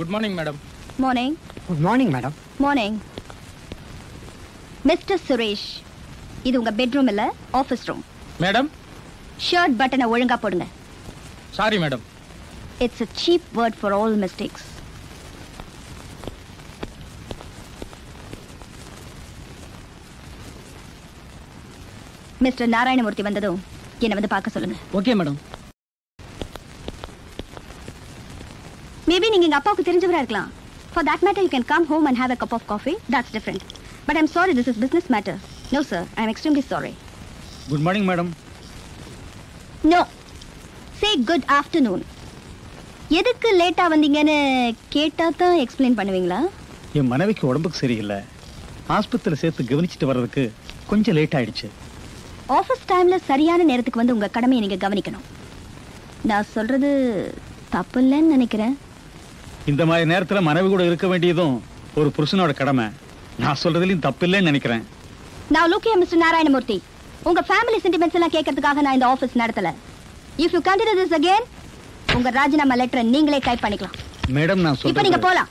Good morning madam morning good morning madam morning mister Suresh இது உங்க bedroom இல்ல office room madam shirt பட்டனை ஒழுங்கா போடுங்க sorry madam it's a cheap word for all mistakes mister Narayanamurthy வந்ததும் என்னை வந்து பார்க்க சொல்லுங்க ஓகே மேடம் மேபி நீங்க எங்க அப்பாவுக்கு தெரிஞ்சவரா இருக்கலாம் for that matter you can come home and have a cup of coffee that's different but I'm sorry this is business matter no sir I am extremely sorry good morning madam no say good afternoon எதுக்கு லேட்டா வந்தீங்கன்னு கேட்டா தான் explain பண்ணுவீங்களா என் மனைவிக்கு உடம்புக்கு சரியில்லை ஆஸ்பத்திரியில் சேர்த்து கவனிச்சிட்டு வர்றதுக்கு கொஞ்சம் லேட் ஆயிடுச்சு ஆஃபீஸ் டைம்ல சரியான நேரத்துக்கு வந்து உங்க கடமையை நீங்க கவனிக்கணும் நான் சொல்றது தப்பு இல்லைன்னு நினைக்கிறேன் இந்த மாதிரி நேரத்துல மனைவி கூட இருக்க வேண்டியதும் ஒரு புருஷனோட கடமை நான் சொல்றதுலயும் தப்பில்லைன்னு நினைக்கிறேன் நான் லோக்கியா மிஸ்டர் நாராயணமூர்த்தி உங்க ஃபேமிலி சென்டிமெண்ட்ஸ் எல்லாம் கேட்கறதுக்காக நான் இந்த ஆஃபீஸ் நடத்தல if you continue this again உங்க ராஜினாமா லெட்டரை நீங்களே டைப் பண்ணிக்கலாம் மேடம் நான் இப்போ நீங்க சொல்றேன் போலாம்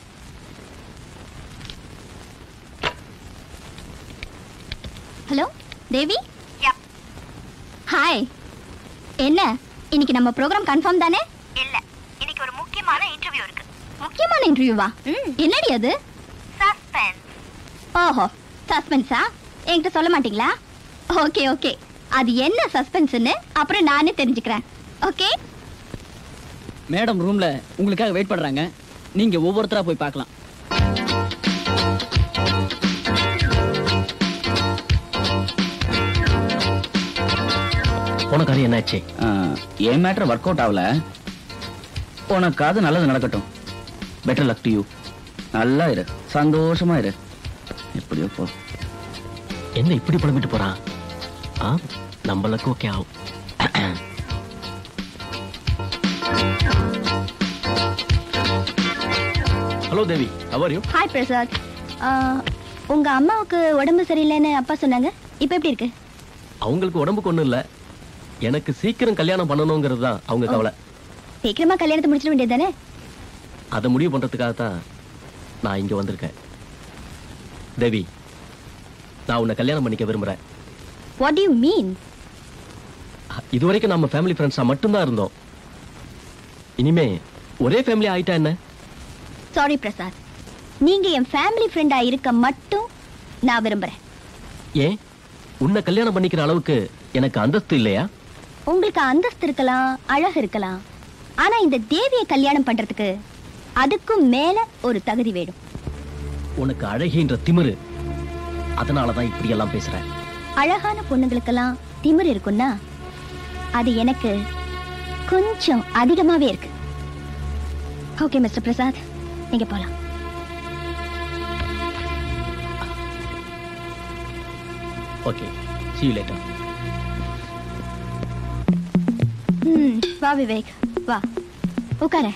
ஹலோ தேவி ஹாய் என்ன இன்னைக்கு நம்ம ப்ரோக்ராம் கன்ஃபார்ம் தானே இல்ல இன்னைக்கு ஒரு முக்கியமான இன்டர்வியூ இருக்கு முக்கியமான இன்டர்வியூவா என்னடி அது சஸ்பென்ஸ் ஓஹோ சஸ்பென்ஸா என்கிட்ட சொல்ல மாட்டீங்களா ஓகே ஓகே அது என்ன சஸ்பென்ஸ்னு அப்புறம் நானே தெரிஞ்சுக்கிறேன் ஓகே மேடம் ரூம்ல உங்களுக்காக வெயிட் பண்றாங்க நீங்க ஒவ்வொருத்தரா போய் பார்க்கலாம் போன காரியம் என்னாச்சு என் மேட்டர் ஒர்க் அவுட் ஆகல உனக்காவது நல்லது நடக்கட்டும் பெட்டர் லக் டு யூ நல்லா இரு சந்தோஷமா இரு எப்படியோ போ என்ன இப்படி புலம்பிட்டு போறான் ஆ நம்மளுக்கு ஓகே ஆகும் hello Devi how are you hi Prasad ஆ, உங்க அம்மாவுக்கு உடம்பு சரியில்லைன்னு அப்பா சொன்னாங்க இப்போ எப்படி இருக்கு அவங்களுக்கு உடம்புக்கு ஒண்ணும் இல்ல எனக்கு சீக்கிரம் கல்யாணம் பண்ணணுங்கிறது தான் அவங்க கவலை சீக்கிரமா கல்யாணத்தை முடிச்சிட வேண்டியது தானே அதை முடிவு பண்றதுக்காக தான் நான் இங்க வந்திருக்கேன் தேவி நான் உன்னை கல்யாணம் பண்ணிக்க விரும்புறேன் வாட் யூ மீன் இதுவரைக்கும் நம்ம ஃபேமிலி ஃப்ரெண்ட்ஸா மட்டும்தான் இருந்தோம் இனிமே ஒரே ஃபேமிலி ஆயிட்டா என்ன சாரி பிரசாத் நீங்க என் ஃபேமிலி ஃப்ரெண்டா இருக்க மட்டும் நான் விரும்புறேன் ஏன் உன்னை கல்யாணம் பண்ணிக்கிற அளவுக்கு எனக்கு அந்தஸ்து இல்லையா உங்களுக்கு அந்தஸ்து இருக்கலாம் அழகு இருக்கலாம் ஆனா இந்த தேவியை கல்யாணம் பண்றதுக்கு அதுக்கும் மேல ஒரு தகுதி வேணும் உனக்கு அழகின்ற திமிரு அதனாலதான் இப்படி எல்லாம் பேசுறேன் அழகான பொண்ணுங்களுக்கெல்லாம் திமிர் இருக்குன்னா அது எனக்கு கொஞ்சம் அதிகமாவே இருக்கு ஓகே மிஸ்டர் பிரசாத் நீங்க போலாம் ஓகே see you later ம் வா விவேக் வா உட்கார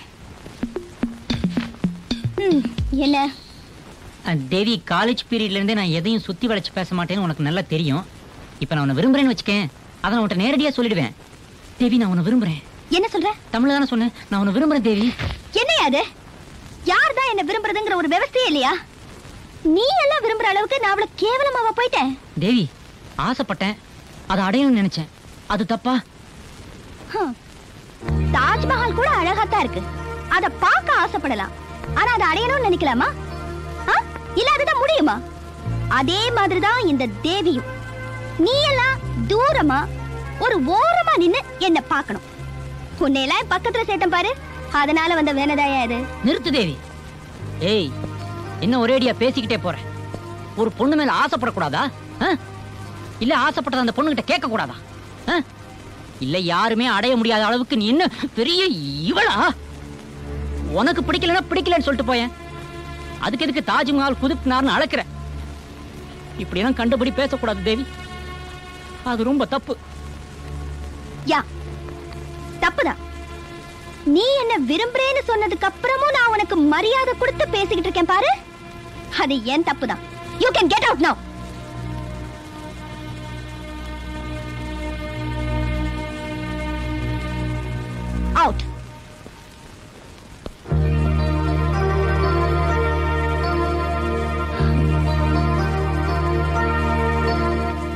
ம் என்ன அஹ் தேவி காலேஜ் பீரியட்ல இருந்தே நான் எதையும் சுத்தி வளைச்சு பேச மாட்டேன்னு உனக்கு நல்லா தெரியும் இப்ப நான் உன்னை விரும்புறேன்னு வச்சுக்கேன் அதை நான் உன்கிட்ட நேரடியா சொல்லிடுவேன் தேவி நான் உன்னை விரும்புறேன் என்ன சொல்ற தமிழ்ல தானே சொன்னேன் நான் உன்னை விரும்புறேன் தேவி என்னையா அது யார் தான் என்ன விரும்புறதுங்கிற ஒரு விவசாயே இல்லையா நீ எல்லாம் விரும்புற அளவுக்கு நான் அவ்வளவு கேவலமாவா போயிட்டேன் தேவி ஆசைப்பட்டேன் அதை அடையணும்னு நினைச்சேன் அது தப்பா ஹம். தாஜ்மஹால் கூட அழகாத்தான் இருக்கு அத பார்க்க ஆசைப்படலாம் ஆனா அதை அடையணும்னு நினைக்கலாமா ஆ? இல்ல அதுதான் முடியுமா அதே மாதிரிதான் இந்த தேவியும் நீ எல்லாம் தூரமா ஒரு ஓரமா நின்னு என்ன பார்க்கணும் உன்னை எல்லாம் பக்கத்துல சேட்டம் பாரு அதனால வந்த வேனதாயா இது நிறுத்து தேவி ஏய் என்ன ஒரேடியா பேசிக்கிட்டே போற ஒரு பொண்ணு மேல ஆசைப்படக்கூடாதா ஆ? இல்ல ஆசைப்பட்டத அந்த பொண்ணுகிட்ட கேட்க கூடாதா ஆ? இல்ல யாருமே அடைய முடியாத அளவுக்கு நீ என்ன பெரிய இவளா உனக்கு பிடிக்கலன்னா பிடிக்கலன்னு சொல்லிட்டு போயேன் அதுக்கு எதுக்கு தாஜ்மஹால் குதுப்னார்னு அழைக்கிற இப்படி எல்லாம் கண்டுபிடி பேசக்கூடாது தேவி அது ரொம்ப தப்பு யா தப்புதான் நீ என்ன விரும்புறேன்னு சொன்னதுக்கு அப்புறமும் நான் உனக்கு மரியாதை கொடுத்து பேசிக்கிட்டு இருக்கேன் பாரு அது ஏன் தப்புதான் you can get out now out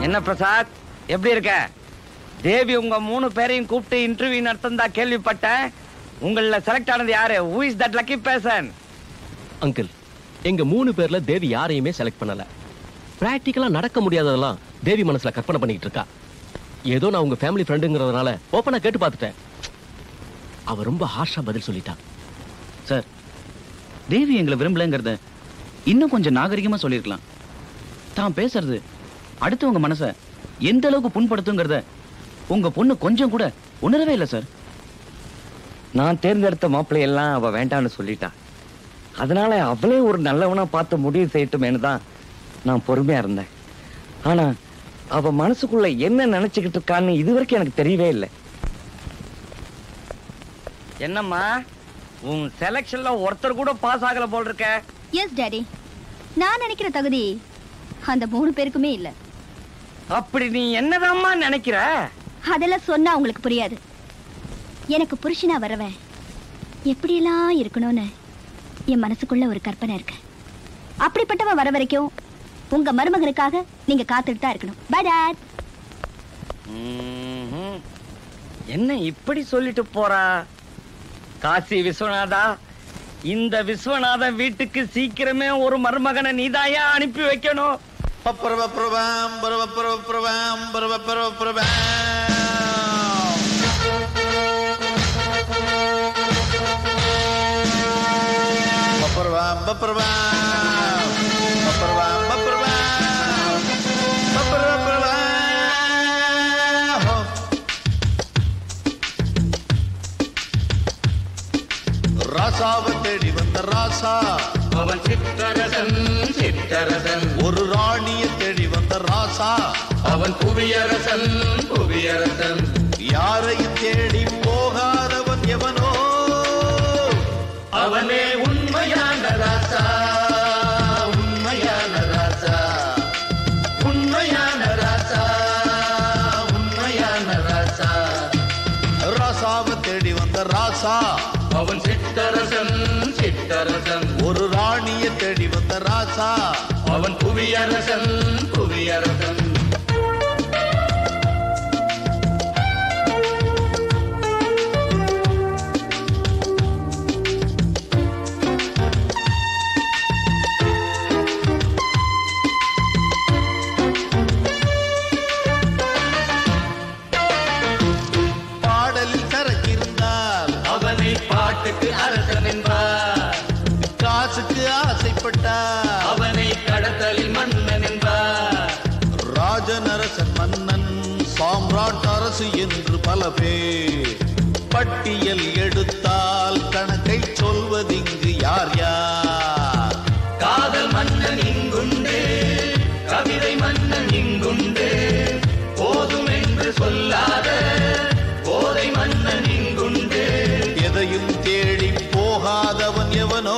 என்ன பிரசாத் எப்படி இருக்க தேவி உங்க மூணு பேரையும் கூப்பிட்டு இன்டர்வியூ நடத்தந்தா கேள்விப்பட்டேன் உங்கள செலக்ட் ஆனது யாரு who is that lucky person uncle எங்க மூணு பேர்ல தேவி யாரையுமே செலக்ட் பண்ணல பிராக்டிக்கலா நடக்க முடியாததெல்லாம் தேவி மனசுல கற்பனை பண்ணிட்டு இருக்கா ஏதோ நான் உங்க ஃபேமிலி ஃப்ரெண்டுங்கிறதுனால ஓப்பனா கேட்டு பார்த்துட்டேன் அவ ரொம்ப ஹார்ஷா பதில் சொல்லிட்டா சார் தேவி எங்களை விரும்பலங்கிறத இன்னும் கொஞ்சம் நாகரிகமா சொல்லியிருக்கலாம் தான் பேசுறது அடுத்தவங்க மனச எந்த அளவுக்கு புண்படுத்துங்கிறத உங்க பொண்ணு கொஞ்சம் கூட உணரவே இல்லை சார் நான் தேர்ந்தெடுத்த மாப்பிள்ளை எல்லாம் அவ வேண்டான்னு சொல்லிட்டா அதனால அவளே ஒரு நல்லவனா பார்த்து முடிவு செய்யட்டுமேனு தான் நான் பொறுமையா இருந்தேன் ஆனா அவ மனசுக்குள்ள என்ன நினைச்சுக்கிட்டு இருக்கான்னு இதுவரைக்கும் எனக்கு தெரியவே இல்லை என்னம்மா உன் செலக்ஷன்ல ஒருத்தர் கூட பாஸ் ஆகல போல் இருக்க எஸ் டாடி நான் நினைக்கிற தகுதி அந்த மூணு பேருக்குமே இல்ல அப்படி நீ என்னதாம்மா நினைக்கிற அதெல்லாம் சொன்னா உங்களுக்கு புரியாது எனக்கு புருஷனா வரவன் எப்படியெல்லாம் இருக்கணும்னு என் மனசுக்குள்ள ஒரு கற்பனை இருக்கு அப்படிப்பட்டவன் வர வரைக்கும் உங்க மருமகனுக்காக நீங்க காத்துட்டு தான் இருக்கணும் பை டாட் ம்ஹும். என்ன இப்படி சொல்லிட்டு போறா காசி விஸ்வநாதா இந்த விஸ்வநாதன் வீட்டுக்கு சீக்கிரமே ஒரு மருமகனை நீதாயா அனுப்பி வைக்கணும் பரவப்பிரவாம் பரவப்பிரவப்பிரவாம் பரவப்பிரவப்பிரவாம் பப்பரவாம் பப்பரவாம் பப்பரவாம் பப்பரவாம் பப்பரவப்பிரவாம் ராசாவை தேடி வந்த ராசா அவன் சித்தரசன் சித்தரசன் ஒரு ராணிய தேடி வந்த ராசா அவன் புவியரசன் புவியரசன் யாரையும் தேடி போகாதவன் எவனோ அவனே உண்மையான ராசா உண்மையான ராசா உண்மையான ராசா உண்மையான ராசா ராசாவை தேடி வந்த ராசா அவன் சித்தரசன் சித்தரசன் ஒரு ராணிய தேடி வந்த ராசா அவன் புவியரசன் புவியரசன் பாடலில் சரக்கிருந்தால் அவனை பாட்டுக்கு அரசன் என்பார் காசுக்கு ஆசைப்பட்டார் அவனை கடத்தலில் மன்னன் என்பார் ராஜனரசன் மன்னன் சாம்ராட் அரசு என்று பல பேர் பட்டியல் எடுத்தால் கணக்கை சொல்வதிங்கு யார் யார் காதல் மன்னன் இங்குண்டு கவிதை மன்னன் இங்குண்டு போதும் என்று சொல்லாத போதை மன்னன் இங்குண்டு எதையும் தேடி போகாதவன் எவனோ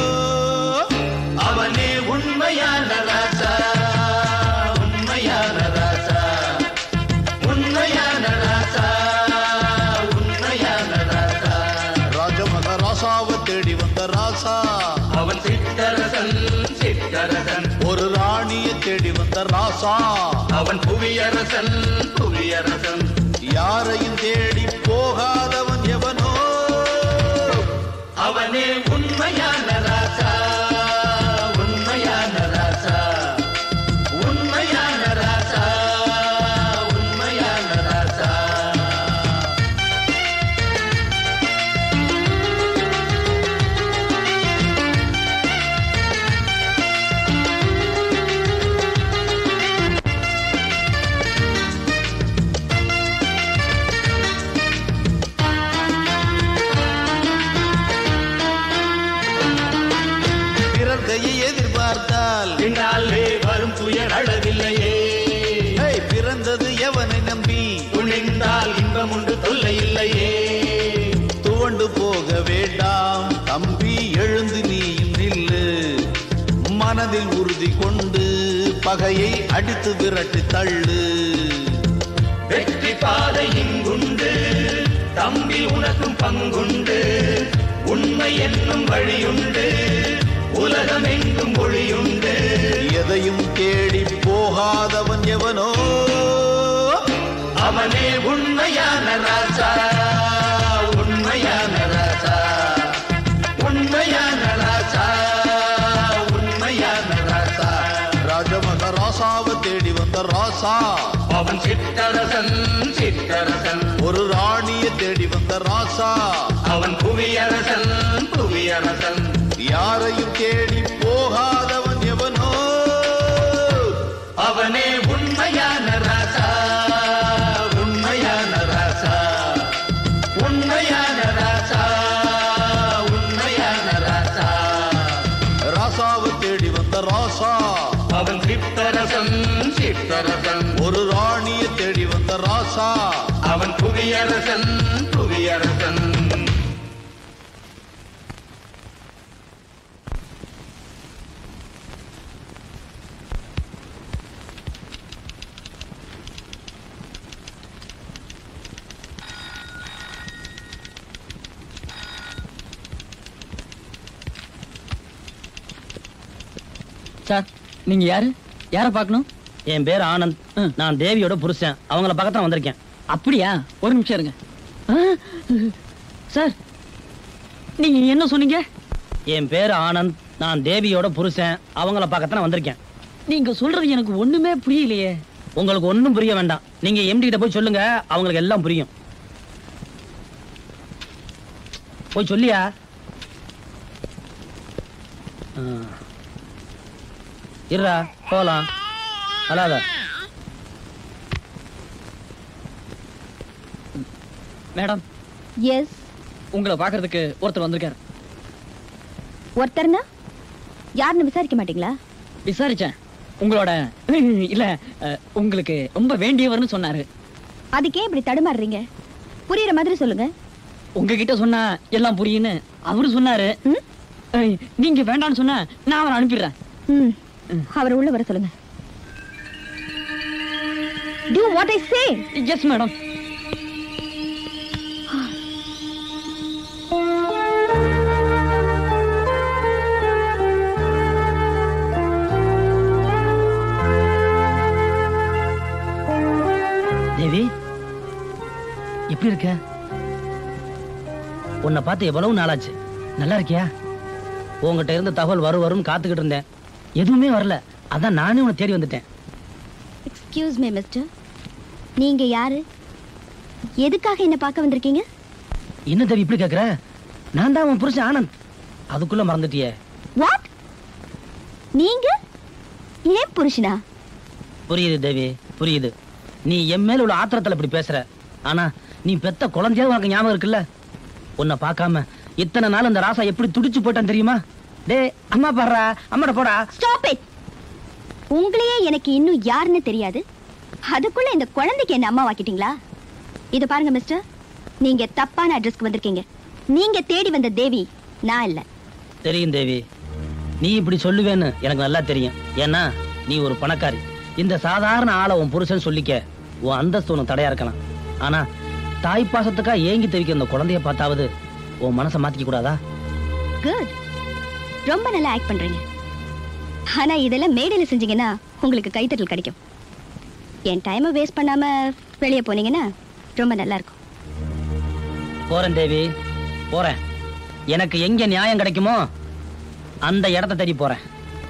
அவனே உண்மையான ராசா உண்மையான ராசா உண்மையான ராசா உண்மையான ராசா ராஜமக ராசாவை தேடி வந்த ராசா அவன் சித்தரசன் சித்தரசன் ஒரு ராணியை தேடி வந்த ராசா அவன் புவியரசன் புவியரசன் யாரையும் தேடி போகாதவன் எவனோ அவனே உண்மையான ராசா உண்மையான ராசா உண்மையான ராசா உண்மையான ராசா பிறர் கையை எதிர்பார்த்தால் பின்னாலே வரும் துயர் அழவில்லையே ஏய், பிறந்தது எவனை நம்பி துணிந்தால் இன்பம் உண்டு தொல்லை இல்லையே துவண்டு போக வேண்டாம் தம்பி எழுந்து நீயும் நில்லு மனதில் உறுதி கொண்டு பகையை அடித்து விரட்டி தள்ளு வெற்றி பாதை இங்குண்டு தம்பி உனக்கும் பங்குண்டு உண்மை என்னும் வழியுண்டு உலகம் எங்கும் ஒளியுண்டு எதையும் தேடி போகாதவன் எவனோ அவனே உண்மையான ராசா உண்மையான ராசா உண்மையான ராசா உண்மையான ராசா ராஜமக ராசாவை தேடி வந்த ராசா அவன் சித்தரசன் சித்தரசன் ஒரு ராணியை தேடி வந்த ராசா அவன் புவியரசன் புவியரசன் யாரையும் தேடி போகாதவன் எவனோ அவனே உண்மையான ராசா உண்மையான ராசா உண்மையான ராசா உண்மையான ராசா ராசாவை தேடி வந்த ராசா அவன் சித்தரசன் சித்தரசன் ஒரு ராணியை தேடி வந்த ராசா அவன் புவியரசன் புவியரசன் சார் நீங்க யாரு யாரை பார்க்கணும் என் பேர் ஆனந்த் நான் தேவியோட புருஷன் அவங்கள பக்கத்துல வந்திருக்கேன் அப்படியா ஒரு நிமிஷம் இருங்க ஆ, சார் நீங்க என்ன சொன்னீங்க என் பேர் ஆனந்த் நான் தேவியோட புருஷன் அவங்கள பக்கத்துல வந்திருக்கேன் நீங்க சொல்றது எனக்கு ஒண்ணுமே புரியலையே உங்களுக்கு ஒண்ணும் புரிய வேண்டாம் நீங்க எம்டி கிட்ட போய் சொல்லுங்க அவங்களுக்கு எல்லாம் புரியும் போய் சொல்லியா ஆ. இருடா போலாம் அழாத மேடம் எஸ் உங்களை பார்க்கறதுக்கு ஒருத்தர் வந்திருக்காரு ஒருத்தர்னா யாருன்னு விசாரிக்க மாட்டீங்களா விசாரிச்சேன் உங்களோட இல்ல அஹ், உங்களுக்கு ரொம்ப வேண்டியவர்னு சொன்னாரு அதுக்கே இப்படி தடுமாறுறீங்க புரியுற மாதிரி சொல்லுங்க உங்ககிட்ட சொன்னா எல்லாம் புரியுன்னு அவரு சொன்னாரு ம்? அஹ், நீங்க வேண்டாம்னு சொன்னா நான் அவரை அனுப்பிடுறேன் ம் அவரை உள்ள வர சொல்லுங்க do what i say yes madam Devi எப்படி இருக்க உன்னை பார்த்து எவ்வளவு நாளாச்சு நல்லா இருக்கியா உங்ககிட்ட இருந்த தகவல் வரும் வரும்னு காத்துக்கிட்டு இருந்தேன் எதுவுமே வரல அதான் நானே உன்னை தேடி வந்துட்டேன் எக்ஸ்கியூஸ் மீ மிஸ்டர் நீங்க யாரு எதுக்காக என்ன பார்க்க வந்திருக்கீங்க என்ன தேவி இப்படி கேக்குற நான் தான் உன் புருஷன் ஆனந்த் அதுக்குள்ள மறந்துட்டியே வாட் நீங்க ஏன் புருஷனா புரியுது தேவி புரியுது நீ என் மேல உள்ள ஆத்திரத்துல இப்படி பேசுற ஆனா நீ பெத்த குழந்தையா உனக்கு ஞாபகம் இருக்குல்ல உன்னை பார்க்காம இத்தனை நாள் அந்த ராசா எப்படி துடிச்சு போட்டான் தெரியுமா டேய் அம்மா பாடுறா அம்மாட போடா ஸ்டாப் இட் உங்களையே எனக்கு இன்னும் யாருன்னு தெரியாது அதுக்குள்ள இந்த குழந்தைக்கு என்ன அம்மா வாக்கிட்டீங்களா இது பாருங்க மிஸ்டர் நீங்க தப்பான அட்ரஸ்க்கு வந்திருக்கீங்க நீங்க தேடி வந்த தேவி நான் இல்ல தெரியும் தேவி நீ இப்படி சொல்லுவேன்னு எனக்கு நல்லா தெரியும் ஏன்னா நீ ஒரு பணக்காரி இந்த சாதாரண ஆளை உன் புருஷன் சொல்லிக்க உன் அந்தஸ்து உனக்கு தடையா இருக்கலாம் ஆனா தாய் பாசத்துக்கா ஏங்கி தவிக்க இந்த குழந்தைய பார்த்தாவது உன் மனசை மாத்திக்க கூடாதா குட் ரொம்ப நல்லா ஆக்ட் பண்றீங்க ஆனா இதெல்லாம் மேடையில செஞ்சீங்கன்னா உங்களுக்கு கைத்தட்டல் கிடைக்கும் என் டைமை வேஸ்ட் பண்ணாம வெளியே போனீங்கன்னா ரொம்ப நல்லா இருக்கும் போறேன் தேவி போறேன் எனக்கு எங்க நியாயம் கிடைக்குமோ அந்த இடத்த தேடி போறேன்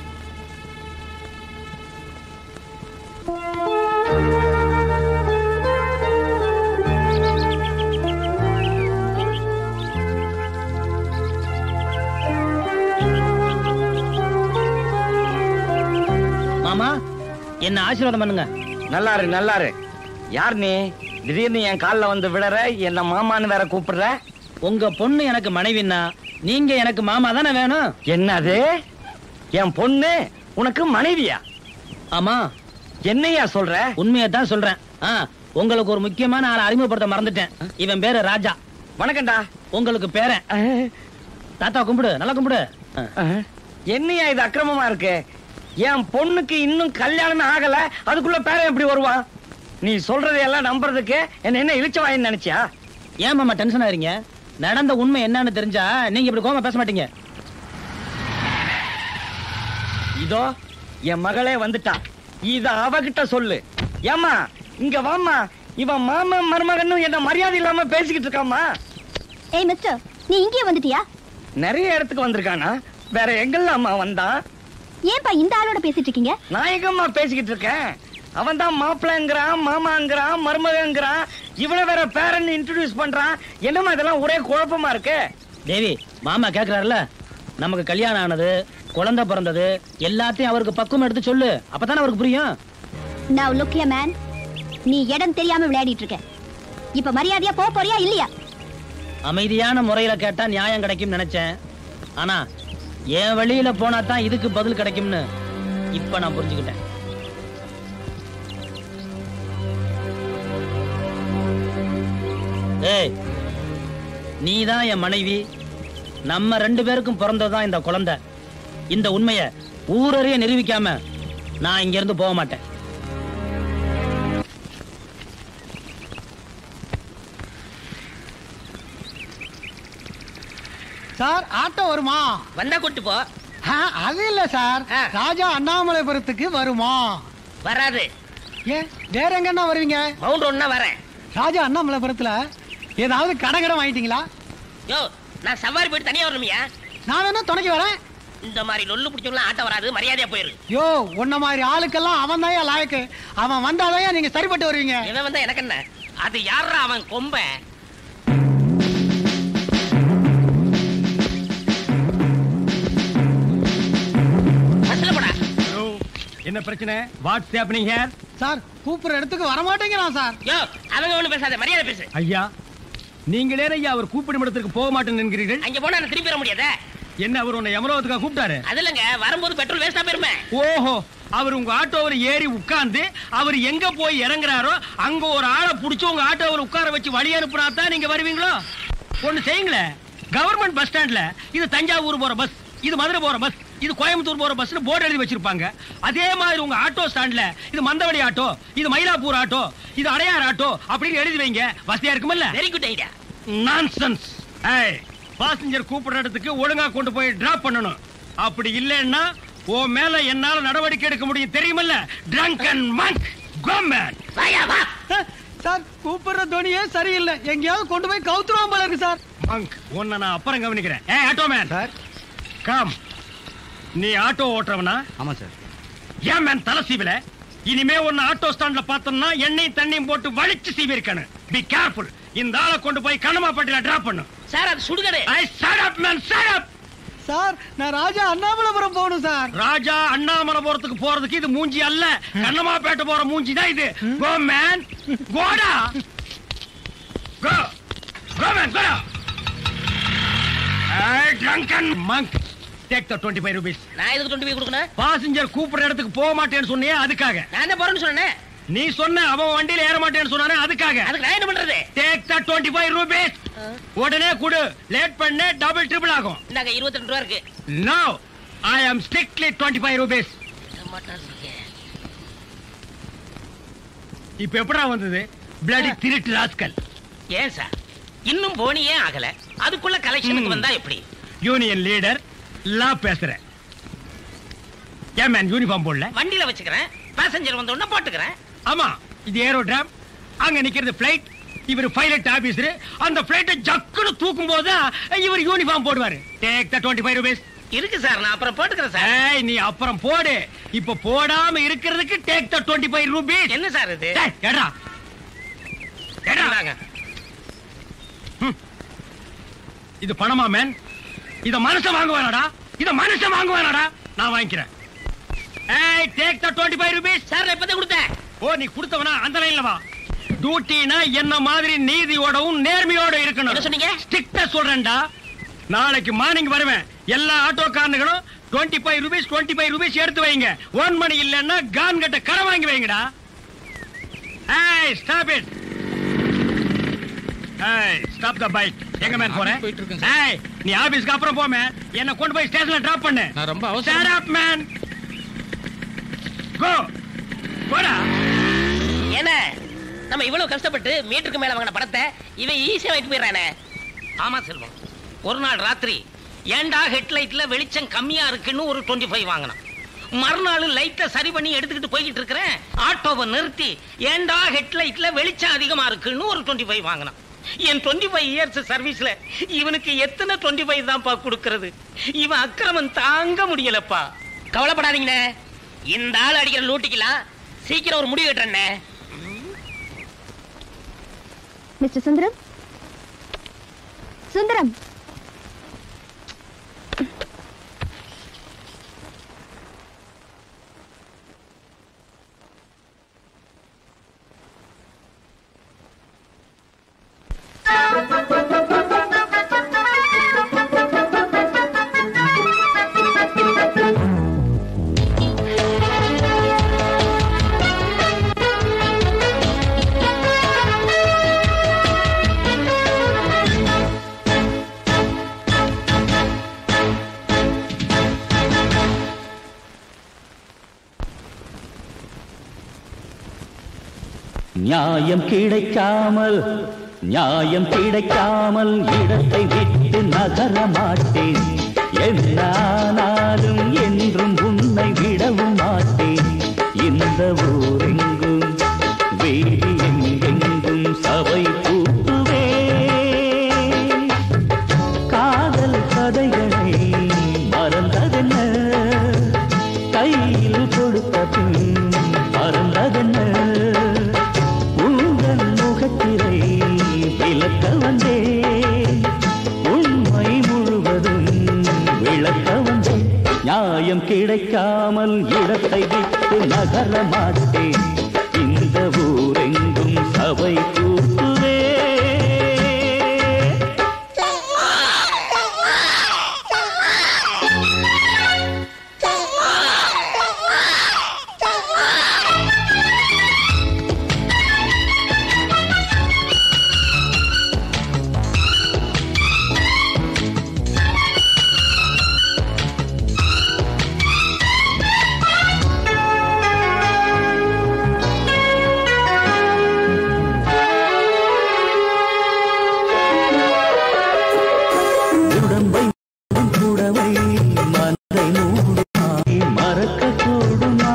மாமா என்ன ஆசீர்வாதம் பண்ணுங்க நல்லாரு நல்லாரு யார் நீ திடீர்னு என் கால்ல வந்து விழற என்ன மாமான்னு வேற கூப்பிடுற உங்க பொண்ணு எனக்கு மனைவின்னா நீங்க எனக்கு மாமா தானே வேணும் என்னது என் பொண்ணு உனக்கு மனைவியா ஆமா என்னையா சொல்ற உண்மையை தான் சொல்றேன் ஆ, உங்களுக்கு ஒரு முக்கியமான ஆளை அறிமுகப்படுத்த மறந்துட்டேன் இவன் பேரு ராஜா வணக்கம்டா உங்களுக்கு பேரன் தாத்தா கும்பிடு நல்லா கும்பிடு ஆ. அஹ், என்னையா இது அக்கிரமமா இருக்கு என் பொண்ணுக்கு இன்னும் கல்யாணமே ஆகல அதுக்குள்ள பேரன் எப்படி வருவான் நீ சொல்றதையெல்லாம் நம்புறதுக்கு என்ன என்ன இழிச்சவாயின்னு நினைச்சியா ஏன் மாமா டென்ஷன் ஆறீங்க நடந்த உண்மை என்னன்னு தெரிஞ்சா நீங்க இப்படி கோமா பேச மாட்டீங்க இதோ என் மகளே வந்துட்டா இத அவகிட்ட சொல்லு ஏம்மா இங்க வாம்மா இவன் மாமன் மருமகனும் என்ன மரியாதை இல்லாம பேசிக்கிட்டு இருக்காமா ஏய் மிஸ்டர் நீ இங்கே வந்துட்டியா நிறைய இடத்துக்கு வந்திருக்கானா வேற எங்கெல்லாமா வந்தான் ஏன்பா இந்த ஆளோட பேசிட்டு இருக்கீங்க நான் எங்கம்மா பேசிக்கிட்டு இருக்கேன் அவன் தான் மாப்பிள்ளைங்கிறான் மாமாங்கிறான் மருமகங்கிறான் இவனை வேற பேரன் இன்ட்ரோடியூஸ் பண்றான் என்னம்மா இதெல்லாம் ஒரே குழப்பமா இருக்கு தேவி மாமா கேக்குறாருல நமக்கு கல்யாணம் ஆனது குழந்தை பிறந்தது எல்லாத்தையும் அவருக்கு பக்குவம் எடுத்து சொல்லு அப்பதானே அவருக்கு புரியும் now look here man நீ இடம் தெரியாம விளையாடிட்டு இருக்க இப்ப மரியாதையா போக போறியா இல்லையா அமைதியான முறையில கேட்டா நியாயம் கிடைக்கும் நினைச்சேன் ஆனா என் வழியில போனா தான் இதுக்கு பதில் கிடைக்கும்னு இப்ப நான் புரிஞ்சுக்கிட்டேன் ஏய் நீ தான் என் மனைவி நம்ம ரெண்டு பேருக்கும் பிறந்ததுதான் இந்த குழந்தை இந்த உண்மைய ஊரறிய நிரூபிக்காம நான் இங்க இருந்து போக மாட்டேன் சார் ஆட்டோ வருமா வந்தா கூட்டு போ ஆ, அது இல்ல சார் ராஜா அண்ணாமலைபுரத்துக்கு வருமா வராது ஏன் வேற எங்கன்னா வருவீங்க மவுண்ட் ஒன்னா வரேன் ராஜா அண்ணாமலைபுரத்துல ஏதாவது கடை கடை வாங்கிட்டீங்களா யோ நான் சவாரி போயிட்டு தனியா வரணுமியா நான் வேணா துணைக்கு வரேன் இந்த மாதிரி லொல்லு பிடிச்சவங்களாம் ஆட்டம் வராது மரியாதையா போயிரு யோ உன்ன மாதிரி ஆளுக்கெல்லாம் அவன் தான் லாயக்கு அவன் வந்தாதான் நீங்க சரிப்பட்டு வருவீங்க இவன் வந்தா எனக்கு என்ன அது யாரா அவன் கொம்பன் பஸ்ல போடா என்ன பிரச்சனை வாட்ஸ் ஹேப்பனிங் ஹியர் சார் கூப்பிடுற இடத்துக்கு வரமாட்டேங்கிறான் சார் யோ அவங்க ஒண்ணு பேசாத மரியாதை பேசு ஐயா நீங்களே ஐயா அவர் கூப்பிடும் இடத்துக்கு போக மாட்டேன்னு என்கிறீர்கள் அங்க போனா நான் திரும்பி வர முடியாதே என்ன அவர் உன்னை யமலோகத்துக்காக கூப்பிட்டாரு அது இல்லங்க வரும்போது பெட்ரோல் வேஸ்டா போயிருமே ஓஹோ அவர் உங்க ஆட்டோவில் ஏறி உட்கார்ந்து அவர் எங்க போய் இறங்குறாரோ அங்க ஒரு ஆளை புடிச்சு உங்க ஆட்டோவில் உட்கார வச்சு வழி அனுப்புனா தான் நீங்க வருவீங்களோ ஒண்ணு செய்யுங்களேன் கவர்மெண்ட் பஸ் ஸ்டாண்ட்ல இது தஞ்சாவூர் போற பஸ் இது மதுரை போற பஸ் இது கோயம்புத்தூர் போற பஸ்னு போர்டு எழுதி வச்சிருப்பாங்க அதே மாதிரி உங்க ஆட்டோ ஸ்டாண்ட்ல இது மந்தவடி ஆட்டோ இது மயிலாப்பூர் ஆட்டோ இது அடையார் ஆட்டோ அப்படின்னு எழுதி வைங்க வசதியா இருக்குமல்ல வெரி குட் ஐடியா நான்சென்ஸ் ஏய் பாசஞ்சர் கூப்பிடுற இடத்துக்கு ஒழுங்கா கொண்டு போய் டிராப் பண்ணணும் அப்படி இல்லைன்னா ஓ மேல என்னால நடவடிக்கை எடுக்க முடியும் தெரியுமல்ல ட்ரங்க் அண்ட் மங்க் கோமேன் வாயா வா சார் கூப்பிடுற துணியே சரியில்லை எங்கேயாவது கொண்டு போய் கவுத்துருவான் போல இருக்கு சார் மங்க் உன்னை நான் அப்புறம் கவனிக்கிறேன் ஏ ஆட்டோ மேன் சார் கம் நீ ஆட்டோ ஓட்டுறவனா ஆமா சார் ஏன் மேன் தலை சீவில இனிமே உன்னை ஆட்டோ ஸ்டாண்ட்ல பார்த்தோம்னா எண்ணெயும் தண்ணியும் போட்டு வலிச்சு சீவி இருக்கணும் பி கேர்ஃபுல் இந்த ஆளை கொண்டு போய் கனமாப்பட்டில டிராப் பண்ணு சார் அது சுடுகடை I shut up man shut up sir நான் ராஜா அண்ணாமலைபுரம் போகணும் சார் ராஜா அண்ணாமலைபுரத்துக்கு போறதுக்கு இது மூஞ்சி அல்ல கண்ணமாப்பேட்டை போற மூஞ்சி தான் இது கோ மேன் கோடா கோ கோ மேன் கோடா I drunken monk take the 25 rupees நான் எதுக்கு டுவெண்ட்டி ஃபைவ் கொடுக்கணும் பாசஞ்சர் கூப்பிடுற இடத்துக்கு போக மாட்டேன்னு சொன்னியே அதுக்காக நான் தான் போறேன்னு சொன்னேன் நீ சொன்ன அவன் வண்டியில ஏற மாட்டேன்னு சொன்னானே அதுக்காக அதுக்கு நான் என்ன பண்றது டேக் த 25 ரூபீஸ் உடனே குடு லேட் பண்ண டபுள் ட்ரிபிள் ஆகும் இந்தாங்க இருபத்தி ரெண்டு ரூபா இருக்கு no I am strictly 25 rupees இப்ப எப்படா வந்தது பிளடி திருட்டு ராஸ்கல் ஏன் சார் இன்னும் போனியே ஆகல அதுக்குள்ள கலெக்ஷனுக்கு வந்தா எப்படி யூனியன் லீடர் லா பேசுறேன் ஏன் மேன் யூனிஃபார்ம் போடல வண்டியில வச்சுக்கிறேன் பேசஞ்சர் வந்த உடனே போட்டுக்கிறேன் ஆமா இது ஏரோட்ராம் அங்க நிக்கிறது பிளைட் இவர் பைலட் ஆபீசர் அந்த பிளைட்டை ஜக்குன்னு தூக்கும் போது இவர் யூனிஃபார்ம் போடுவாரு டேக் த 25 ஃபைவ் ருபீஸ் இருக்கு சார் நான் அப்புறம் போட்டுக்கிறேன் சார் ஏய் நீ அப்புறம் போடு இப்ப போடாம இருக்கிறதுக்கு டேக் த 25 ஃபைவ் ருபீஸ் என்ன சார் இது எடா எடா இந்தாங்க. இது பணமா மேன் இத மனுஷன் வாங்குவானடா இத மனுஷன் வாங்குவானடா நான் வாங்கிக்கிறேன் ஏய் take the 25 five rupees sir நான் இப்பதான் கொடுத்தேன் ஓ நீ கொடுத்தவனா அந்த லைன்ல வா டியூட்டினா என்ன மாதிரி நீதியோடவும் நேர்மையோட இருக்கணும் என்ன சொன்னீங்க? ஸ்ட்ரிக்டா சொல்றேன்டா நாளைக்கு மார்னிங் வருவேன் எல்லா ஆட்டோக்காரனுங்களும் 25 five rupees twenty five rupees எடுத்து வைங்க ஒன் மணி இல்லைன்னா கான் கட்ட கடை வாங்கி வைங்கடா ஏய் ஸ்டாப் இட் ஏய் ஸ்டாப் த பைக் எங்க மேன் போறேன் போயிட்டு இருக்கேன் ஏய் நீ ஆபீஸ்க்கு அப்புறம் போமே என்ன கொண்டு போய் ஸ்டேஷன்ல டிராப் பண்ணு நான் ரொம்ப Shut அவசரம் up, man. Go. போடா என்ன நம்ம இவ்வளவு கஷ்டப்பட்டு மீட்டருக்கு மேல வாங்கின படத்தை இவன் ஈஸியா வாங்கிட்டு போயிடுறானே ஆமா செல்வம் ஒரு நாள் ராத்திரி ஏன்டா ஹெட்லைட்ல வெளிச்சம் கம்மியா இருக்குன்னு ஒரு டுவெண்ட்டி ஃபைவ் வாங்கினான் மறுநாள் லைட்டை சரி பண்ணி எடுத்துக்கிட்டு போய்கிட்டு இருக்கிறேன் ஆட்டோவை நிறுத்தி ஏண்டா ஹெட்லைட்ல வெளிச்சம் அதிகமா இருக்குன்னு ஒரு டுவெண்ட்டி ஃபைவ் வாங்கினான் என் டுவெண்ட்டி ஃபைவ் இயர்ஸ் சர்வீஸ்ல இவனுக்கு எத்தனை டுவெண்ட்டி ஃபைவ் தான்ப்பா கொடுக்கறது இவன் அக்கிரமம் தாங்க முடியலப்பா கவலைப்படாதீங்கண்ணே இந்த ஆள் அடிக்கிற லூட்டிக்கலாம் சீக்கிரம் ஒரு முடிவு கட்டுறேண்ணே மிஸ்டர் சுந்தரம் சுந்தரம் நியாயம் கிடைக்காமல் நியாயம் கிடைக்காமல் இடத்தை விட்டு நகர மாட்டேன் என்னானாலும் என்றும் உன்னை விடவும் மாட்டேன் இந்த ஊரெங்கும் வீதி எங்கெங்கும் சபை கூட்டுவே காதல் கதைகளை மறந்ததென்ன கையில் கொடுத்த பின் மறந்ததென்ன உங்கள் முகத்திரை விளக்க வந்தேன் உண்மை முழுவதும் விளக்க வந்தேன் நியாயம் கிடைக்காமல் இடத்தை விட்டு நகர மாட்டேன் இந்த ஊரெங்கும் சபை கூட்டுவே உடம்பை மூடும் புடவை மனதை மூடுமாய் மறக்க கூடுமா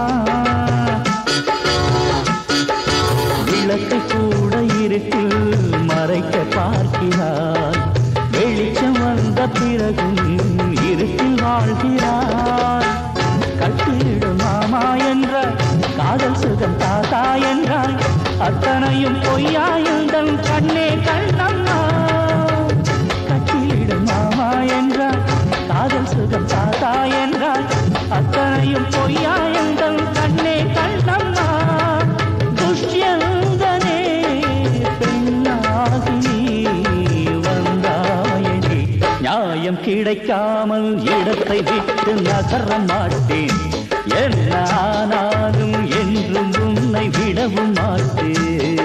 விளக்கை கூட இருட்டில் மறைக்க பார்க்கிறார் வெளிச்சம் வந்த பிறகும் இருட்டில் வாழ்கிறார் கட்டிடும் மாமா என்ற காதல் சுகம் தாத்தா என்றால் அத்தனையும் பொய்யாயுடன் கண்ணே கண்ணம்மா கட்டிலிடும் மாமா என்றால் காதல் சுகம் தாத்தா என்றால் அத்தனையும் பொய்யாயுடன் கண்ணே கண்ணம்மா துஷ்யந்தனே பெண்ணாகி நீ வந்தாயடி நியாயம் கிடைக்காமல் இடத்தை விட்டு நகர மாட்டேன் என்னானாலும் என்றும் உன்னை விடவும் மாட்டேன்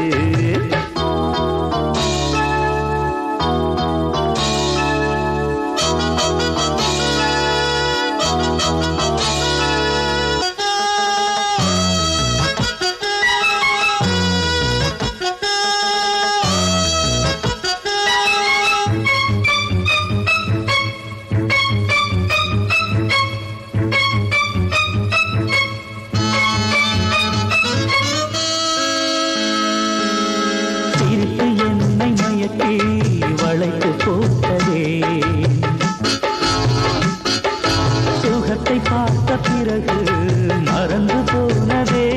சிரித்து என்னை மயக்கி வளைத்து போட்டதே சுகத்தை பார்த்த பிறகு மறந்து போனதே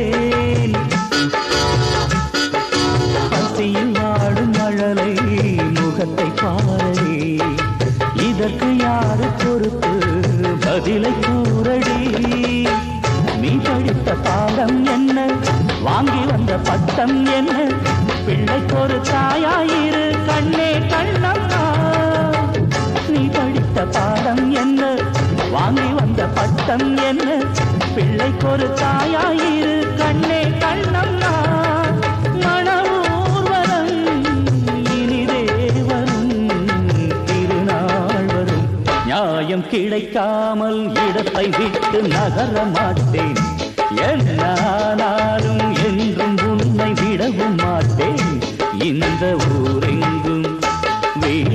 பசியில் வாடும் மழலை முகத்தை பாரடி இதற்கு யாரு பொறுப்பு பதிலை கூறடி நீ படித்த பாடம் என்ன வாங்கி வந்த பட்டம் என்ன பிள்ளைக்கு ஒரு தாயாயிரு கண்ணே கண்ணம்மா நீ படித்த பாடம் என்ன வாங்கி வந்த பட்டம் என்ன பிள்ளைக்கு ஒரு தாயாயிரு கண்ணே கண்ணம்மா மணவூர்வலம் இனிதே வரும் திருநாள் வரும் நியாயம் கிடைக்காமல் இடத்தை விட்டு நகர மாட்டேன் என்னானாலும் என்றும் உன்னை விடவும் மாட்டேன் இந்த ஊரெங்கும் வீதி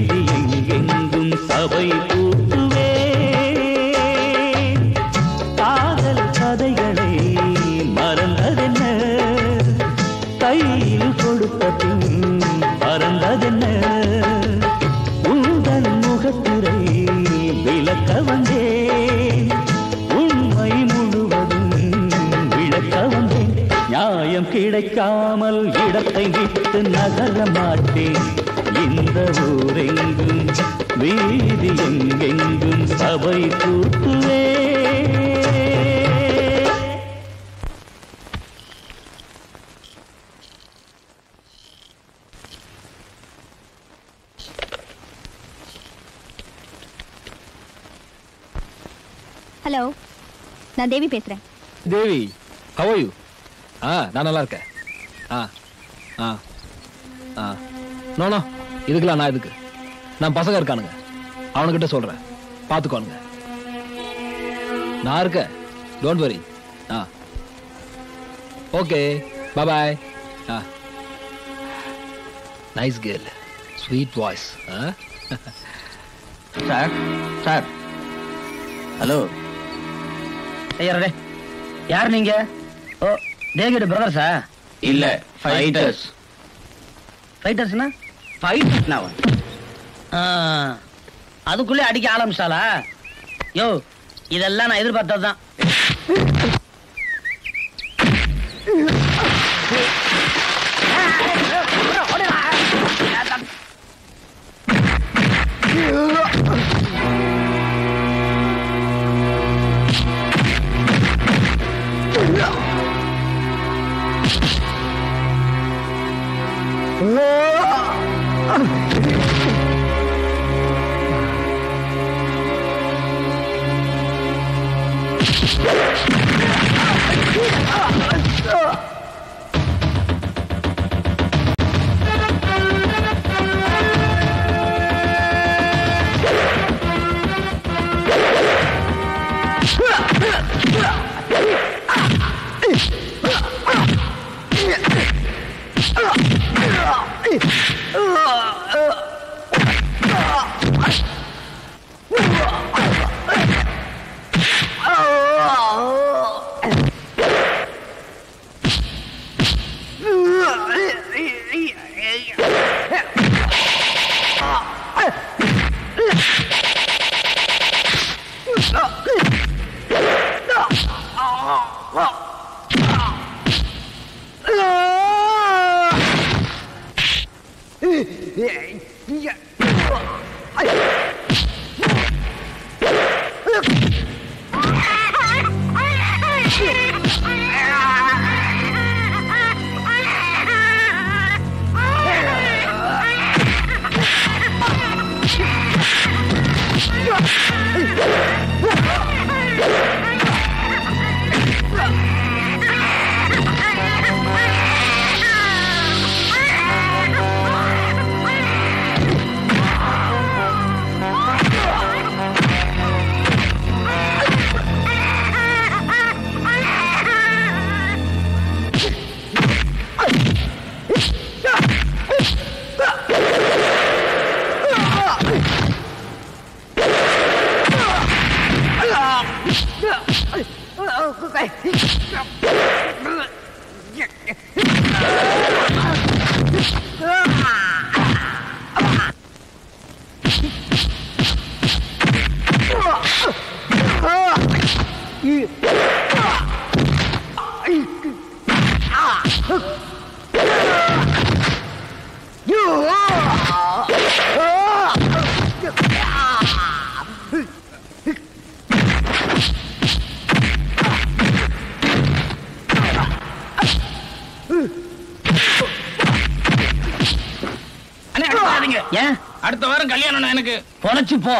எங்கெங்கும் சபை கூட்டுவே காதல் கதை கிடைக்காமல் இடத்தை விட்டு நகர மாட்டேன் இந்த ஊரெங்கும் வீதி எங்கெங்கும் சபை கூட்டுவே ஹலோ நான் தேவி பேசுறேன் தேவி how are you ஆ நான் நல்லா இருக்கேன் ஆ ஆ ஆ நோ நோ இதுக்கெல்லாம் நான் இதுக்கு நான் பசங்க இருக்கானுங்க அவனுக்கிட்ட சொல்றேன் பார்த்துக்கோனுங்க நான் இருக்கேன் டோன்ட் வரி ஆ ஓகே பாய் ஆ நைஸ் கேர்ள் ஸ்வீட் வாய்ஸ் ஆ சார் சார் ஹலோ ஐயா யார் நீங்க ஓ தேவியோட பிரதர்ஸா இல்ல ஃபைட்டர்ஸ் ஃபைட்டர்ஸ்னா ஃபைட் அதுக்குள்ளே அடிக்க ஆரம்பிச்சாளா யோ இதெல்லாம் நான் எதிர்பார்த்ததுதான் அண்ணே அடிக்காதீங்க ஏன் அடுத்த வாரம் கல்யாணம் எனக்கு பொழைச்சு போ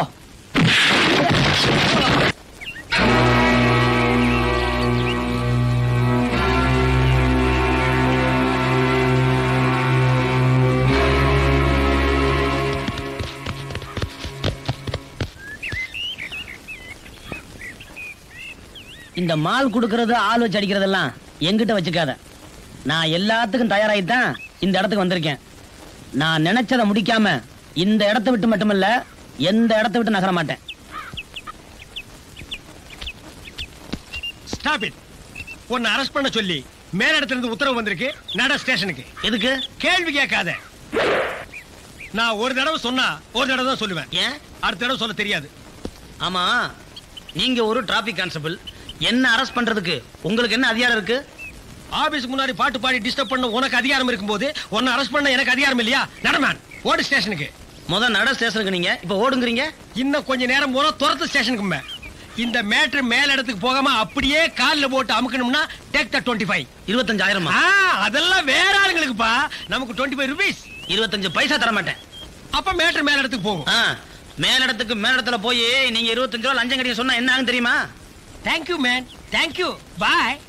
இந்த மால் கொடுக்கறது ஆள் வச்சு அடிக்கிறதெல்லாம் எங்கிட்ட வச்சுக்காத நான் எல்லாத்துக்கும் தயாராகி தான் இந்த இடத்துக்கு வந்திருக்கேன் நான் நினைச்சதை முடிக்காம இந்த இடத்தை விட்டு மட்டுமல்ல எந்த இடத்தை விட்டு நகர மாட்டேன் ஸ்டாப் இட் உன்னை அரெஸ்ட் பண்ண சொல்லி மேலிடத்துல இருந்து உத்தரவு வந்திருக்கு நட ஸ்டேஷனுக்கு எதுக்கு கேள்வி கேட்காத நான் ஒரு தடவை சொன்னா ஒரு தடவை தான் சொல்லுவேன் ஏன் அடுத்த தடவை சொல்ல தெரியாது ஆமா நீங்க ஒரு டிராபிக் கான்ஸ்டபிள் என்ன அரெஸ்ட் பண்றதுக்கு உங்களுக்கு என்ன அதிகாரம் இருக்கு ஆபீஸ்க்கு முன்னாடி பாட்டு பாடி டிஸ்டர்ப் பண்ண உனக்கு அதிகாரம் இருக்கும்போது உன்னை அரெஸ்ட் பண்ண எனக்கு அதிகாரம் இல்லையா நடமேன் ஓடு ஸ்டேஷனுக்கு முத நட ஸ்டேஷனுக்கு நீங்க இப்ப ஓடுங்கறீங்க இன்னும் கொஞ்ச நேரம் போனா துரத்து ஸ்டேஷனுக்கு இந்த மேட்ரு மேல் இடத்துக்கு போகாம அப்படியே கால்ல போட்டு அமுக்கணும்னா டேக் த டுவெண்ட்டி ஃபைவ் இருபத்தஞ்சாயிரமா அதெல்லாம் வேற ஆளுங்களுக்குப்பா நமக்கு டுவெண்ட்டி ஃபைவ் ருபீஸ் இருபத்தஞ்சு பைசா தர மாட்டேன் அப்ப மேட்ரு மேல் இடத்துக்கு போகும் ஆ, மேலிடத்துக்கு மேலிடத்துல போய் நீங்க இருபத்தஞ்சு ரூபா லஞ்சம் கட்டி சொன்னா என்ன ஆகும் தெரியுமா thank you man thank you bye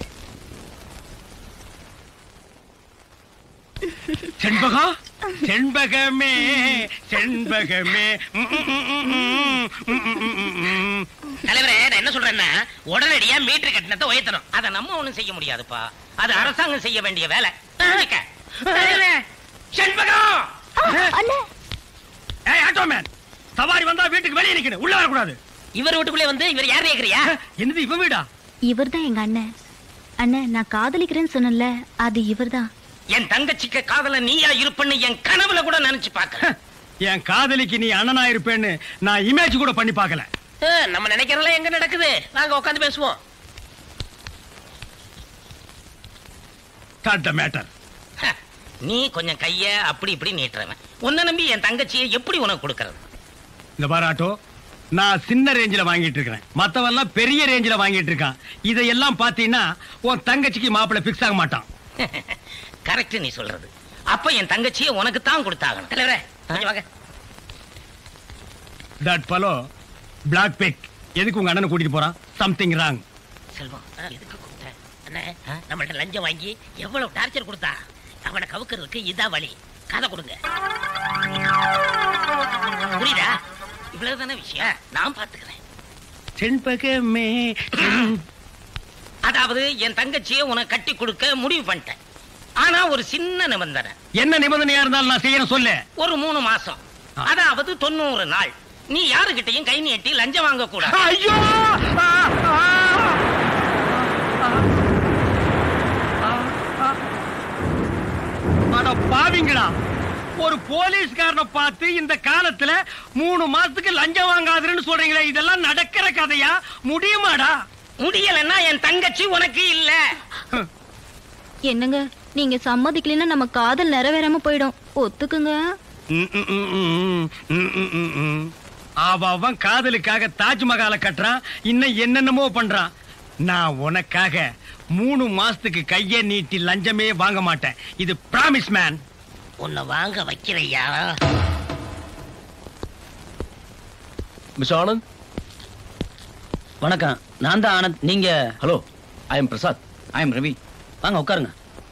Shenbagam செண்பகமே செண்பகமே ம், ம், ம், ம், ம், ம், ம், ம், ம். தலைவரே நான் என்ன சொல்றேன்னா உடனடியா மீட்டர் கட்டணத்தை உயர்த்தணும் அதை நம்ம ஒண்ணும் செய்ய முடியாதுப்பா அது அரசாங்கம் செய்ய வேண்டிய வேலை புரிஞ்சுக்க. தலைவரே, செண்பகம் ஏய் ஆட்டோ மேன் சவாரி வந்தா வீட்டுக்கு வெளியே நிக்கணும் உள்ள வரக்கூடாது இவர் வீட்டுக்குள்ளே வந்து இவர் யார் கேக்குறியா என்னது இவன் வீடா இவர்தான் எங்க அண்ணன் அண்ணன் நான் காதலிக்கிறேன்னு சொன்னேன்ல அது இவர்தான் என் தங்கச்சிக்கு காதல நீயா இருப்பன்னு என் கனவுல கூட நினைச்சு பாக்குறேன் என் காதலிக்கு நீ அண்ணனா இருப்பேன்னு நான் இமேஜ் கூட பண்ணி பார்க்கல நம்ம நினைக்கிறதெல்லாம் எங்க நடக்குது நாங்க உட்காந்து பேசுவோம் ஸ்டார்ட் த மேட்டர் ஹ, நீ கொஞ்சம் கைய அப்படி இப்படி நீட்டுறவன் உன்னை நம்பி என் தங்கச்சியை எப்படி உனக்கு கொடுக்கறது இந்த பாரு ஆட்டோ நான் சின்ன ரேஞ்சில வாங்கிட்டு இருக்கிறேன் மத்தவெல்லாம் பெரிய ரேஞ்சில வாங்கிட்டு இருக்கான் இதையெல்லாம் பாத்தீங்கன்னா உன் தங்கச்சிக்கு மாப்பிள்ளை பிக்ஸ் ஆக மாட்டான் கரெக்ட் நீ சொல்றது அப்ப என் தங்கச்சியை உனக்கு தான் கொடுத்தாகணும் தலைவரே கொஞ்சம் வாங்க தட் பலோ பிளாக் பிக் எதுக்கு உங்க அண்ணனை கூட்டிட்டு போறான் சம்திங் ராங் செல்வம் எதுக்கு கொடுத்த அண்ணே நம்மள்ட்ட லஞ்சம் வாங்கி எவ்வளவு டார்ச்சர் கொடுத்தா அவனை கவுக்கிறதுக்கு இதான் வழி கதை கொடுங்க புரியுதா இவ்வளவுதானே விஷயம் நான் பாத்துக்கிறேன் செண்பகமே அதாவது என் தங்கச்சியை உனக்கு கட்டி கொடுக்க முடிவு பண்ணிட்டேன் ஆனா ஒரு சின்ன நிபந்தனை என்ன நிபந்தனையா இருந்தாலும் நான் செய்யறேன் சொல்லு ஒரு மூணு மாசம் அதாவது தொண்ணூறு நாள் நீ யாருகிட்டயும் கை நீட்டி லஞ்சம் வாங்க கூடாது ஐயோ அட பாவிங்களா ஒரு போலீஸ்காரனை பார்த்து இந்த காலத்துல மூணு மாசத்துக்கு லஞ்சம் வாங்காதுன்னு சொல்றீங்களே இதெல்லாம் நடக்கிற கதையா முடியுமாடா முடியலன்னா என் தங்கச்சி உனக்கு இல்ல என்னங்க நீங்க சம்மதிக்கலைன்னா நம்ம காதல் நிறைவேறாம போயிடும் ஒத்துக்குங்க ம், ம், ம், ம், ம், ம், ம், ம். அவ அவன் காதலுக்காக தாஜ்மஹாலை கட்டுறான் இன்னும் என்னென்னமோ பண்றான் நான் உனக்காக மூணு மாசத்துக்கு கைய நீட்டி லஞ்சமே வாங்க மாட்டேன் இது பிராமிஸ் மேன் உன்னை வாங்க வைக்கிறையா மிஸ்டர் ஆனந்த் வணக்கம் நான் தான் ஆனந்த் நீங்க hello I am Prasad I am Ravi வாங்க உட்காருங்க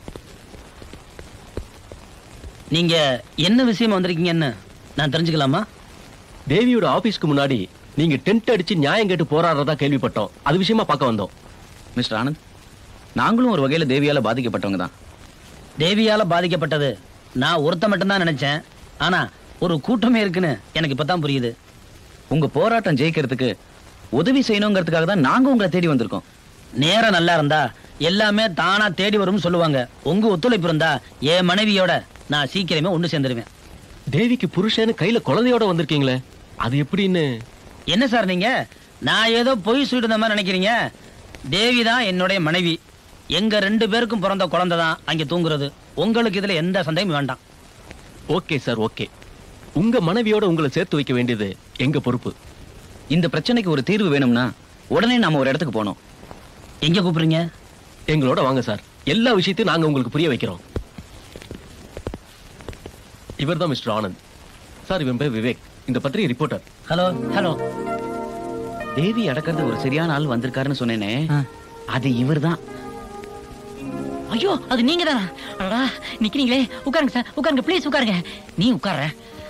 நீங்க என்ன விஷயமா வந்திருக்கீங்கன்னு நான் தெரிஞ்சுக்கலாமா தேவியோட ஆபீஸ்க்கு முன்னாடி நீங்க டென்ட் அடிச்சு நியாயம் கேட்டு போராடுறதா கேள்விப்பட்டோம் அது விஷயமா பார்க்க வந்தோம் மிஸ்டர் ஆனந்த் நாங்களும் ஒரு வகையில தேவியால பாதிக்கப்பட்டவங்க தான் தேவியால பாதிக்கப்பட்டது நான் ஒருத்த மட்டும்தான் நினைச்சேன் ஆனா ஒரு கூட்டமே இருக்குன்னு எனக்கு இப்பதான் புரியுது உங்க போராட்டம் ஜெயிக்கிறதுக்கு உதவி செய்யணுங்கிறதுக்காக தான் நாங்க உங்களை தேடி வந்திருக்கோம் நேரம் நல்லா இருந்தா எல்லாமே தானா தேடி வரும்னு சொல்லுவாங்க உங்க ஒத்துழைப்பு இருந்தா என் மனைவியோட நான் சீக்கிரமே ஒண்ணு சேர்ந்துருவேன் தேவிக்கு புருஷன்னு கையில குழந்தையோட வந்திருக்கீங்களே அது எப்படின்னு என்ன சார் நீங்க நான் ஏதோ பொய் சொல்லிட்டு மாதிரி நினைக்கிறீங்க தேவி தான் என்னுடைய மனைவி எங்க ரெண்டு பேருக்கும் பிறந்த குழந்தை தான் அங்க தூங்குறது உங்களுக்கு இதுல எந்த சந்தேகமும் வேண்டாம் ஓகே சார் ஓகே உங்க மனைவியோட உங்களை சேர்த்து வைக்க வேண்டியது எங்க பொறுப்பு இந்த பிரச்சனைக்கு ஒரு தீர்வு வேணும்னா உடனே நாம ஒரு இடத்துக்கு போனோம் எங்க கூப்பிடுறீங்க எங்களோட வாங்க சார் எல்லா விஷயத்தையும் நாங்க உங்களுக்கு புரிய வைக்கிறோம் இவர்தான் மிஸ்டர் ஆனந்த் சார் இவன் பேர் விவேக் இந்த பத்திரிகை ரிப்போர்ட்டர் ஹலோ ஹலோ தேவி அடக்கிறது ஒரு சரியான ஆள் வந்திருக்காருன்னு சொன்னேனே அது இவர்தான் ஐயோ அது நீங்க தானா அடடா நிக்கிறீங்களே உட்காருங்க சார் உட்காருங்க ப்ளீஸ் உட்காருங்க நீ உட்கார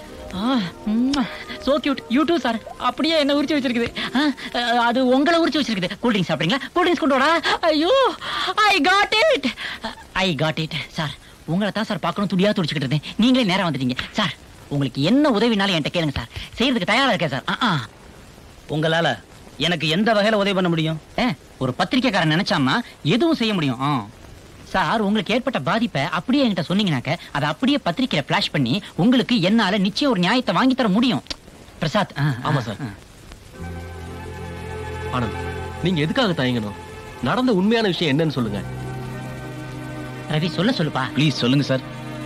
so cute you too sir அப்படியே என்ன உரிச்சு வச்சிருக்குது ஆ, அஹ், அது உங்களை உரிச்சு வச்சிருக்குது கூல் ட்ரிங்க்ஸ் சாப்பிடுறீங்களா கூல் ட்ரிங்க்ஸ் கொண்டு வாடா ஐயோ I got it I got it sir உங்களை தான் சார் பார்க்கணும் துடியா துடிச்சுக்கிட்டு இருந்தேன் நீங்களே நேரா வந்துட்டீங்க சார் உங்களுக்கு என்ன உதவினாலும் என்கிட்ட கேளுங்க சார் செய்யறதுக்கு தயாரா இருக்கேன் சார் ஆ, ஆ. உங்களால எனக்கு எந்த வகையில உதவி பண்ண முடியும் ஏ, ஒரு பத்திரிக்கைக்காரன் நினைச்சான்னா எதுவும் செய்ய முடியும் ஆ. சார் உங்களுக்கு ஏற்பட்ட பாதிப்பை அப்படியே என்கிட்ட சொன்னீங்கனாக்க அதை அப்படியே பத்திரிக்கையில பிளாஷ் பண்ணி உங்களுக்கு என்னால நிச்சயம் ஒரு நியாயத்தை வாங்கி தர முடியும் பிரசாத் ஆ, ஆ, ஆமா சார் ஆ. ஆனந்த் நீங்க எதுக்காக தயங்கணும் நடந்த உண்மையான விஷயம் என்னன்னு சொல்லுங்க ரவி சொல்ல சொல்லுப்பா ப்ளீஸ் சொல்லுங்க சார்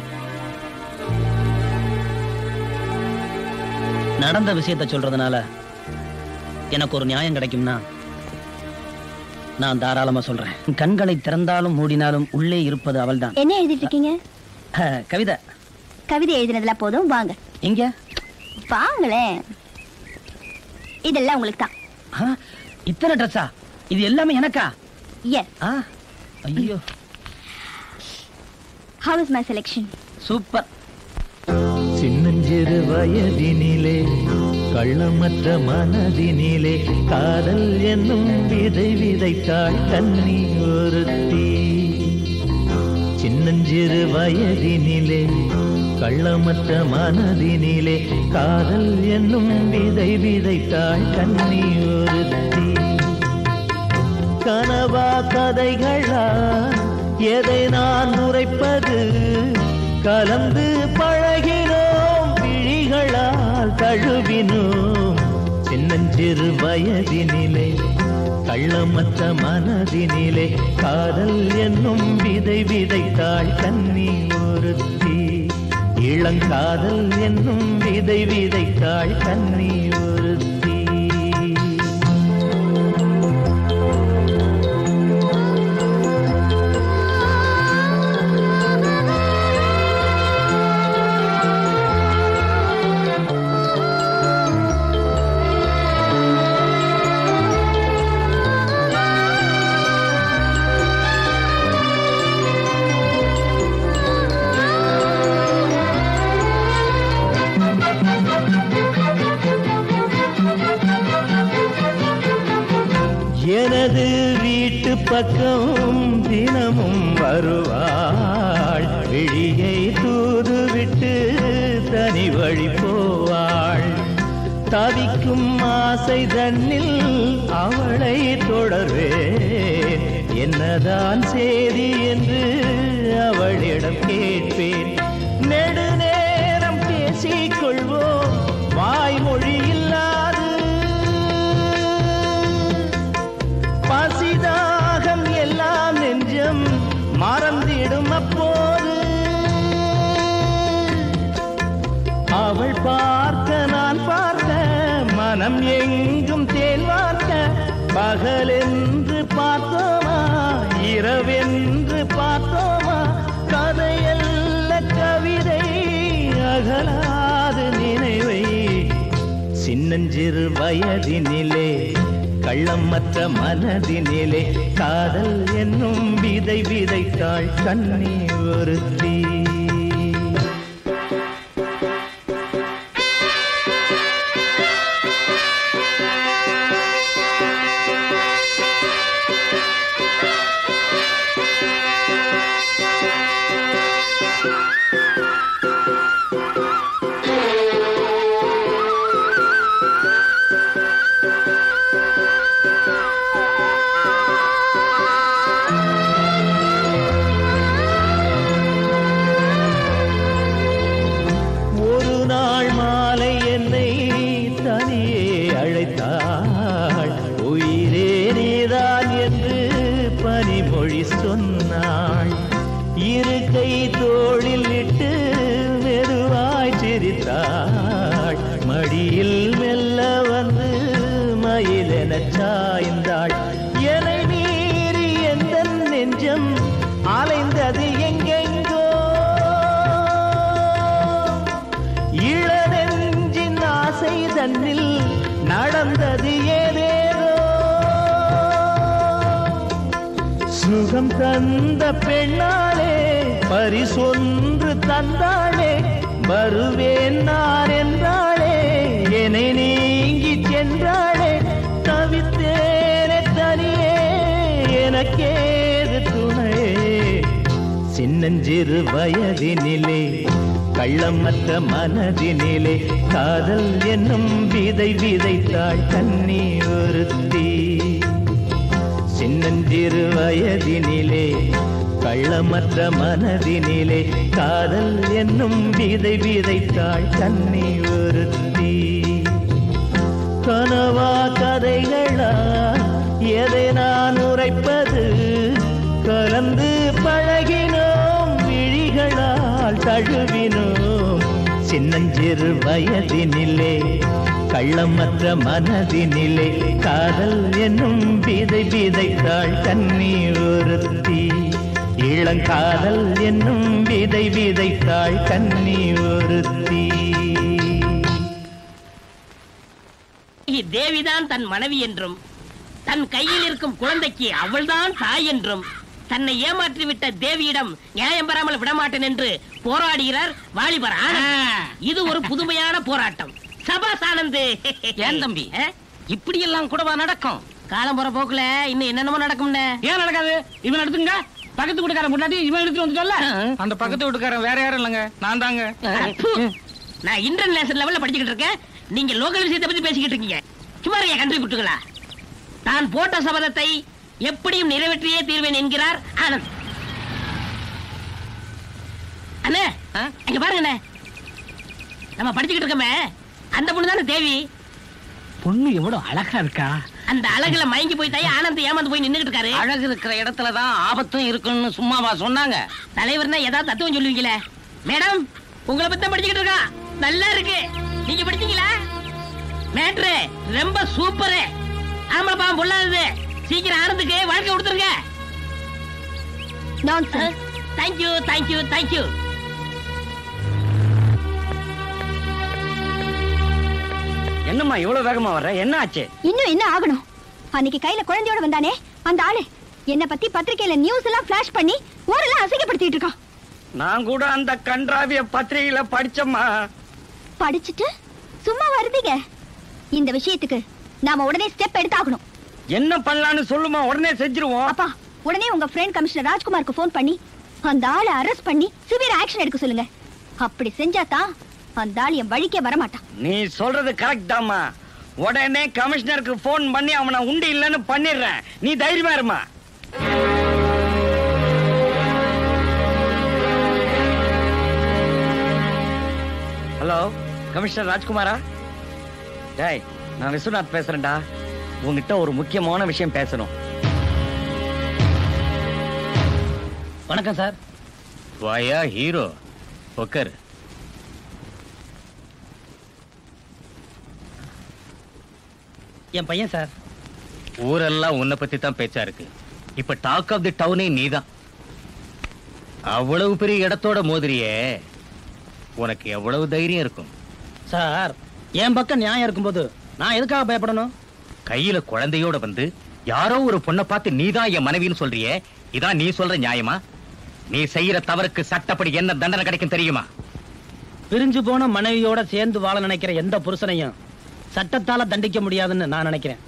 நடந்த விஷயத்த சொல்றதுனால எனக்கு ஒரு நியாயம் கிடைக்கும்னா நான் தாராளமா சொல்றேன் கண்களை திறந்தாலும் மூடினாலும் உள்ளே இருப்பது அவள்தான் என்ன எழுதிட்டு இருக்கீங்க அஹ், கவிதை கவிதை எழுதினதெல்லாம் போதும் வாங்க இங்க வாங்களேன் இதெல்லாம் உங்களுக்கு தான் ஆ, இத்தனை ட்ரெஸ்ஸா இது எல்லாமே எனக்கா எஸ் ஆ ஐயோ how is my selection super சின்னஞ்சிறு வயதினிலே கள்ளமற்ற மனதினிலே காதல் என்னும் விதை விதைத்தாள் கண்ணி ஒருத்தி சின்னஞ்சிறு வயதினிலே கள்ளமற்ற மனதினிலே காதல் என்னும் விதை விதைத்தாள் கண்ணி ஒருத்தி கனவா கதைகளா எதை நான் உரைப்பது கலந்து பழகினோம் விழிகளால் தழுவினோம் சின்னஞ்சிறு வயதினிலே கள்ளமற்ற மனதினிலே காதல் என்னும் விதை விதைத்தாள் கண்ணி ஒருத்தி இளங்காதல் என்னும் விதை விதைத்தாள் கண்ணி ஒருத்தி எனது வீட்டு பக்கம் தினமும் வருவாள் விழியை தூதுவிட்டு தனி வழி போவாள் தவிக்கும் ஆசை தன்னில் அவளை தொடர்வேன் என்னதான் செய்தி என்று அவளிடம் கேட்பேன் நெடுநேரம் பேசிக் கொள்வோம் வாய்மொழி இல்லாது பசிதாகம் எல்லாம் நெஞ்சம் மறந்திடும் அப்போது அவள் பார்க்க நான் பார்க்க மனம் எங்கும் தேன் வார்க்க பகலென்று பார்த்தோமா இரவென்று பார்த்தோமா கதையல்ல கவிதை அகலாது நினைவை சின்னஞ்சிறு வயதினிலே கள்ளமற்ற மனதினிலே காதல் என்னும் விதை விதைத்தாள் கண்ணி ஒருத்தி ஒரு நாள் மாலை என்னை தனியே அழைத்தாள் உயிரே நீதான் என்று பனிமொழி சொன்னாள் இரு கை தோளில் இட்டு மெதுவாய் சிரித்தாள் மடியில் மெல்ல வந்து மயிலென சாய்ந்தாள் என்னை மீறி எந்த நெஞ்சம் அலைந்தது எங்கெங்கோ இளநெஞ்சின் ஆசை தன்னில் நடந்தது ஏதேதோ சுகம் தந்த பெண்ணாளே பரிசொன்று தந்தாளே வருவேன் நான் என்றாளே என்னை நீங்கி சென்றாளே தவித்தேனே தனியே எனக்கேது துணையே சின்னஞ்சிறு வயதினிலே கள்ளமற்ற மனதினிலே காதல் என்னும் விதை விதைத்தாள் கண்ணி ஒருத்தி சின்னஞ்சிறு வயதினிலே கள்ளமற்ற மனதினிலே காதல் என்னும் விதை விதைத்தாள் கண்ணி ஒருத்தி கனவா கதைகளா எதை நான் உரைப்பது கலந்து பழகினோம் தழுவினோம் சின்னஞ்சிறு வயதினிலே கள்ளமற்ற மனதினிலே காதல் என்னும் விதை விதைத்தாள் கண்ணி ஒருத்தி இளங்காதல் என்னும் விதை விதைத்தாள் கண்ணி ஒருத்தி தேவிதான் தன் மனைவி என்றும் தன் கையில் இருக்கும் குழந்தைக்கு அவள்தான் தாய் என்றும் தன்னை ஏமாற்றி விட்ட தேவியிடம் நியாயம் பெறாமல் விடமாட்டேன் என்று போராடுகிறார் வாலிபர் ஆனந்த். இது ஒரு புதுமையான போராட்டம் சபாஸ் ஆனந்த் ஏன் தம்பி இப்படி எல்லாம் கூடவா நடக்கும் காலம் போற போக்குல இன்னும் என்னென்னமோ நடக்கும்னு ஏன் நடக்காது இவன் எடுத்துங்க பக்கத்து வீட்டுக்காரன் முன்னாடி இவன் எடுத்துட்டு வந்துட்டோம்ல அந்த பக்கத்து வீட்டுக்காரன் வேற யாரும் இல்லைங்க நான் தாங்க அப்பு. நான் இன்டர்நேஷனல் லெவல்ல படிச்சுக்கிட்டு இருக்கேன் நீங்க லோக்கல் விஷயத்தை பத்தி பேசிக்கிட்டு இருக்கீங்க சும்மா இருங்க கண்ட்ரி குட்டுகளா தான் போட்ட சபதத்தை எப்படியும் நிறைவேற்றியே தீர்வேன் என்கிறார் ஆனந்த் அண்ணே இங்க பாருங்க அண்ணே நம்ம படிச்சுக்கிட்டு இருக்கோமே அந்த பொண்ணு தானே தேவி பொண்ணு எவ்வளவு அழகா இருக்கா அந்த அழகுல மயங்கி போய் தாயே ஆனந்த் ஏமாந்து போய் நின்னுகிட்டு இருக்காரு அழகு இருக்கிற இடத்துல தான் ஆபத்தும் இருக்குன்னு சும்மாவா சொன்னாங்க தலைவர்னா ஏதாவது தத்துவம் சொல்லுவீங்களே மேடம் உங்களை பத்தி தான் படிச்சுக்கிட்டு இருக்கா நல்லா இருக்கு நீங்க படிச்சீங்களா மேட்ரு ரொம்ப சூப்பரு ஆமா பாவம் பொல்லாதது சீக்கிரம் ஆனந்துக்கு வாழ்க்கை கொடுத்துருங்க தேங்க்யூ தேங்க்யூ தேங்க்யூ என்னம்மா இவ்வளவு வேகமா வர்ற என்ன ஆச்சு இன்னும் என்ன ஆகணும் அன்னைக்கு கையில குழந்தையோட வந்தானே அந்த ஆளு என்ன பத்தி பத்திரிக்கையில நியூஸ் எல்லாம் பிளாஷ் பண்ணி ஊரெல்லாம் அசிங்கப்படுத்திட்டு இருக்கான் நான் கூட அந்த கன்றாவிய பத்திரிகையில படிச்சம்மா படிச்சுட்டு சும்மா வருதீங்க இந்த விஷயத்துக்கு நாம உடனே ஸ்டெப் எடுத்தாகணும் என்ன பண்ணலாம்னு சொல்லுமா உடனே செஞ்சிருவோம் அப்பா உடனே உங்க ஃப்ரெண்ட் கமிஷனர் ராஜ்குமாருக்கு ஃபோன் பண்ணி அந்த ஆளை அரெஸ்ட் பண்ணி சிவியர் ஆக்ஷன் எடுக்க சொல்லுங்க அப்படி செஞ்சாதான் அந்த ஆள் என் வழிக்கே வரமாட்டான் நீ சொல்றது கரெக்ட் தாம்மா உடனே கமிஷனருக்கு ஃபோன் பண்ணி அவனை உண்டு இல்லைன்னு பண்ணிடுறேன் நீ தைரியமா இருமா ஹலோ கமிஷனர் ராஜ்குமாரா டேய் நான் விஸ்வநாத் பேசுறேன்டா உங்ககிட்ட ஒரு முக்கியமான விஷயம் பேசணும் வணக்கம் சார் வாயா ஹீரோ உக்கர் என் பையன் சார் ஊரெல்லாம் உன்னை பத்தி தான் பேச்சா இருக்கு இப்ப டாக் ஆஃப் தி டவுனே நீதான் அவ்வளவு பெரிய இடத்தோட மோதிரியே உனக்கு எவ்வளவு தைரியம் இருக்கும் சார் என் பக்கம் நியாயம் இருக்கும்போது நான் எதுக்காக பயப்படணும் கையில குழந்தையோட வந்து யாரோ ஒரு பொண்ணை பார்த்து நீதான் என் மனைவின்னு சொல்றியே இதான் நீ சொல்ற நியாயமா நீ செய்யற தவறுக்கு சட்டப்படி என்ன தண்டனை கிடைக்கும் தெரியுமா பிரிஞ்சு போன மனைவியோட சேர்ந்து வாழ நினைக்கிற எந்த புருஷனையும் சட்டத்தால தண்டிக்க முடியாதுன்னு நான் நினைக்கிறேன்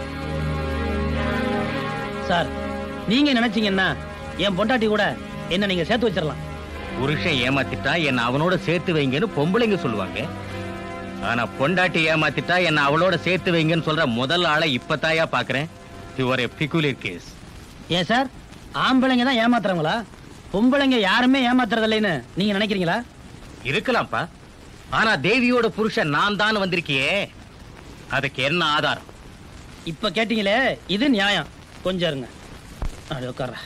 சார் நீங்க நினைச்சீங்கன்னா என் பொண்டாட்டி கூட என்ன நீங்க சேர்த்து வச்சிடலாம் புருஷன் ஏமாத்திட்டா என்ன அவனோட சேர்த்து வைங்கன்னு பொம்பளைங்க சொல்லுவாங்க ஆனா பொண்டாட்டி ஏமாத்திட்டா என்ன அவளோட சேர்த்து வைங்கன்னு சொல்ற முதல் ஆளை இப்பதாயா பாக்குறேன் யுவர் எ பிகுலியர் கேஸ் ஏன் சார் ஆம்பளைங்க தான் ஏமாத்துறவங்களா பொம்பளைங்க யாருமே ஏமாத்துறது இல்லைன்னு நீங்க நினைக்கிறீங்களா இருக்கலாம்ப்பா ஆனா தேவியோட புருஷன் நான் தான் வந்திருக்கியே அதுக்கு என்ன ஆதாரம் இப்ப கேட்டீங்களே இது நியாயம் கொஞ்சம் இருங்க அப்படி உட்கார்றேன்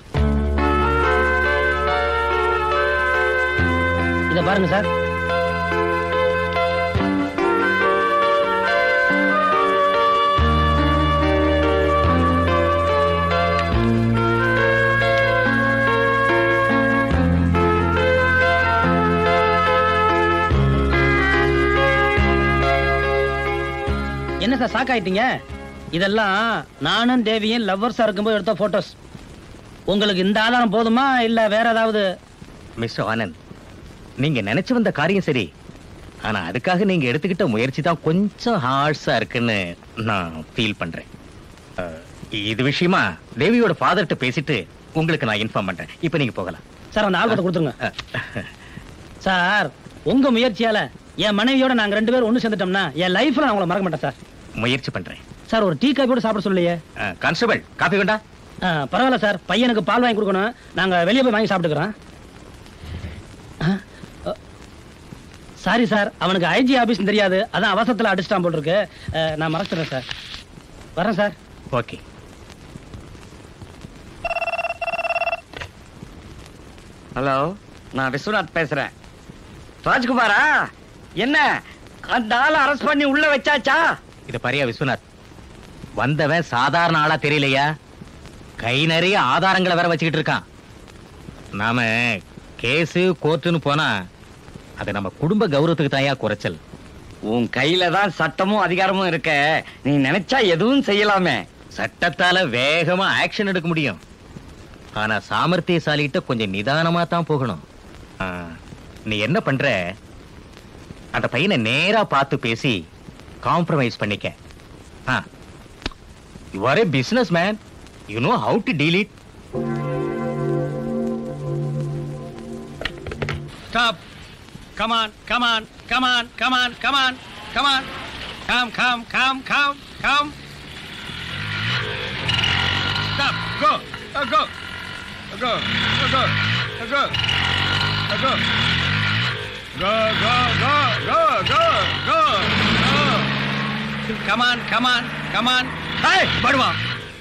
இத பாருங்க சார் என்ன சார் ஷாக் ஆயிட்டீங்க இதெல்லாம் நானும் தேவியும் லவ்வர்ஸா இருக்கும்போது எடுத்த போட்டோஸ் உங்களுக்கு இந்த ஆதாரம் போதுமா இல்ல வேற ஏதாவது மிஸ்டர் ஆனந்த் நீங்க நினைச்சு வந்த காரியம் சரி ஆனா அதுக்காக நீங்க எடுத்துக்கிட்ட முயற்சி தான் கொஞ்சம் ஹார்ஷா இருக்குன்னு நான் ஃபீல் பண்றேன் அஹ், இது விஷயமா தேவியோட ஃபாதர்கிட்ட பேசிட்டு உங்களுக்கு நான் இன்ஃபார்ம் பண்றேன் இப்போ நீங்க போகலாம் சார் அந்த ஆல்பத்தை கொடுத்துருங்க சார் உங்க முயற்சியால என் மனைவியோட நாங்க ரெண்டு பேரும் ஒண்ணு சேர்ந்துட்டோம்னா என் லைஃப்ல நான் உங்களை மறக்க மாட்டேன் சார் முயற்சி பண்றேன் சார் ஒரு டீ காபி கூட சாப்பிட சொல்லலையே கான்ஸ்டபிள் காபி வேண்டா ஆ, பரவாயில்ல சார் பையனுக்கு பால் வாங்கி கொடுக்கணும் நாங்க வெளியே போய் வாங்கி சாப்பிட்டுக்கிறோம் சாரி சார் அவனுக்கு ஐஜி ஆபீஸ் தெரியாது அதான் அவசரத்துல அடிச்சிட்டான் போல் இருக்கு அஹ், நான் மறந்துடுறேன் சார் வரேன் சார் ஓகே ஹலோ நான் விஸ்வநாத் பேசுறேன் ராஜ்குமாரா என்ன அந்த ஆளை அரெஸ்ட் பண்ணி உள்ள வச்சாச்சா இத பாரியா விஸ்வநாத் வந்தவன் சாதாரண ஆளா தெரியலையா கை நிறைய ஆதாரங்களை வேற வச்சுக்கிட்டு இருக்கான் நாம கேஸு கோர்ட்டுன்னு போனா அது நம்ம குடும்ப கௌரவத்துக்கு தாயா குறைச்சல் உன் கையில தான் சட்டமும் அதிகாரமும் இருக்க நீ நினைச்சா எதுவும் செய்யலாமே சட்டத்தால வேகமா ஆக்ஷன் எடுக்க முடியும் ஆனா சாமர்த்தியசாலிகிட்ட கொஞ்சம் நிதானமா தான் போகணும் ஆ, நீ என்ன பண்ற அந்த பையனை நேரா பார்த்து பேசி காம்ப்ரமைஸ் பண்ணிக்க you are a business man you know how to deal it Stop. Come on, come on, come on, come on, come on, come on. Come, come, come, come, come. Stop. Go. Uh, go. Uh, go. Uh, go. Uh, go. Uh, go. Go, go, go, go, go, go, go. Come on, come on, come on. Hey, படுவா.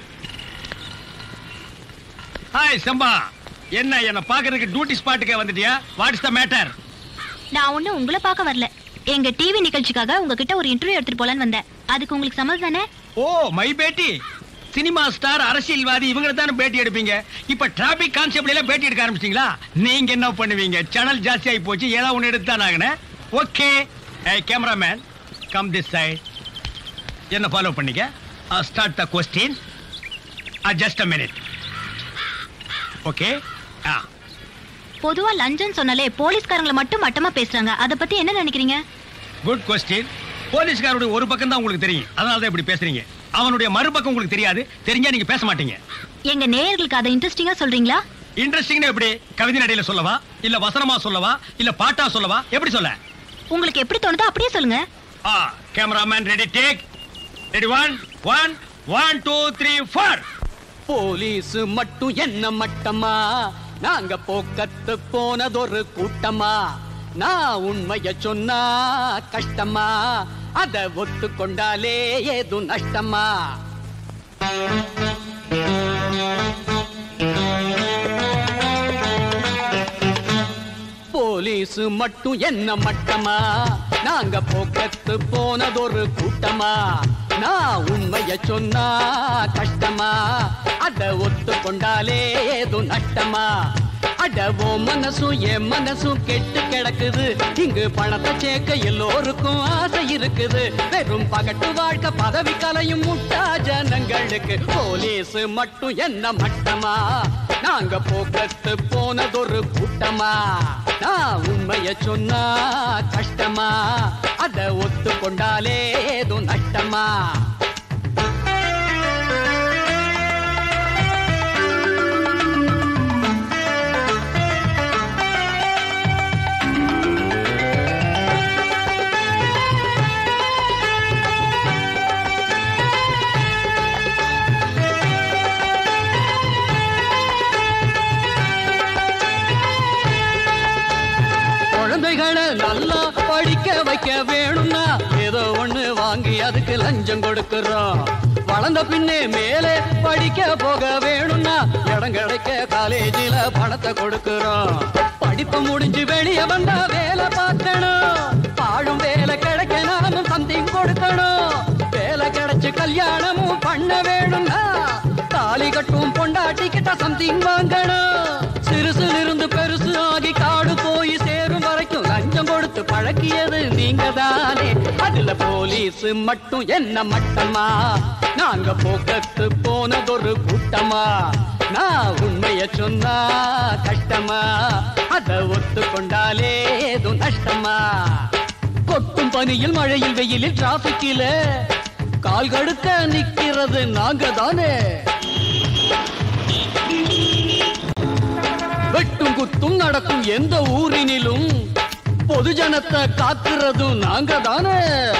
Hi Samba என்ன என்ன பாக்குறதுக்கு duty ஸ்பாட்டுக்கே வந்துட்டியா what is the matter நான் ஒண்ணு உங்களை பார்க்க வரல எங்க டிவி நிகழ்ச்சிக்காக உங்ககிட்ட ஒரு இன்டர்வியூ எடுத்துட்டு போலான்னு வந்தேன் அதுக்கு உங்களுக்கு சம்மதம் தானே ஓ மை பேட்டி சினிமா ஸ்டார் அரசியல்வாதி இவங்களை தானே பேட்டி எடுப்பீங்க இப்ப டிராபிக் கான்செப்ட்ல எல்லாம் பேட்டி எடுக்க ஆரம்பிச்சிட்டீங்களா நீங்க என்ன பண்ணுவீங்க சேனல் ஜாஸ்தி ஆகி போச்சு ஏதாவது ஒண்ணு எடுத்து தான் ஆகணும் okay cameraman come this side என்ன ஃபாலோ பண்ணிக்க start the question just a minute okay ஆ பொதுவா லஞ்சம் சொன்னாலே போலீஸ்காரங்களை மட்டும் மட்டமா பேசுறாங்க அத பத்தி என்ன நினைக்கிறீங்க குட் கொஸ்டின் போலீஸ்காரோட ஒரு பக்கம் தான் உங்களுக்கு தெரியும் அதனால தான் இப்படி பேசுறீங்க அவனுடைய மறுபக்கம் உங்களுக்கு தெரியாது தெரிஞ்சா நீங்க பேச மாட்டீங்க எங்க நேயர்களுக்கு அதை இன்ட்ரெஸ்டிங்கா சொல்றீங்களா இன்ட்ரெஸ்டிங்னா எப்படி கவிதை நடையில சொல்லவா இல்ல வசனமா சொல்லவா இல்ல பாட்டா சொல்லவா எப்படி சொல்ல உங்களுக்கு எப்படி தோணுதோ அப்படியே சொல்லுங்க ஆ cameraman ready take ready one one one two three four police மட்டும் என்ன மட்டமா நாங்க போக்கத்து போனதொரு கூட்டமா நான் உண்மைய சொன்னா கஷ்டமா அத ஒத்துக்கொண்டாலே ஏது நஷ்டமா போலீஸ் மட்டும் என்ன மட்டமா நாங்க போக்கத்து போனதொரு கூட்டமா நான் உண்மைய சொன்னா கஷ்டமா அத ஒத்துக்கொண்டாலே ஏது நட்டமா அடவோ மனசும் என் மனசும் கெட்டு கிடக்குது இங்கு பணத்தை சேர்க்க எல்லோருக்கும் ஆசை இருக்குது வெறும் பகட்டு வாழ்க்கை பதவி கலையும் முட்டா ஜனங்களுக்கு போலீஸ் மட்டும் என்ன மட்டமா நாங்க போக்கத்து போனதொரு கூட்டமா நான் உண்மைய சொன்னா கஷ்டமா அத ஒத்துக்கொண்டாலே ஏதோ நஷ்டமா குழந்தைகளை நல்லா படிக்க வைக்க வேணும்னா ஏதோ ஒண்ணு வாங்கி அதுக்கு லஞ்சம் கொடுக்கிறோம் வளர்ந்த பின்னே மேலே படிக்க போக வேணும்னா இடம் கிடைக்க காலேஜில பணத்தை கொடுக்கிறோம் படிப்பு முடிஞ்சு வெளியே வந்தா வேலை பார்க்கணும் பாழும் வேலை கிடைக்க நாமும் சம்திங் கொடுக்கணும் வேலை கிடைச்சு கல்யாணமும் பண்ண வேணும்னா தாலி கட்டும் பொண்டாட்டி கிட்ட சம்திங் வாங்கணும் சிறுசுல இருந்து பெருசு ஆகி காடு போய் சேரும் வரைக்கும் லஞ்சம் கொடுத்து பழக்கியது நீங்க தானே அதுல போலீஸ் மட்டும் என்ன மட்டமா நாங்க போக்கத்து போனதொரு கூட்டமா நான் உண்மைய சொன்னா கஷ்டமா அத ஒத்துக்கொண்டாலே ஏதோ நஷ்டமா கொட்டும் பனியில் மழையில் வெயிலில் டிராபிக்கில கால் கடுக்க நிக்கிறது நாங்க தானே வெட்டும் குத்தும் நடக்கும் எந்த ஊரினிலும் பொதுஜனத்தை காக்குறதும் நாங்க தானே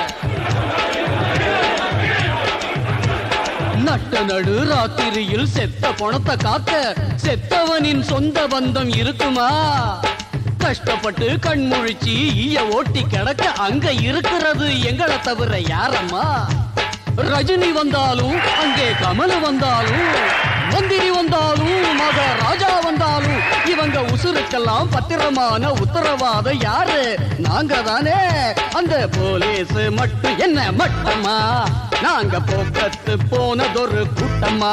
நட்ட நடு ராத்திரியில் செத்த பணத்தை காக்க செத்தவனின் சொந்த பந்தம் இருக்குமா கஷ்டப்பட்டு கண்முழிச்சு ஈய ஓட்டி கிடக்க அங்க இருக்கிறது எங்களை தவிர யாரம்மா ரஜினி வந்தாலும் அங்கே கமல் வந்தாலும் மந்திரி வந்தாலும் மக ராஜா வந்தாலும் இவங்க உசுர உசுருக்கெல்லாம் பத்திரமான உத்தரவாதம் யாரு நாங்க தானே அந்த போலீஸ் மட்டும் என்ன மட்டமா நாங்க போக்கத்து போனதொரு கூட்டமா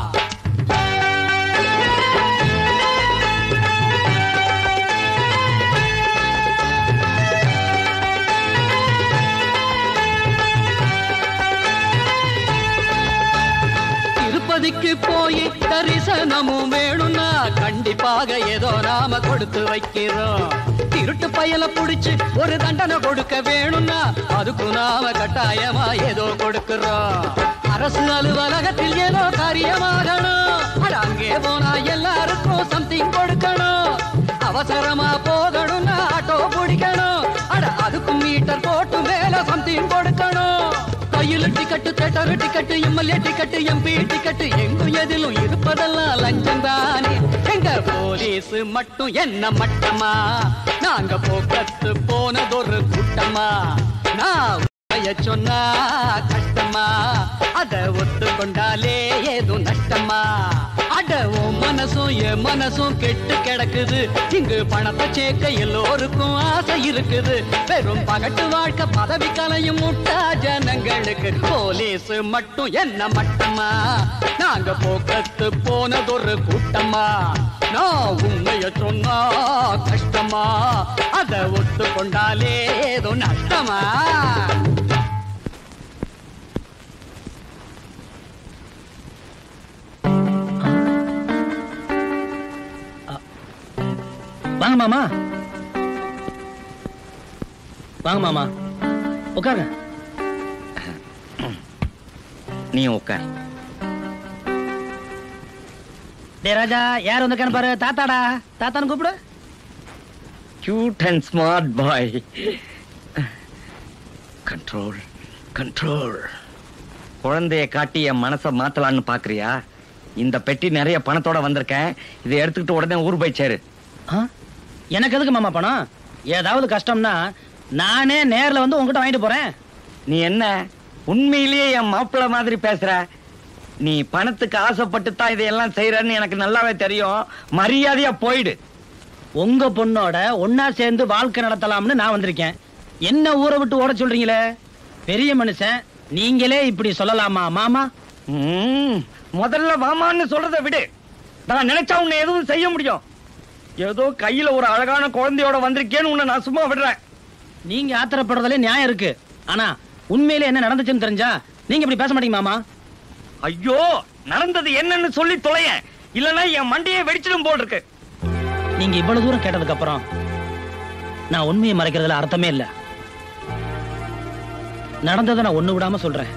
திருப்பதிக்கு போய் தரிசனமும் வேணும்னா கண்டிப்பாக ஏதோ நாம கொடுத்து வைக்கிறோம் திருட்டு பயல புடிச்சு ஒரு தண்டனை கொடுக்க வேணும்னா அதுக்கு நாம கட்டாயமா ஏதோ கொடுக்கிறோம் அரசு அலுவலகத்தில் ஏதோ காரியமாகணும் அட அங்கே போனா எல்லாருக்கும் சம்திங் கொடுக்கணும் அவசரமா போகணும்னா ஆட்டோ பிடிக்கணும் அட அதுக்கும் மீட்டர் போட்டு மேல சம்திங் கொடுக்கணும் கையில் ticket theatre ticket MLA ticket MP ticket எங்கும் எதிலும் இருப்பதெல்லாம் லஞ்சம் தானே எங்க போலீஸ் மட்டும் என்ன மட்டமா நாங்க போக்கத்து போனதொரு கூட்டமா நான் உண்மைய சொன்னா கஷ்டமா அத ஒத்துக்கொண்டாலே ஏதும் நஷ்டமா அட உன் மனசும் என் மனசும் கெட்டு கிடக்குது இங்கு பணத்தை சேர்க்க எல்லோருக்கும் ஆசை இருக்குது வெறும் பகட்டு வாழ்க்கை பதவி கலையும் முட்டா ஜனங்களுக்கு போலீஸ் மட்டும் என்ன மட்டமா நாங்க போக்கத்து போனதொரு கூட்டமா நான் உண்மைய சொன்னா கஷ்டமா அத ஒத்துக்கொண்டாலே ஏதோ நஷ்டமா வாங்க மாமா வாங்க மாமா உட்காருங்க நீ உட்கார் டே ராஜா யார் வந்திருக்கான்னு பாரு தாத்தாடா தாத்தான்னு கூப்பிடு cute and smart boy control control குழந்தைய காட்டி என் மனசை மாத்தலான்னு பாக்குறியா இந்த பெட்டி நிறைய பணத்தோட வந்திருக்கேன் இதை எடுத்துக்கிட்டு உடனே ஊர் போய் சேரு ஆ? எனக்கு எதுக்கு மாமா பணம் ஏதாவது கஷ்டம்னா நானே நேர்ல வந்து உங்ககிட்ட வாங்கிட்டு போறேன் நீ என்ன உண்மையிலேயே என் மாப்பிள்ளை மாதிரி பேசுற நீ பணத்துக்கு ஆசைப்பட்டு தான் இதையெல்லாம் செய்யறன்னு எனக்கு நல்லாவே தெரியும் மரியாதையா போயிடு உங்க பொண்ணோட ஒன்னா சேர்ந்து வாழ்க்கை நடத்தலாம்னு நான் வந்திருக்கேன் என்ன ஊரை விட்டு ஓட சொல்றீங்களே பெரிய மனுஷன் நீங்களே இப்படி சொல்லலாமா மாமா ம், முதல்ல மாமான்னு சொல்றதை விடு நான் நினைச்சா உன்னை எதுவும் செய்ய முடியும் ஏதோ கையில ஒரு அழகான குழந்தையோட வந்திருக்கேன்னு உன்னை நான் சும்மா விடுறேன் நீங்க ஆத்திரப்படுறதுல நியாயம் இருக்கு ஆனா உண்மையில என்ன நடந்துச்சுன்னு தெரிஞ்சா நீங்க இப்படி பேச மாட்டீங்க மாமா ஐயோ நடந்தது என்னன்னு சொல்லி தொலையேன் இல்லனா என் மண்டையே வெடிச்சிடும் போல் இருக்கு நீங்க இவ்வளவு தூரம் கேட்டதுக்கு அப்புறம் நான் உண்மையை மறைக்கிறதுல அர்த்தமே இல்ல நடந்ததை நான் ஒண்ணு விடாம சொல்றேன்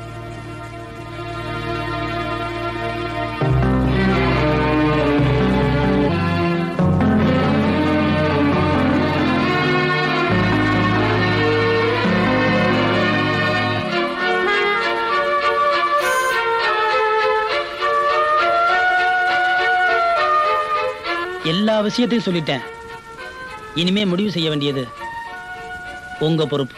எல்லா விஷயத்தையும் சொல்லிட்டேன் இனிமே முடிவு செய்ய வேண்டியது உங்க பொறுப்பு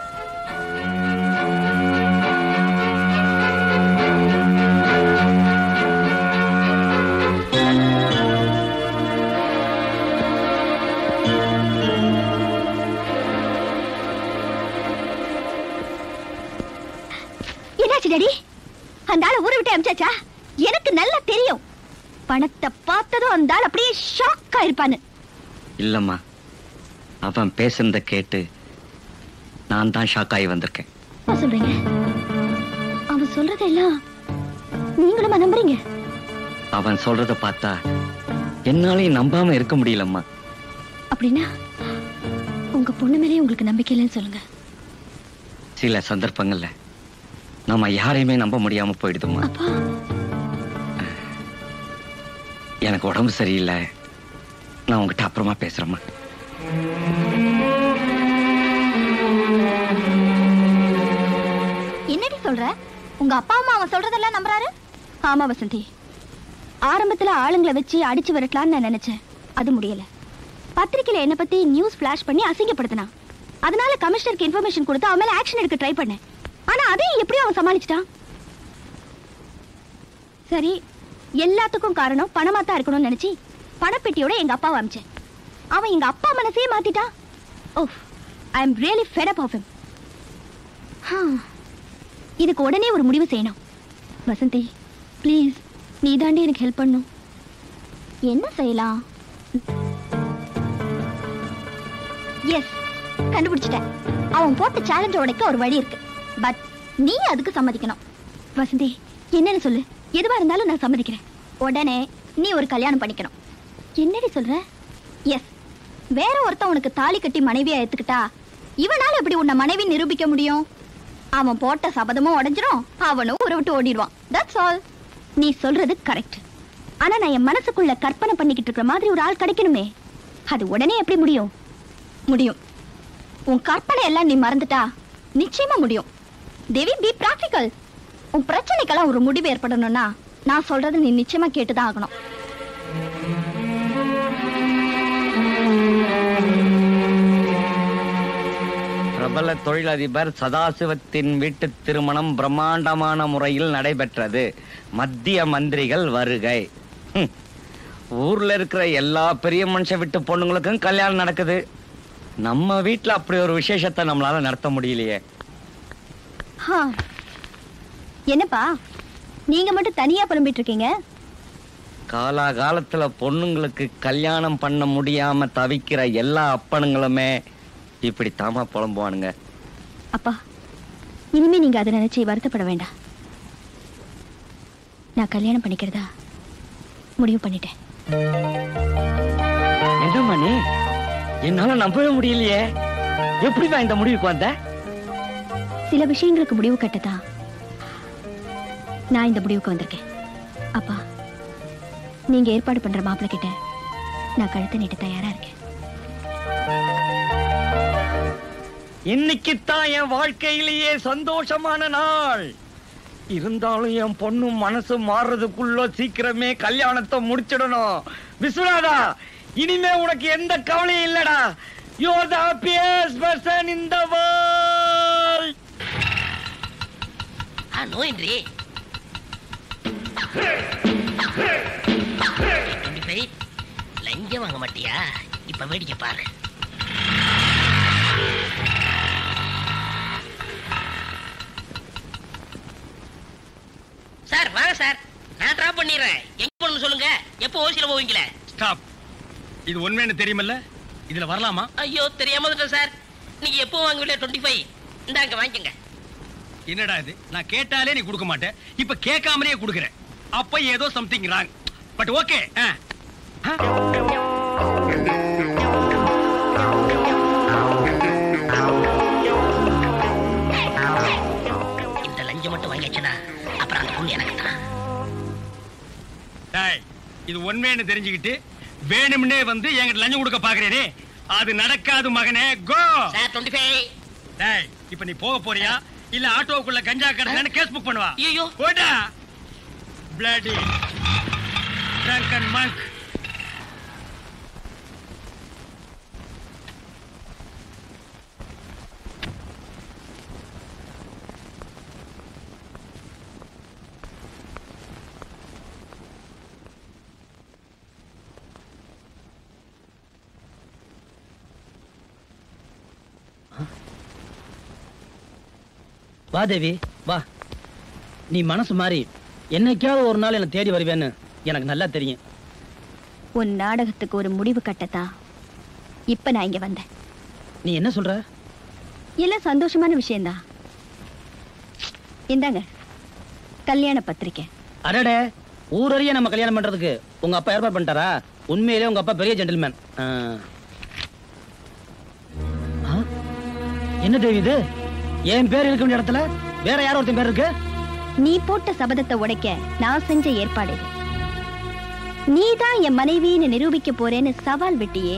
என்னாச்சு டாடி அந்த ஆளை ஊரை விட்டு அமிச்சாச்சா எனக்கு நல்லா தெரியும் பணத்தை பார்த்ததும் அந்த ஆள் அப்படியே ஷாக் ஆயிருப்பான்னு இல்லம்மா அவன் பேசுனத கேட்டு நான் தான் ஷாக் ஆகி வந்திருக்கேன் என்ன சொல்றீங்க அவன் சொல்றதெல்லாம் நீங்களுமா நம்புறீங்க அவன் சொல்றத பார்த்தா என்னாலையும் நம்பாம இருக்க முடியலம்மா அப்படின்னா உங்க பொண்ணு மேலே உங்களுக்கு நம்பிக்கை இல்லைன்னு சொல்லுங்க சில சந்தர்ப்பங்கள்ல நாம யாரையுமே நம்ப முடியாம போயிடுதும்மா எனக்கு உடம்பு சரியில்லை நான் உங்ககிட்ட அப்புறமா பேசுறேம்மா என்னடி சொல்ற உங்க அப்பா அம்மா அவன் சொல்றதெல்லாம் நம்புறாரு ஆமா வசந்தி ஆரம்பத்துல ஆளுங்களை வச்சு அடிச்சு விரட்டலாம்னு நான் நினைச்சேன் அது முடியல பத்திரிக்கையில என்ன பத்தி நியூஸ் ஃபிளாஷ் பண்ணி அசிங்கப்படுத்தினான் அதனால கமிஷனருக்கு இன்ஃபர்மேஷன் கொடுத்து அவன் மேல ஆக்ஷன் எடுக்க ட்ரை பண்ணேன் ஆனா அதையும் எப்படியும் அவன் சமாளிச்சிட்டான் சரி எல்லாத்துக்கும் காரணம் பணமா தான் இருக்கணும்னு நினைச்சு பணப்பெட்டியோட எங்க அப்பாவை அமிச்சேன் அவன் எங்க அப்பா மனசே மாத்திட்டா oh I am really fed up of him இதுக்கு உடனே ஒரு முடிவு செய்யணும் வசந்தி ப்ளீஸ் நீ தாண்டி எனக்கு ஹெல்ப் பண்ணும் என்ன செய்யலாம் எஸ் கண்டுபிடிச்சிட்டேன் அவன் போட்ட சேலஞ்ச் உடைக்க ஒரு வழி இருக்கு பட் நீ அதுக்கு சம்மதிக்கணும் வசந்தி என்னன்னு சொல்லு எதுவா இருந்தாலும் நான் சம்மதிக்கிறேன் உடனே நீ ஒரு கல்யாணம் பண்ணிக்கணும் என்னடி சொல்ற எஸ் வேற ஒருத்தன் உனக்கு தாலி கட்டி மனைவியா எடுத்துக்கிட்டா இவனால எப்படி உன்னை மனைவி நிரூபிக்க முடியும் அவன் போட்ட சபதமும் உடைஞ்சிரும் அவனும் ஊரை விட்டு ஓடிடுவான் தட்ஸ் ஆல் நீ சொல்றது கரெக்ட் ஆனா நான் என் மனசுக்குள்ள கற்பனை பண்ணிக்கிட்டு இருக்கிற மாதிரி ஒரு ஆள் கிடைக்கணுமே அது உடனே எப்படி முடியும் முடியும் உன் கற்பனை எல்லாம் நீ மறந்துட்டா நிச்சயமா முடியும் தேவி பி பிராக்டிக்கல் உன் பிரச்சனைக்கெல்லாம் ஒரு முடிவு ஏற்படணும்னா நான் சொல்றது நீ நிச்சயமா கேட்டுதான் ஆகணும் பிரபல தொழிலதிபர் சதாசிவத்தின் வீட்டு திருமணம் பிரம்மாண்டமான முறையில் நடைபெற்றது மத்திய மந்திரிகள் வருகை ஹம். ஊர்ல இருக்கிற எல்லா பெரிய மனுஷ வீட்டு பொண்ணுங்களுக்கும் கல்யாணம் நடக்குது நம்ம வீட்ல அப்படி ஒரு விசேஷத்தை நம்மளால நடத்த முடியலையே ஹா. என்னப்பா நீங்க மட்டும் தனியா புலம்பிட்டு இருக்கீங்க காலாகாலத்துல பொண்ணுங்களுக்கு கல்யாணம் பண்ண முடியாம தவிக்கிற எல்லா அப்பனுங்களுமே இப்படி தாமா புலம்புவானுங்க அப்பா இனிமே நீங்க அதை நினைச்சு வருத்தப்பட வேண்டாம் நான் கல்யாணம் பண்ணிக்கிறதா முடிவு பண்ணிட்டேன் என்னம்மா நீ என்னால நம்பவே முடியலையே எப்படிமா இந்த முடிவுக்கு வந்த சில விஷயங்களுக்கு முடிவு கட்டதான் நான் இந்த முடிவுக்கு வந்திருக்கேன் அப்பா நீங்க ஏற்பாடு பண்ற மாப்பிள்ளை கிட்ட நான் கழுத்தை நீட்ட தயாரா இருக்கேன் இன்னைக்குத்தான் என் வாழ்க்கையிலேயே சந்தோஷமான நாள் இருந்தாலும் என் பொண்ணு மனசு மாறுறதுக்குள்ள சீக்கிரமே கல்யாணத்தை முடிச்சிடணும் விஸ்வநாதா இனிமே உனக்கு எந்த கவலையும் இல்லடா you are the happiest person in the world ஆ நோயின்றி லஞ்சம் வாங்க மாட்டியா இப்ப வேடிக்கை பாரு சார் வாங்க சார் நான் டிராப் பண்ணிடுறேன் எங்க போகணும்னு சொல்லுங்க எப்போ ஓசியில போவீங்களே ஸ்டாப் இது உண்மைன்னு தெரியுமல்ல இதுல வரலாமா ஐயோ தெரியாம வந்துட்டேன் சார் நீங்க எப்போ வாங்குவீங்களே டுவெண்ட்டி ஃபைவ் இந்தாங்க வாங்கிக்கங்க என்னடா இது நான் கேட்டாலே நீ கொடுக்க மாட்டேன் இப்ப கேட்காமலே கொடுக்குறேன் அப்ப ஏதோ சம்திங் ராங் பட் ஓகே இந்த லஞ்சம் மட்டும் வாங்கியாச்சுன்னா அப்புறம் அந்த பொண்ணு எனக்கு தான் டேய் இது உண்மைன்னு தெரிஞ்சுக்கிட்டு வேணும்னே வந்து என்கிட்ட லஞ்சம் கொடுக்க பாக்குறேனே அது நடக்காது மகனே கோ சார் டுவெண்ட்டி ஃபைவ் டேய் இப்ப நீ போக போறியா இல்ல ஆட்டோக்குள்ள கஞ்சா கிடந்தான்னு கேஸ் புக் பண்ணுவா ஐயோ போடா பிளடி drunken monk வா தேவி வா நீ மனசு மாறி என்னைக்காவது ஒரு நாள் என்னை தேடி வருவேன்னு எனக்கு நல்லா தெரியும் உன் நாடகத்துக்கு ஒரு முடிவு கட்டத்தான் இப்ப நான் இங்க வந்தேன் நீ என்ன சொல்ற எல்லாம் சந்தோஷமான விஷயம்தான் இந்தாங்க கல்யாண பத்திரிக்கை அடடே ஊரறிய நம்ம கல்யாணம் பண்றதுக்கு உங்க அப்பா ஏற்பாடு பண்ணிட்டாரா உண்மையிலே உங்க அப்பா பெரிய ஜென்டில்மேன் என்ன தேவி இது என் பேர் இருக்க வேண்டிய இடத்துல வேற யார் ஒருத்தன் பேர் இருக்கு நீ போட்ட சபதத்தை உடைக்க நான் செஞ்ச ஏற்பாடு இது நீதான் என் மனைவின்னு நிரூபிக்க போறேன்னு சவால் விட்டியே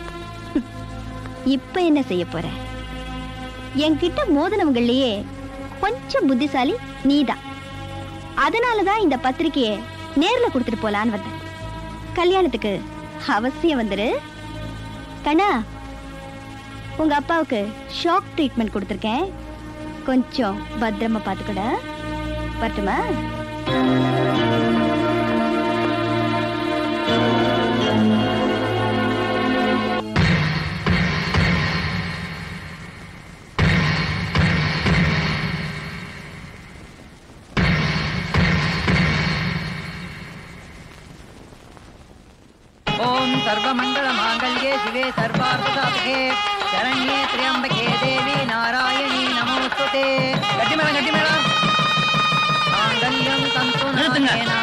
இப்ப என்ன செய்ய போற என்கிட்ட மோதினவங்களையே கொஞ்சம் புத்திசாலி நீதான் அதனாலதான் இந்த பத்திரிக்கையை நேர்ல கொடுத்துட்டு போலான்னு வந்தேன் கல்யாணத்துக்கு அவசியம் வந்துரு கண்ணா உங்க அப்பாவுக்கு ஷாக் ட்ரீட்மெண்ட் கொடுத்துருக்கேன் கொஞ்சம் பத்திரமா பார்த்துக்கட வரட்டுமா ஆரோக்கியே சிவே சர்வார்த்தசாதகே சரண்யே திரியம்பகே தேவி நாராயணி நமோஸ்துதே கட்டி மேளம் கட்டி மேளம் மாங்கல்யம் தந்து நானேனா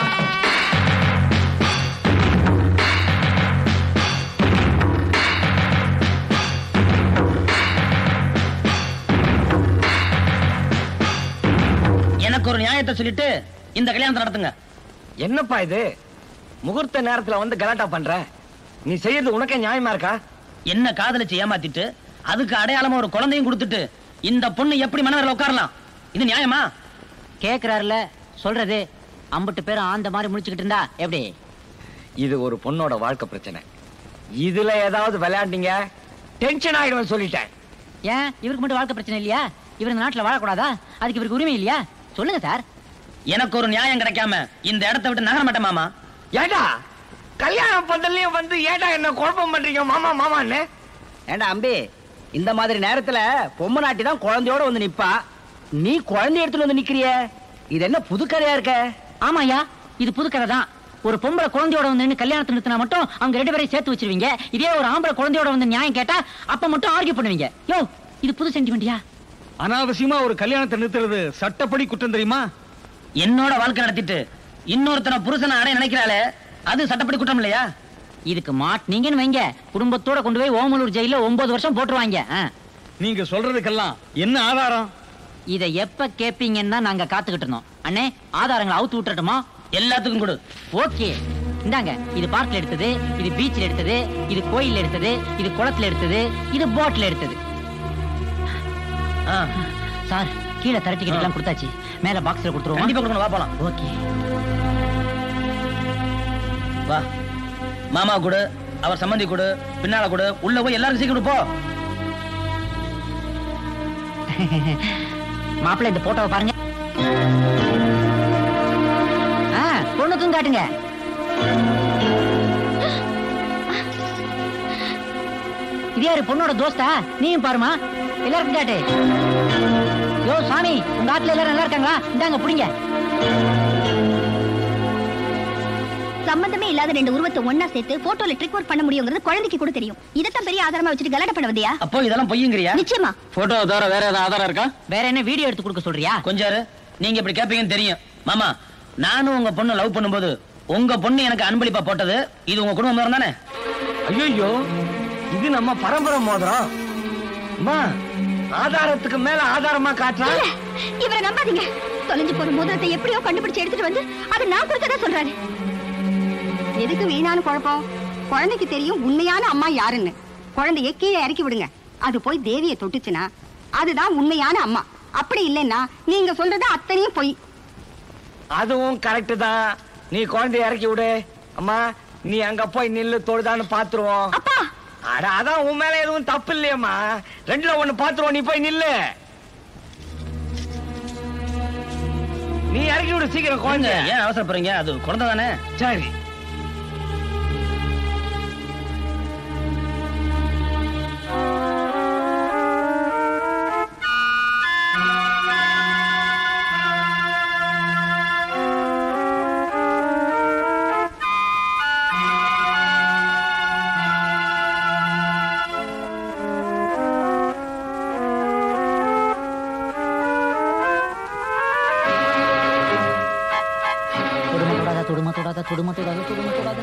எனக்கு ஒரு நியாயத்தை சொல்லிட்டு இந்த கல்யாணத்தை நடத்துங்க என்னப்பா இது முகூர்த்த நேரத்துல வந்து கலாட்டா பண்ற நீ செய்யறது உனக்கே நியாயமா இருக்கா என்ன காதலிச்சு ஏமாத்திட்டு அதுக்கு அடையாளமா ஒரு குழந்தையும் கொடுத்துட்டு இந்த பொண்ணு எப்படி மனதில் உட்காரலாம் இது நியாயமா கேக்குறாருல சொல்றது அம்பட்டு பேரும் ஆந்த மாதிரி முடிச்சுக்கிட்டு இருந்தா எப்படி இது ஒரு பொண்ணோட வாழ்க்கை பிரச்சனை இதுல ஏதாவது விளையாண்டீங்க டென்ஷன் ஆயிடுவேன் சொல்லிட்டேன் ஏன் இவருக்கு மட்டும் வாழ்க்கை பிரச்சனை இல்லையா இவர் இந்த நாட்டுல வாழக்கூடாதா அதுக்கு இவருக்கு உரிமை இல்லையா சொல்லுங்க சார் எனக்கு ஒரு நியாயம் கிடைக்காம இந்த இடத்தை விட்டு நகர மாட்டேன் மாமா ஏடா கல்யாண பந்தல்லையும் வந்து ஏடா என்ன குழப்பம் பண்றீங்க மாமா மாமான்னு ஏண்டா அம்பி இந்த மாதிரி நேரத்துல பொம்மை நாட்டி தான் குழந்தையோட வந்து நிப்பா நீ குழந்தை எடுத்துட்டு வந்து நிக்கிறிய இது என்ன புது கதையா இருக்க ஆமாயா இது புது கதை தான் ஒரு பொம்பளை குழந்தையோட வந்து நின்னு கல்யாணத்தை நிறுத்தினா மட்டும் அவங்க ரெண்டு பேரையும் சேர்த்து வச்சிருவீங்க இதே ஒரு ஆம்பளை குழந்தையோட வந்து நியாயம் கேட்டா அப்ப மட்டும் ஆர்கியூ பண்ணுவீங்க யோ இது புது சென்டிமெண்ட்டியா அனாவசியமா ஒரு கல்யாணத்தை நிறுத்துறது சட்டப்படி குற்றம் தெரியுமா என்னோட வாழ்க்கை நடத்திட்டு இன்னொருத்தனை புருஷனை அடைய நினைக்கிறாளே அது சட்டப்படி குற்றம் இல்லையா இதுக்கு மாட்டினீங்கன்னு வைங்க குடும்பத்தோட கொண்டு போய் ஓமலூர் ஜெயில ஒன்பது வருஷம் போட்டுருவாங்க ஆ. நீங்க சொல்றதுக்கெல்லாம் என்ன ஆதாரம் இதை எப்ப கேப்பீங்கன்னு தான் நாங்க காத்துக்கிட்டு இருந்தோம் அண்ணே ஆதாரங்களை அவுத்து விட்டுறட்டுமா எல்லாத்துக்கும் கொடு ஓகே இந்தாங்க இது பார்க்ல எடுத்தது இது பீச்ல எடுத்தது இது கோயில்ல எடுத்தது இது குளத்துல எடுத்தது இது போட்ல எடுத்தது சார் கீழே தர டிக்கெட் எல்லாம் கொடுத்தாச்சு மேல பாக்ஸ்ல கொடுத்துருவோம் கண்டிப்பா கொடுக்கணும் வா போலாம் ஓகே வா மாமா கொடு அவர் சம்பந்தி கொடு பின்னால கொடு உள்ள போய் எல்லாரும் சீக்கிரம் போ மாப்பிள்ளை இந்த போட்டோவை பாருங்க ஆ, பொண்ணுக்கும் காட்டுங்க இது யாரு பொண்ணோட தோஸ்தா நீயும் பாருமா எல்லாருக்கும் காட்டு யோ சாமி உங்க ஆத்துல எல்லாரும் நல்லா இருக்காங்களா இந்தாங்க புடிங்க சம்பந்தமே இல்லாத ரெண்டு உருவத்தை ஒண்ணா சேர்த்து போட்டோல ட்ரிக் ஒர்க் பண்ண முடியுங்கிறது குழந்தைக்கு கூட தெரியும் இதைத்தான் பெரிய ஆதாரமா வச்சுட்டு கலாட்ட பண்ண வந்தியா அப்போ இதெல்லாம் பொய்யுங்கிறியா நிச்சயமா போட்டோ தவிர வேற ஏதாவது ஆதாரம் இருக்கா வேற என்ன வீடியோ எடுத்து கொடுக்க சொல்றியா கொஞ்சம் இரு. நீங்க இப்படி கேப்பீங்கன்னு தெரியும் மாமா நானும் உங்க பொண்ணு லவ் பண்ணும்போது உங்க பொண்ணு எனக்கு அன்பளிப்பா போட்டது இது உங்க குடும்பம் மோதிரம் தானே ஐயோ இது நம்ம பரம்பரை மோதிரம் அம்மா ஆதாரத்துக்கு மேல ஆதாரமா காட்டுறான் இல்ல, இவரை நம்பாதீங்க தொலைஞ்சு போற மோதிரத்தை எப்படியோ கண்டுபிடிச்சு எடுத்துட்டு வந்து அதை நான் கொடுத்ததா சொல்றாரு எதுக்கு வீணான குழப்பம் குழந்தைக்கு தெரியும் உண்மையான அம்மா யாருன்னு குழந்தைய கீழே இறக்கி விடுங்க அது போய் தேவியை தொட்டுச்சுன்னா அதுதான் உண்மையான அம்மா அப்படி இல்லைன்னா நீங்க சொல்றது அத்தனையும் பொய் அதுவும் கரெக்ட் தான் நீ குழந்தைய இறக்கி விடு அம்மா நீ அங்க போய் நில்லு தொழுதான்னு பாத்துருவோம் அட அதான் உன் மேல எதுவும் தப்பு இல்லையம்மா ரெண்டுல ஒண்ணு பாத்துருவோம் நீ போய் நில்லு நீ இறக்கி விடு சீக்கிரம் குழந்தை குழந்தை ஏன் அவசரப்படுறீங்க அது குழந்தை தானே சரி தொடும தொடாத தொடும தொடாத தொடும தொடாத தொடும தொடாத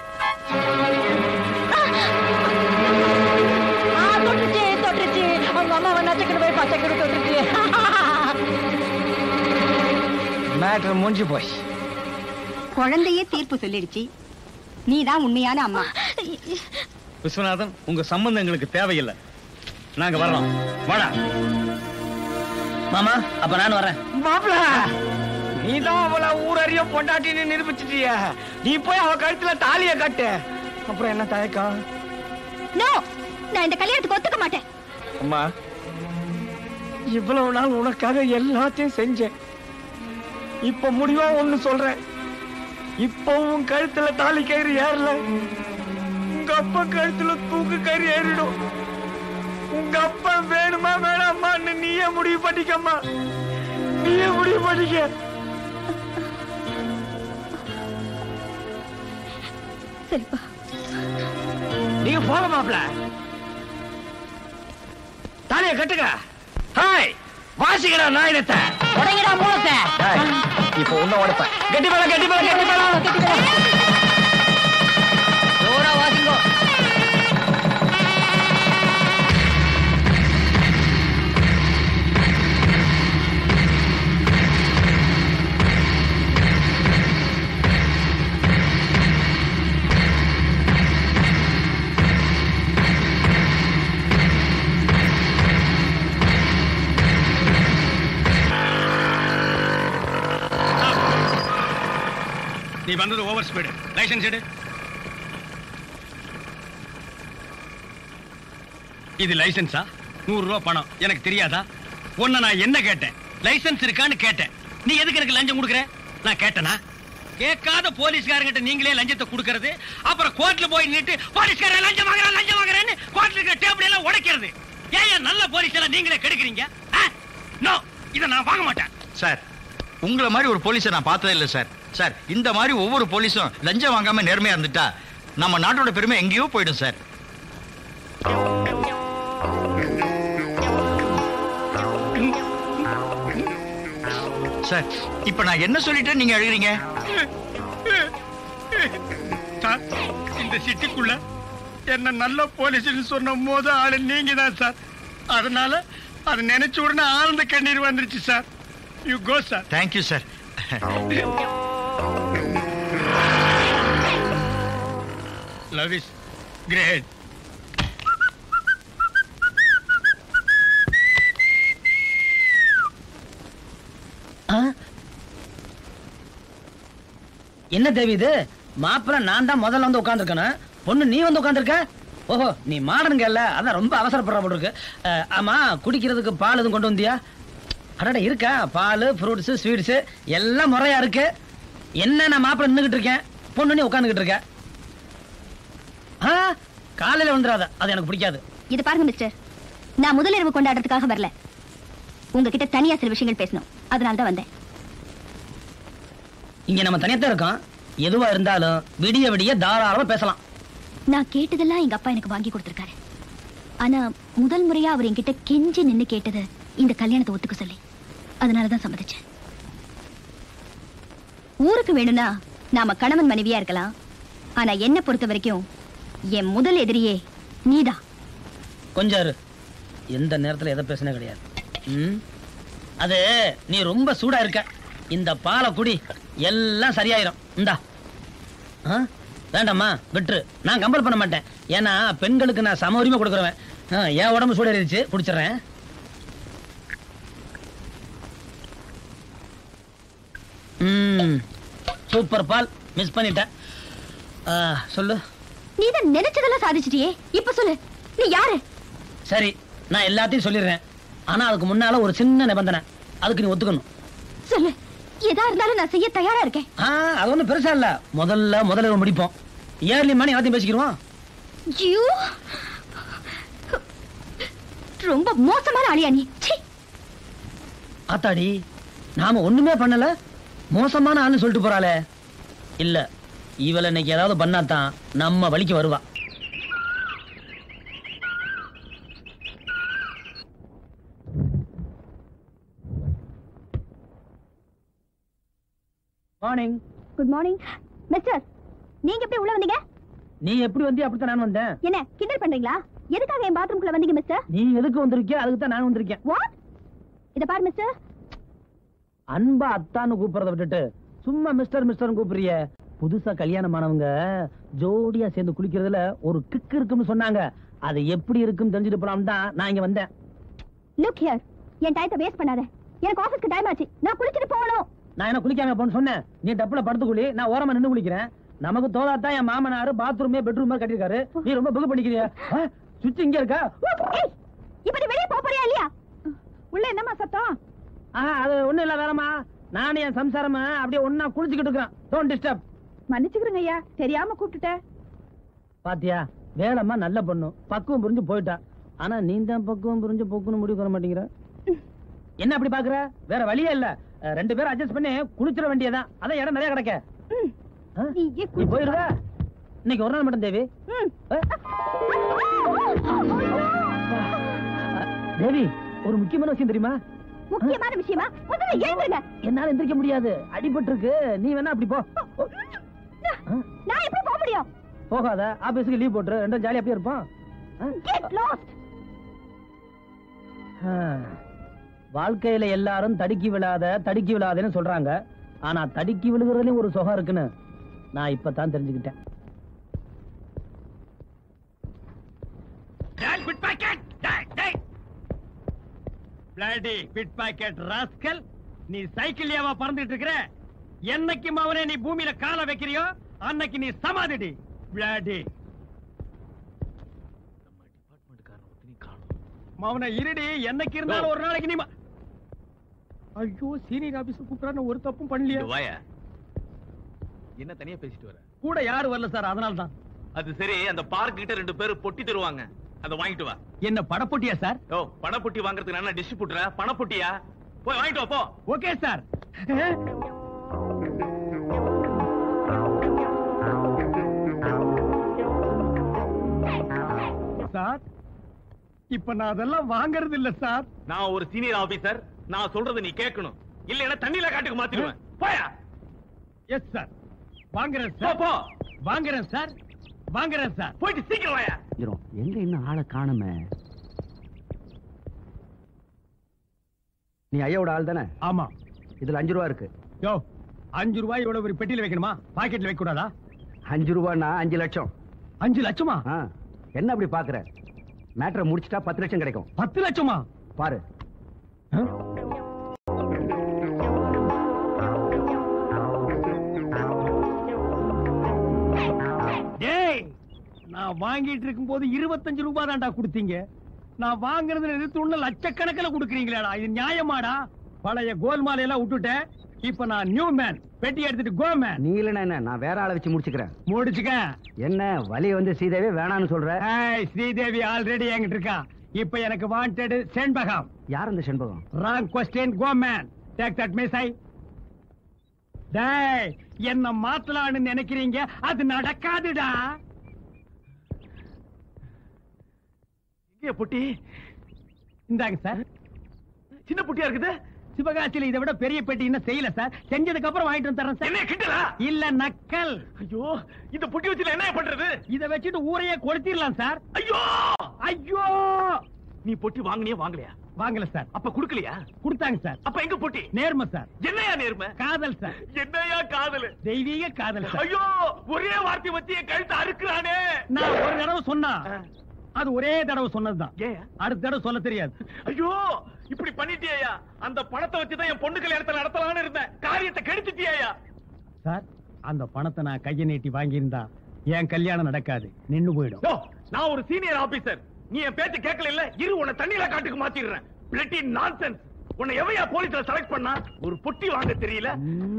ஆ, தொட்டுச்சு தொட்டுச்சு அவங்க அம்மா வந்து நச்சக்கடு போய் பச்சைக்கடு தொட்டுச்சு மேட்ரு முடிஞ்சு போய் குழந்தையே தீர்ப்பு சொல்லிடுச்சு நீ தான் உண்மையான அம்மா விஸ்வநாதன் உங்க சம்பந்தம் எங்களுக்கு தேவையில்லை நாங்க வர்றோம் வாடா மாமா அப்ப நான் வரேன் மாப்பிள நீ தான் அவளை ஊரறிய பொண்டாட்டின்னு நிரூபிச்சிட்டிய நீ போய் அவ கழுத்துல தாலிய கட்டு அப்புறம் என்ன தயக்கம் நோ நான் இந்த கல்யாணத்துக்கு ஒத்துக்க மாட்டேன் அம்மா இவ்வளவு நாள் உனக்காக எல்லாத்தையும் செஞ்சேன் இப்ப முடிவா ஒண்ணு சொல்றேன் இப்போ உன் கழுத்துல தாலி கயிறு ஏறல உங்க அப்பா கழுத்துல தூக்கு கயிறு ஏறிடும் உங்க அப்பா வேணுமா வேணாமான்னு நீயே முடிவு பண்ணிக்கம்மா நீயே முடிவு பண்ணிக்க சரிப்பா நீங்க போங்க மாப்ள தாலிய கட்டுங்க ஹாய் வாசிக்கடா நாயினத்தை உடைங்கடா மூலத்தை இப்போ உன்ன உடைப்பேன் கெட்டி மேல கெட்டி மேல கெட்டி மேல ஜோரா வாசிங்கோ நீ வந்தது ஓவர் ஸ்பீடு லைசன்ஸ் எடு இது லைசன்ஸா நூறு ரூபா பணம் எனக்கு தெரியாதா உன்னை நான் என்ன கேட்டேன் லைசன்ஸ் இருக்கான்னு கேட்டேன் நீ எதுக்கு எனக்கு லஞ்சம் கொடுக்குற நான் கேட்டனா கேட்காத போலீஸ்காரங்கிட்ட நீங்களே லஞ்சத்தை கொடுக்கறது அப்புறம் கோர்ட்ல போய் நின்று போலீஸ்காரன் லஞ்சம் வாங்குறான் லஞ்சம் வாங்குறேன்னு கோர்ட்ல இருக்கிற டேபிள் எல்லாம் உடைக்கிறது ஏன் ஏன் நல்ல போலீஸ் எல்லாம் நீங்களே கெடுக்குறீங்க நோ இதை நான் வாங்க மாட்டேன் சார் உங்களை மாதிரி ஒரு போலீஸை நான் பார்த்ததே இல்லை சார் சார் இந்த மாதிரி ஒவ்வொரு போலீஸும் லஞ்சம் வாங்காம நேர்மையா இருந்துட்டா நம்ம நாட்டோட பெருமை எங்கேயோ போயிடும் சார் சார் இப்ப நான் என்ன சொல்லிட்டேன் நீங்க அழுகிறீங்க சார் இந்த சிட்டிக்குள்ள என்ன நல்ல போலீஸ்னு சொன்ன போது ஆளு நீங்க தான் சார் அதனால அதை நினைச்ச உடனே ஆனந்த கண்ணீர் வந்துருச்சு sir you go sir thank you sir love is great ஆ? என்ன தேவி இது மாப்பிள்ள நான் தான் முதல்ல வந்து உட்காந்துருக்கேன் பொண்ணு நீ வந்து உட்காந்துருக்க ஓஹோ நீ மாடனுங்கல்ல அதான் ரொம்ப அவசரப்படுற போல இருக்கு அஹ், ஆமா குடிக்கிறதுக்கு பால் எதுவும் கொண்டு வந்தியா அடடா இருக்கா பால் ஃப்ரூட்ஸ் ஸ்வீட்ஸ் எல்லாம் முறையா இருக்கு என்ன நான் மாப்பிள்ள நின்னுகிட்டு இருக்கேன் பொண்ணு நீ உட்காந்துக்கிட்டு இருக்க ஆ காலையில வந்துடாத அது எனக்கு பிடிக்காது இது பாருங்க மிஸ்டர் நான் முதலிரவு கொண்டாடுறதுக்காக வரல உங்ககிட்ட தனியா சில விஷயங்கள் பேசணும் அதனால தான் வந்தேன் இங்க நம்ம தனியாத்தான் இருக்கோம் எதுவா இருந்தாலும் விடிய விடிய தாராளமா பேசலாம் நான் கேட்டதெல்லாம் எங்க அப்பா எனக்கு வாங்கி கொடுத்திருக்காரு ஆனா முதல் முறையா அவர் என்கிட்ட கெஞ்சி நின்னு கேட்டது இந்த கல்யாணத்தை ஒத்துக்க சொல்லி அதனாலதான் சம்மதிச்சேன் ஊருக்கு வேணும்னா நாம கணவன் மனைவியா இருக்கலாம் ஆனா என்ன பொறுத்த வரைக்கும் என் முதல் எதிரியே நீதான் கொஞ்சம் இரு. எந்த நேரத்துல எதை பேசினா கிடையாது ம்? அது நீ ரொம்ப சூடா இருக்க இந்த பாலை குடி எல்லாம் சரியாயிரும் இந்தா ஆ? வேண்டாம்மா விட்டுரு நான் கம்பல் பண்ண மாட்டேன் ஏன்னா பெண்களுக்கு நான் சம உரிமை கொடுக்குறவன் ஆ, என் உடம்பு சூடேறிடுச்சு குடிச்சிடுறேன் ம் சூப்பர் பால் மிஸ் பண்ணிட்டேன் ஆ, சொல்லு நீதான் நினைச்சதெல்லாம் சாதிச்சிட்டியே இப்ப சொல்லு நீ யாரு சரி நான் எல்லாத்தையும் சொல்லிடுறேன் ஆனா அதுக்கு முன்னால ஒரு சின்ன நிபந்தனை அதுக்கு நீ ஒத்துக்கணும் சொல்லு எதா இருந்தாலும் நான் செய்ய தயாரா இருக்கேன் ஆ அது ஒண்ணும் பெருசா இல்ல முதல்ல முதல்ல முடிப்போம் ஏர்லி மணி எல்லாத்தையும் பேசிக்கிறோம் ஐயோ ரொம்ப மோசமான ஆளியா நீ சீ ஆத்தாடி நாம ஒண்ணுமே பண்ணல மோசமான ஆளுன்னு சொல்லிட்டு போறாளே இல்ல இவள இன்னைக்கு ஏதாவது பண்ணாதான் நம்ம வழிக்கு வருவா மார்னிங் குட் மார்னிங் மிஸ்டர் நீங்க எப்படி உள்ள வந்தீங்க நீ எப்படி வந்தியா அப்படித்தான் நான் வந்தேன் என்ன கிண்டல் பண்றீங்களா எதுக்காக என் பாத்ரூம்குள்ள வந்தீங்க மிஸ்டர் நீ எதுக்கு வந்திருக்கியா அதுக்கு தான் நான் வந்திருக்கேன் வாட் இத பாரு மிஸ்டர் அன்பா அத்தான்னு கூப்பிடுறத விட்டுட்டு சும்மா மிஸ்டர் மிஸ்டர் கூப்பிடுறிய புதுசா கல்யாணம் ஆனவங்க ஜோடியா சேர்ந்து குளிக்கிறதுல ஒரு கிக்கு இருக்குன்னு சொன்னாங்க அது எப்படி இருக்குன்னு தெரிஞ்சுட்டு போலாம் தான் நான் இங்க வந்தேன் லுக் ஹியர் என் டயத்தை வேஸ்ட் பண்ணாத எனக்கு ஆபீஸ்க்கு டைம் ஆச்சு நான் குளிச்சிட்டு போகணும் நான் என்ன குளிக்காம போன்னு சொன்னேன் நீ டப்புல படுத்து குளி நான் ஓரமா நின்னு குளிக்கிறேன் நமக்கு தோதாத்தான் என் மாமனாரு பாத்ரூமே பெட்ரூம் மாதிரி கட்டிருக்காரு நீ ரொம்ப புகு பண்ணிக்கிறிய சுவிட்ச் இங்க இருக்கா ஏய், இப்ப நீ வெளிய போப் போறியா இல்லையா உள்ள என்னமா சத்தம் ஆஹா அது ஒண்ணும் இல்ல வேறமா நானும் என் சம்சாரமா அப்படியே ஒன்னா குளிச்சுக்கிட்டு இருக்கேன் டோன்ட் டிஸ்டர்ப் மன்னிச்சுக்கிறேங்க ஐயா தெரியாம கூப்பிட்டுட்டேன் பாத்தியா வேலைம்மா நல்ல பொண்ணு பக்குவம் புரிஞ்சு போயிட்டா ஆனா நீ தான் பக்குவம் புரிஞ்சு போக்குன்னு முடிவு பண்ண மாட்டேங்கிற என்ன அப்படி பாக்குற வேற வழியே இல்ல அஹ், ரெண்டு பேரும் அட்ஜஸ்ட் பண்ணி குளிச்சிட வேண்டியதான் அதான் இடம் நிறைய கிடக்க ஆ? நீ போயிருவ இன்னைக்கு ஒரு நாள் மட்டும் தேவி தேவி ஒரு முக்கியமான விஷயம் தெரியுமா முக்கியமான விஷயமா முதல்ல எழுந்துருங்க என்னால எந்திரிக்க முடியாது அடிபட்டு இருக்கு நீ வேணா அப்படி போ நான் எப்படி போக முடியும் போகாத ஆபீஸ்க்கு லீவ் போட்டுரு ரெண்டும் ஜாலியா அப்படியே இருப்போம் கெட் லாஸ்ட் ஆ. வாழ்க்கையில எல்லாரும் தடுக்கி விழாத தடுக்கி விழாதேன்னு சொல்றாங்க ஆனா தடுக்கி விழுகிறதுலயும் ஒரு சுகம் இருக்குன்னு நான் இப்பதான் தெரிஞ்சுக்கிட்டேன் டேய், பிட் பாக்கெட் டேய், டேய். பிளாடி பிட் பாக்கெட் ராஸ்கல் நீ சைக்கிள்யாவா பறந்துட்டு இருக்கிற என்னைக்கு அவனே நீ பூமியில கால வைக்கிறியோ அன்னைக்கு நீ சமாதிடி பிளாடி மவன இருடி என்னைக்கு இருந்தாலும் ஒரு நாளைக்கு நீ ம- ஐயோ சீனியர் ஆபீஸ் கூப்பிடறான்னு ஒரு தப்பும் பண்ணலையா வாயா என்ன தனியா பேசிட்டு வர கூட யாரும் வரல சார் அதனால தான் அது சரி அந்த பார்க் கிட்ட ரெண்டு பேரும் பொட்டி தருவாங்க அதை வாங்கிட்டு வா என்ன படப்பொட்டியா சார் ஓ பணப்பொட்டி வாங்குறதுக்கு நான் டிஸ்ட்ரிபியூட்டரா பணப்பொட்டியா போய் வாங்கிட்டு வா போ ஓகே சார் சார் இப்ப நான் அதெல்லாம் வாங்குறது இல்ல சார் நான் ஒரு சீனியர் ஆபீசர் நான் சொல்றதை நீ கேட்கணும் இல்லைன்னா தண்ணியில காட்டுக்கு மாத்திடுவேன் போயா எஸ் சார் வாங்குறேன் சார் போ வாங்குறேன் சார் வாங்குறேன் சார் போயிட்டு சீக்கிரம் வாயா எங்க இன்னும் ஆளை காணுமே நீ ஐயாவோட ஆள் தானே ஆமா இதுல அஞ்சு ரூபா இருக்கு யோ அஞ்சு ரூபாய் இவ்வளவு ஒரு பெட்டியில வைக்கணுமா பாக்கெட்ல வைக்க கூடாதா அஞ்சு ரூபான்னா அஞ்சு லட்சம் அஞ்சு லட்சமா ஆ, என்ன அப்படி பாக்குற மேட்டரை முடிச்சிட்டா பத்து லட்சம் கிடைக்கும் பத்து லட்சமா பாரு டேய் நான் வாங்கிட்டு இருக்கும்போது இருபத்தஞ்சு ரூபாய் தான்டா கொடுத்தீங்க நான் வாங்குறதுல இருந்து ஒண்ணு லட்சக்கணக்கில் கொடுக்குறீங்களேடா இது நியாயமாடா பழைய கோல்மாலை எல்லாம் விட்டுட்டேன் இப்ப நான் நியூ மேன் பெட்டி எடுத்துட்டு கோ மேன் நீ இல்லைன்னா என்ன நான் வேற ஆளை வச்சு முடிச்சுக்கிறேன் முடிச்சுக்க என்ன வலி வந்து சீதேவி வேணான்னு சொல்ற ஏய் ஸ்ரீதேவி ஆல்ரெடி என்கிட்ட இருக்கா இப்ப எனக்கு வாண்டட் செண்பகம் யார் அந்த Shenbagam wrong question go man take that miss I டேய் என்ன மாத்தலாம்னு நினைக்கிறீங்க அது நடக்காதுடா எங்க பொட்டி இந்தாங்க சார் சின்ன பொட்டியா இருக்குது சிவகாசியில இதை விட பெரிய பெட்டி இன்னும் செய்யல சார் செஞ்சதுக்கு அப்புறம் வாங்கிட்டு வந்து தரேன் என்ன சார் கிண்டலா இல்ல நக்கல் ஐயோ இந்த பொட்டி வச்சுல என்ன பண்றது இத வச்சுட்டு ஊரையே கொளுத்திடலாம் சார் ஐயோ ஐயோ நீ பொட்டி வாங்கினியா வாங்கலையா வாங்கல சார் அப்ப குடுக்கலையா கொடுத்தாங்க சார் அப்ப எங்க பொட்டி நேர்மை சார் என்னையா நேர்மை காதல் சார் என்னையா காதல் தெய்வீக காதல் சார் ஐயோ ஒரே வார்த்தை வச்சு என் கழுத்தை அறுக்குறானே நான் ஒரு தடவை சொன்னா அது ஒரே தடவை சொன்னதுதான் ஏன் அடுத்த தடவை சொல்ல தெரியாது ஐயோ இப்படி பண்ணிட்டியா அந்த பணத்தை வச்சுதான் என் பொண்ணு கல்யாணத்தை நடத்தலாம்னு இருந்தேன் காரியத்தை கெடுத்துட்டியா சார் அந்த பணத்தை நான் கையை நீட்டி வாங்கியிருந்தா என் கல்யாணம் நடக்காது நின்னு போயிடும் யோ, நான் ஒரு சீனியர் ஆபீசர் நீ என் பேச்சு கேட்கல இல்ல இரு உன்னை தண்ணியில காட்டுக்கு மாத்திடுறேன் பிளட்டி நான்சென்ஸ் உன்னை எவையா போலீஸ்ல செலக்ட் பண்ணா ஒரு பொட்டி வாங்க தெரியல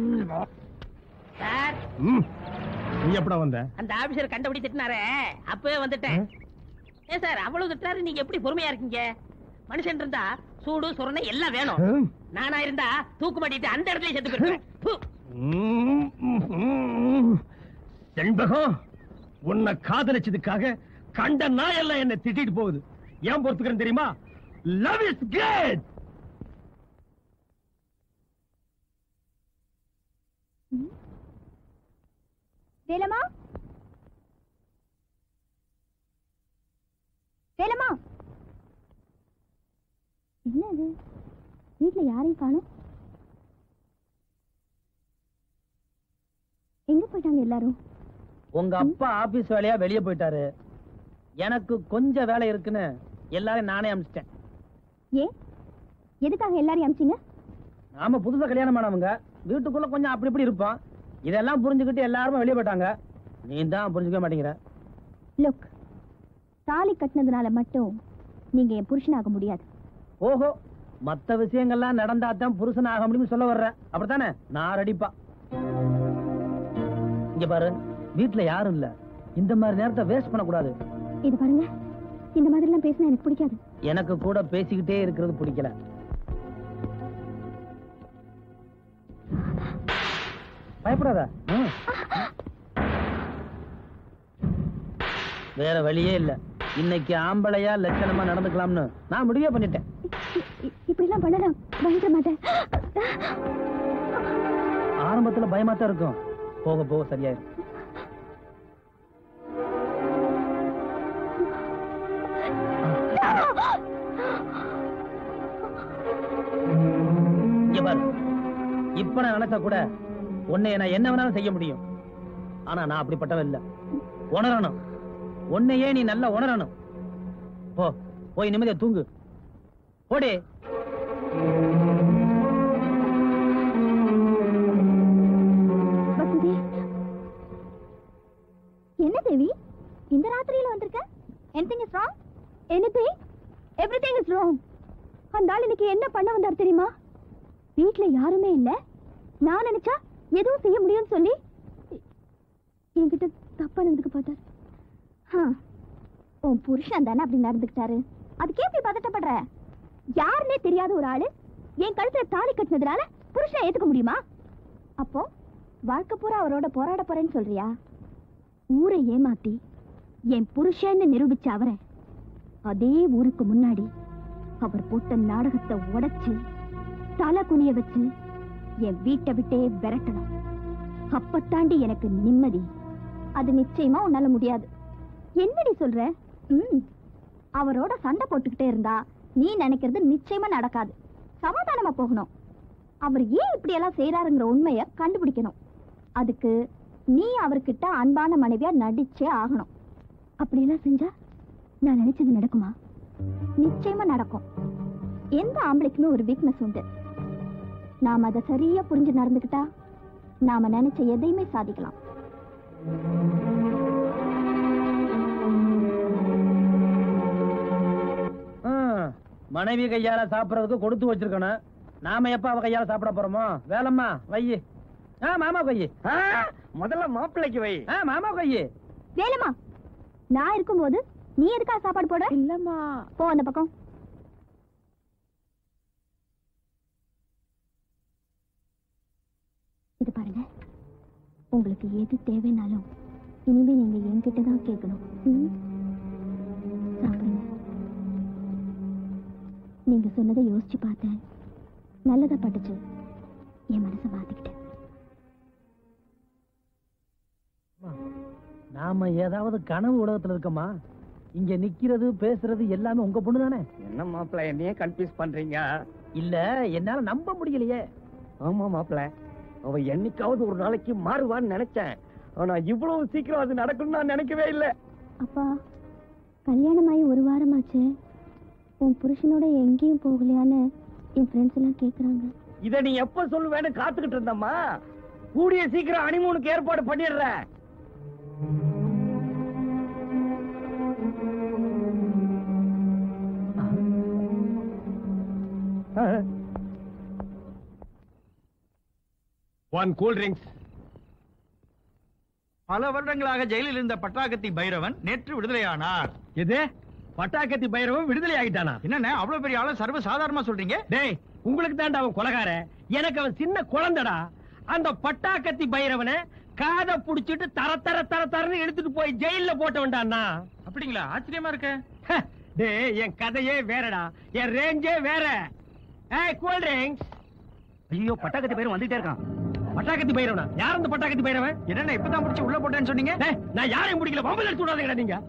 சார் ம். நீ எப்படா வந்த அந்த ஆபீசர் கண்டபடி திட்டினாரே அப்பவே வந்துட்டேன் ஏன் சார் அவ்வளவு திட்டாரு நீங்க எப்படி பொறுமையா இருக்கீங்க மனுஷன் இருந்தா சூடு சுரணை எல்லாம் வேணும் ம். நானா இருந்தா தூக்கு மாட்டிட்டு அந்த இடத்துல செத்து போயிருப்பேன் ப்பு. ம், ம், ம். செண்பகம் உன்னை காதலிச்சதுக்காக கண்ட நாயெல்லாம் என்ன திட்டிட்டு போகுது ஏன் பொறுத்துக்கிறேன் தெரியுமா love is great Velamma Velamma என்ன இது வீட்ல யாரையும் காணும் எங்க போயிட்டாங்க எல்லாரும் உங்க அப்பா ஆபீஸ் வேலையா வெளியே போயிட்டாரு எனக்கு கொஞ்சம் வேலை இருக்குன்னு எல்லாரையும் நானே அனுப்பிச்சிட்டேன் ஏன் எதுக்காக எல்லாரையும் அமிச்சிங்க நாம புதுசா கல்யாணம் ஆனவங்க வீட்டுக்குள்ள கொஞ்சம் அப்படி இப்படி இருப்போம் இதெல்லாம் புரிஞ்சுக்கிட்டு எல்லாருமே வெளியே போயிட்டாங்க நீ தான் புரிஞ்சுக்க மாட்டேங்கிற லுக் தாலி கட்டினதுனால மட்டும் நீங்க என் புருஷனாக முடியாது ஓஹோ மத்த விஷயங்கள்லாம் நடந்தா தான் புருஷன் ஆக முடியும்னு சொல்ல வர்ற அப்படித்தானே நான் ரெடிப்பா இங்க பாரு வீட்டுல யாரும் இல்ல இந்த மாதிரி நேரத்தை வேஸ்ட் பண்ணக்கூடாது இது பாருங்க இந்த மாதிரிலாம் பேசினா எனக்கு பிடிக்காது எனக்கு கூட பேசிக்கிட்டே இருக்கிறது பிடிக்கல பயப்படாத ம். வேற வழியே இல்ல இன்னைக்கு ஆம்பளையா லட்சணமா நடந்துக்கலாம்னு நான் முடிவே பண்ணிட்டேன் இப்படி எல்லாம் பண்ணலாம் பயந்துட மாட்டேன் ஆரம்பத்துல பயமா தான் இருக்கும் போக போக சரியாயிரும் இங்க பாரு இப்ப நான் நினைச்சா கூட உன்னை நான் என்ன வேணாலும் செய்ய முடியும் ஆனா நான் அப்படிப்பட்டவன் இல்ல உணரணும் உன்னையே நீ நல்லா உணரணும் போ போய் நிம்மதியா தூங்கு போடி வசந்தி என்ன தேவி இந்த ராத்திரியில வந்திருக்க anything is wrong anything everything is wrong அந்த ஆள் இன்னைக்கு என்ன பண்ண வந்தார் தெரியுமா வீட்ல யாருமே இல்ல நான் நினைச்சா எதுவும் செய்ய முடியும்னு சொல்லி எ- என்கிட்ட தப்பா நடந்துக்க பார்த்தார் ஹா, உன் புருஷன் தானே அப்படி நடந்துக்கிட்டாரு அதுக்கே இப்படி பதட்டப்படுற யாருன்னே தெரியாத ஒரு ஆளு என் கழுத்துல தாலி கட்டினதுனால புருஷனை ஏத்துக்க முடியுமா அப்போ வாழ்க்கை பூரா அவரோட போராட போறேன்னு சொல்றியா ஊரை ஏமாத்தி என் புருஷன்னு நிரூபிச்ச அவரை அதே ஊருக்கு முன்னாடி அவர் போட்ட நாடகத்தை உடைச்சு தலை குனிய வச்சு என் வீட்டை விட்டே விரட்டணும் அப்பத்தாண்டி எனக்கு நிம்மதி அது நிச்சயமா உன்னால முடியாது என்னடி சொல்ற ம் அவரோட சண்டை போட்டுக்கிட்டே இருந்தா நீ நினைக்கிறது நிச்சயமா நடக்காது சமாதானமா போகணும் அவர் ஏன் இப்படி எல்லாம் செய்யறாருங்கிற உண்மைய கண்டுபிடிக்கணும் அதுக்கு நீ அவர்கிட்ட அன்பான மனைவியா நடிச்சே ஆகணும் அப்படி எல்லாம் செஞ்சா நான் நினைச்சது நடக்குமா நிச்சயமா நடக்கும் எந்த ஆம்பளைக்குமே ஒரு வீக்னஸ் உண்டு நாம அதை சரியா புரிஞ்சு நடந்துக்கிட்டா நாம நினைச்ச எதையுமே சாதிக்கலாம் ஆ, மனைவி கையால சாப்பிடறதுக்கு கொடுத்து வச்சிருக்கணும் நாம எப்ப அவ கையால சாப்பிட போறோமோ வேலம்மா வையி ஆ மாமா கையி முதல்ல மாப்பிள்ளைக்கு வை ஆ மாமா கையி வேலம்மா நான் இருக்கும்போது நீ எதுக்கா சாப்பாடு போட இல்லம்மா போ அந்த பக்கம் இது பாருங்க உங்களுக்கு எது தேவைனாலும் இனிமே நீங்க என்கிட்ட தான் கேட்கணும் ம்? சாப்பிடுங்க நீங்க சொன்னதை யோசிச்சு பார்த்தேன் நல்லதா பட்டுச்சு என் மனசை மாத்திக்கிட்டேன் நாம ஏதாவது கனவு உலகத்துல இருக்கோமா இங்க நிக்கிறது பேசுறது எல்லாமே உங்க பொண்ணு தானே என்ன மாப்பிள்ள என்னையே கன்ஃபியூஸ் பண்றீங்க இல்ல என்னால நம்ப முடியலையே ஆமா மாப்பிள்ள அவ என்னைக்காவது ஒரு நாளைக்கு மாறுவான்னு நினைச்சேன் ஆனா இவ்வளவு சீக்கிரம் அது நடக்கும்னு நான் நினைக்கவே இல்லை அப்பா கல்யாணமாகி ஒரு வாரமாச்சு உன் புருஷனோட எங்கேயும் போகலையான்னு என் ஃப்ரெண்ட்ஸ் எல்லாம் கேக்குறாங்க இத நீ எப்ப சொல்லுவேன்னு காத்துக்கிட்டு இருந்தம்மா கூடிய சீக்கிரம் அனிமூனுக்கு ஏற்பாடு பண்ணிடுறேன் ஒன் கூல் ட்ரிங்க்ஸ் பல வருடங்களாக ஜெயிலில் இருந்த பட்டாக்கத்தி பைரவன் நேற்று விடுதலையானார் எது பட்டாக்கத்தி பைரவன் விடுதலை ஆகிட்டானா என்னண்ணே அவ்வளவு பெரிய ஆள சர்வ சாதாரணமா சொல்றீங்க டேய் உங்களுக்கு தான்டா அவன் கொலகார எனக்கு அவன் சின்ன குழந்தைடா அந்த பட்டாக்கத்தி பைரவனை காதை புடிச்சிட்டு தர தர தர தரன்னு எடுத்துட்டு போய் ஜெயில்ல போட்டவன்டான்னா அப்படிங்களா ஆச்சரியமா இருக்க டேய் என் கதையே வேறடா என் ரேஞ்சே வேற ஏய் கூல் ட்ரிங்க்ஸ் ஐயோ பட்டாக்கத்தி பைரவன் வந்துட்டே இருக்கான் பட்டாக்கத்தி பைரவனா யார் அந்த பட்டாக்கத்தி பைரவன் என்னண்ணே இப்பதான் பிடிச்சி உள்ள போட்டேன்னு சொன்னீங்க டேய், நான் யாரையும் பிடிக்கல பம்பல் எடுத்து விடாதீங்கடா நீங்க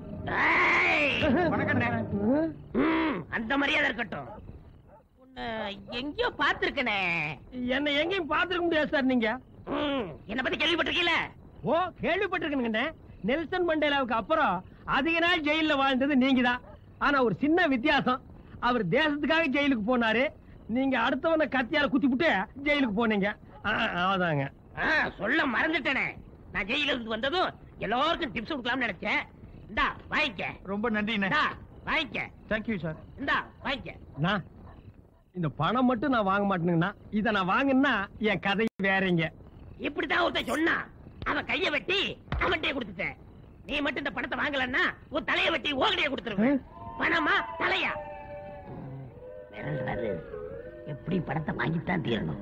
ம், அந்த மரியாதை இருக்கட்டும் உன்னை எங்கேயோ பார்த்திருக்கனே என்ன எங்கேயும் பார்த்திருக்க முடியாது சார் நீங்க என்ன பத்தி கேள்விப்பட்டிருக்கீல ஓ கேள்விப்பட்டிருக்கீங்க நெல்சன் மண்டேலாவுக்கு அப்புறம் அதிக நாள் ஜெயில்ல வாழ்ந்தது நீங்க தான் ஆனா ஒரு சின்ன வித்தியாசம் அவர் தேசத்துக்காக ஜெயிலுக்கு போனாரு நீங்க அடுத்தவனை கத்தியால குத்தி விட்டு ஜெயிலுக்கு போனீங்க ஆ, அவ்வளவுதாங்க ஆ, சொல்ல மறந்துட்டேனே நான் ஜெயில இருந்து வந்ததும் எல்லாருக்கும் டிப்ஸ் கொடுக்கலாம்னு நினைச்சேன் இந்தா வாங்கிக்க ரொம்ப நன்றிண்ணே இந்தா வாங்கிக்க தேங்க்யூ சார் இந்தா வாங்கிக்க நான் இந்த பணம் மட்டும் நான் வாங்க மாட்டேனுங்கண்ணா இத நான் வாங்கினா என் கதை வேறங்க இப்படித்தான் ஒருத்தன் சொன்னான் அவன் கைய வெட்டி அவன்கிட்டயே கொடுத்துட்டேன் நீ மட்டும் இந்த பணத்தை வாங்கலன்னா உன் தலைய வெட்டி ஓகடியே கொடுத்துருவேன் பணமா தலையா மிரள்றாரு. எப்படி பணத்தை வாங்கித்தான் தீரணும்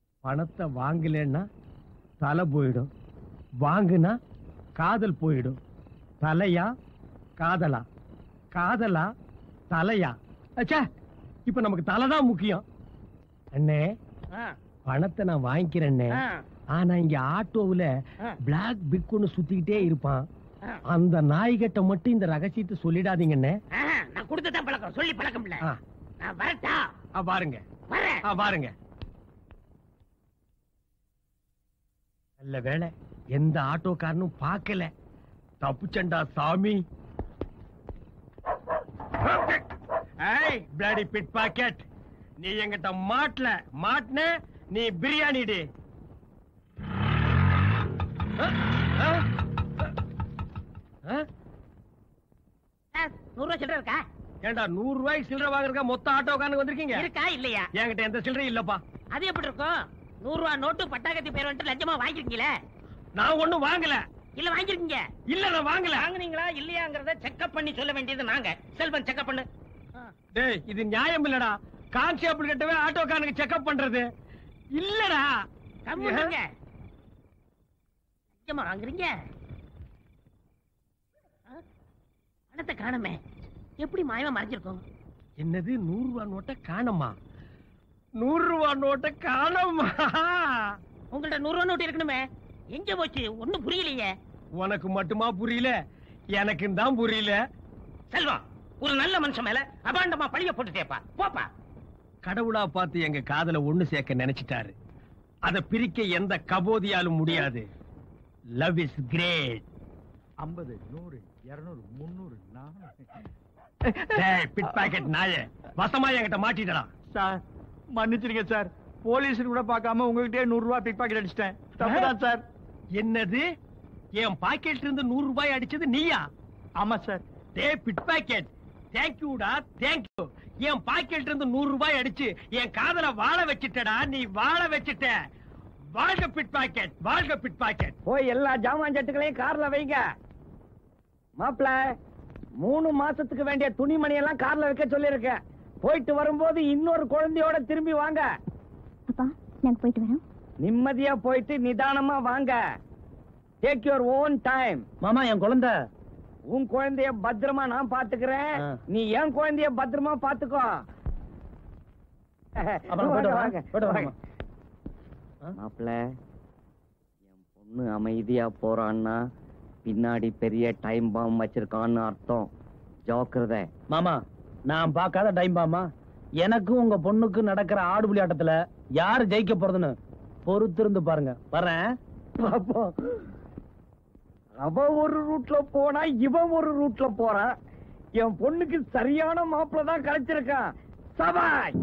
பணத்தை வாங்கலன்னா தலை போயிடும் வாங்குனா காதல் போயிடும் தலையா காதலா காதலா தலையா அச்சா இப்ப நமக்கு தலை தான் முக்கியம் அண்ணே பணத்தை நான் வாங்கிக்கிறேன்னே ஆனா இங்க ஆட்டோவுல பிளாக் பிக் ஒன்னு சுத்திக்கிட்டே இருப்பான் அந்த நாய்கிட்ட மட்டும் இந்த ரகசியத்தை சொல்லிடாதீங்கண்ணே நான் கொடுத்துதான் பழக்கம் சொல்லி பழக்கம் இல்ல ஆ. நான் வரட்டா ஆ, பாருங்க வரேன் ஆ, பாருங்க நல்ல வேளை எந்த ஆட்டோக்காரனும் பார்க்கல தப்புச்சண்டா சாமி ஏய் பிளாடி பிட் பாக்கெட் நீ எங்கிட்ட மாட்டல மாட்டின நீ பிரியாணி டி ஆ? ஆ? ஆ? நூறு ரூபாய் சில்லற இருக்கா ஏண்டா நூறு ரூபாய்க்கு சில்லறை வாங்குறதுக்கா மொத்த ஆட்டோக்காரனுக்கு வந்திருக்கீங்க இருக்கா இல்லையா என்கிட்ட எந்த சில்லறையும் இல்லப்பா அது எப்படி இருக்கும் நூறு ரூபாய் நோட்டு பட்டாக்கத்தி பேர் வந்துட்டு லஞ்சமா வாங்கிருக்கீங்களே நான் ஒண்ணும் வாங்கல இல்ல வாங்கிருக்கீங்க இல்ல நான் வாங்கல வாங்குனீங்களா இல்லையாங்கறத செக்அப் பண்ணி சொல்ல வேண்டியது நாங்க செல்வன் செக்அப் பண்ணு டேய் இது நியாயம் இல்லடா கான்ஸ்டேபிள் கிட்டவே ஆட்டோக்காரனுக்கு செக்அப் பண்றது இல்லடா கம்முங்க லஞ்சமா வாங்குறீங்க ஆ? பணத்தை காணுமே எப்படி மாயமா மறைஞ்சிருக்கும் என்னது நூறு ரூபா நோட்டை காணோமா நூறு ரூபா நோட்டை காணோமா உங்கள்ட்ட நூறு ரூபாய் நோட்டு இருக்கணுமே எங்க போச்சு ஒண்ணும் புரியலையே உனக்கு மட்டுமா புரியல எனக்கு தான் புரியல செல்வம் ஒரு நல்ல மனுஷன் மேல அபாண்டமா பழிய போட்டுட்டேப்பா போப்பா கடவுளா பார்த்து எங்க காதல ஒண்ணு சேர்க்க நினைச்சிட்டாரு அத பிரிக்க எந்த கபோதியாலும் முடியாது லவ் இஸ் கிரேட் ஐம்பது நூறு இருநூறு முந்நூறு டேய் பிட் பாக்கெட் நாயே வசமா என்கிட்ட மாட்டிட்டடா சார் மன்னிச்சிருங்க சார் போலீஸ் கூட பார்க்காம உங்ககிட்டயே நூறு ரூபாய் பிக் பாக்கெட் அடிச்சிட்டேன் தப்புதான் சார் என்னது என் பாக்கெட்ல இருந்து நூறு ரூபாய் அடிச்சது நீயா ஆமா சார் டே பிட் பாக்கெட் தேங்க்யூடா தேங்க்யூ என் பாக்கெட்ல இருந்து நூறு ரூபாய் அடிச்சு என் காதல வாழ வச்சிட்டடா நீ வாழ வச்சிட்ட வாழ்க பிட் பாக்கெட் வாழ்க பிட் பாக்கெட் போய் எல்லா ஜாமான் சட்டுகளையும் கார்ல வைங்க மாப்பிள மூணு மாசத்துக்கு வேண்டிய துணிமணி எல்லாம் கார்ல வைக்க சொல்லிருக்கேன் போயிட்டு வரும்போது இன்னொரு குழந்தையோட திரும்பி வாங்க அப்பா நாங்க போயிட்டு வரோம் நிம்மதியா போயிட்டு நிதானமா வாங்க டேக் யுவர் ஓன் டைம் மாமா என் குழந்தை உன் குழந்தைய பத்திரமா நான் பாத்துக்கிறேன் நீ என் குழந்தைய பத்திரமா பாத்துக்கோ அப்புறம் போயிட்டு வாங்க, வரேன். வாங்க. போயிட்டு வரேன். மாப்பிள்ள என் பொண்ணு அமைதியா போறான்னா பின்னாடி பெரிய டைம் பாம் வச்சிருக்கான்னு அர்த்தம் ஜாக்கிரதை மாமா நான் பார்க்காத டைம் பாமா எனக்கும் உங்க பொண்ணுக்கு நடக்கிற ஆடுபுலி ஆட்டத்துல யாரு ஜெயிக்க போறதுன்னு பொறுத்திருந்து பாருங்க வர்றேன் பாப்போம் அவ ஒரு ரூட்ல போனா இவன் ஒரு ரூட்ல போறான் என் பொண்ணுக்கு சரியான மாப்பிள்ள தான் கிடைச்சிருக்கான் சபாய்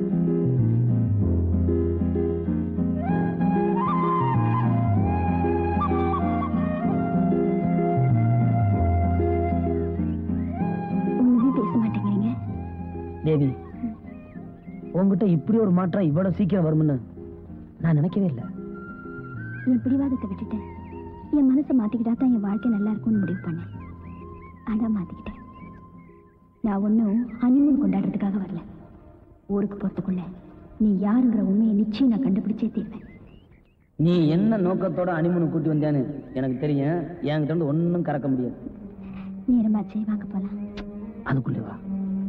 ஒண்ணுமே பேச மாட்டேங்கிறீங்க தேவி உங்ககிட்ட இப்படி ஒரு மாற்றம் இவ்வளவு சீக்கிரம் வரும்னு நான் நினைக்கவே இல்லை என் பிடிவாதத்தை விட்டுட்டேன் என் மனசை மாத்திக்கிட்டா தான் என் வாழ்க்கை நல்லா இருக்கும்னு முடிவு பண்ணேன் அதான் மாத்திக்கிட்டேன் நான் ஒன்றும் ஹனிமூன் கொண்டாடுறதுக்காக வரல ஊருக்கு போறதுக்குள்ள நீ யாருங்கிற உண்மையை நிச்சயம் நான் கண்டுபிடிச்சே தீர்வேன் நீ என்ன நோக்கத்தோட அனிமனு கூட்டி வந்தான்னு எனக்கு தெரியும் என்கிட்ட இருந்து ஒன்னும் கறக்க முடியாது நேரமாச்சே வாங்க போலாம் அதுக்குள்ளே வா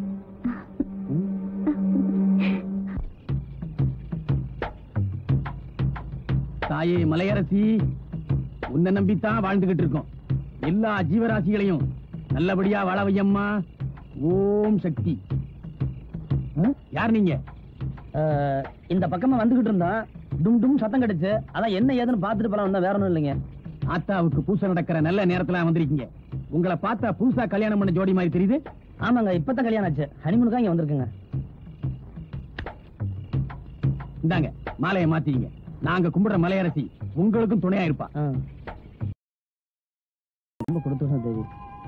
தாயே மலையரசி உன்னை நம்பித்தான் வாழ்ந்துகிட்டு இருக்கோம் எல்லா ஜீவராசிகளையும் நல்லபடியா வாழ வையம்மா ஓம் சக்தி ம்? யார் நீங்க அஹ், இந்த பக்கமா வந்துகிட்டு இருந்தான் டும் டும் சத்தம் கிடைச்சு அதான் என்ன ஏதுன்னு பாத்துட்டு போலாம் வந்தா வேற ஒண்ணும் இல்லைங்க ஆத்தாவுக்கு பூசை நடக்கிற நல்ல நேரத்துல வந்திருக்கீங்க உங்களை பார்த்தா புதுசா கல்யாணம் பண்ண ஜோடி மாதிரி தெரியுது ஆமாங்க இப்பதான் கல்யாணம் ஆச்சு ஹனிமூனுக்காக இங்க வந்திருக்குங்க இந்தாங்க மாலையை மாத்திங்க நாங்க கும்பிடுற மலையரசி உங்களுக்கும் துணையா இருப்பா ரொம்ப கொடுத்து தேவி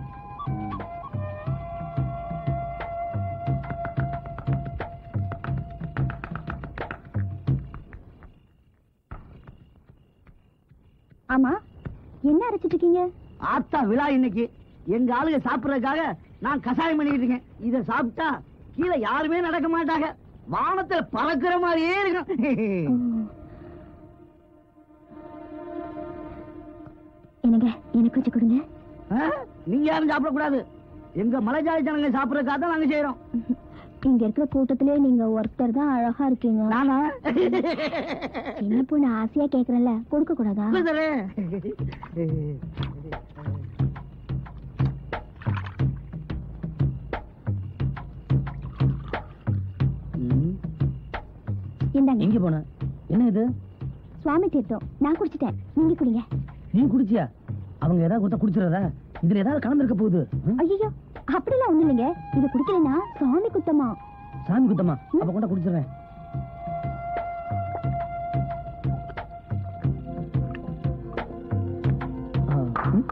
ஆமா என்ன அரைச்சிட்டு இருக்கீங்க ஆத்தா விழா இன்னைக்கு எங்க ஆளுங்க சாப்பிடுறதுக்காக நான் கஷாயம் பண்ணிட்டு இருக்கேன் இத சாப்பிட்டா கீழே யாருமே நடக்க மாட்டாங்க வானத்துல பறக்கிற மாதிரியே இருக்கும் என்னங்க எனக்கு வச்சு கொடுங்க ஆ? நீங்க யாரும் சாப்பிடக்கூடாது எங்க மலைஜாதி ஜனங்க சாப்பிடறதுக்காக தான் நாங்க செய்யறோம் இங்க இருக்கிற கூட்டத்திலே நீங்க ஒருத்தர் தான் அழகா இருக்கீங்க நானா என்ன பொண்ணு ஆசையா கேக்குறேன்ல கொடுக்க கூடாதா இந்தாங்க எங்க போன என்ன இது சுவாமி தீர்த்தம் நான் குடிச்சிட்டேன் நீங்க குடிங்க நீ குடிச்சியா அவங்க ஏதாவது கொடுத்தா குடிச்சிடறதா இதுல ஏதாவது கலந்துருக்க போகுது ம்? ஐயோ அப்படிலாம் ஒண்ணு இல்லைங்க இது குடிக்கலன்னா சுவாமி குத்தமா சாமி குத்தமா அப்ப கொண்டா குடிச்சிடுறேன் ஆ, ம்.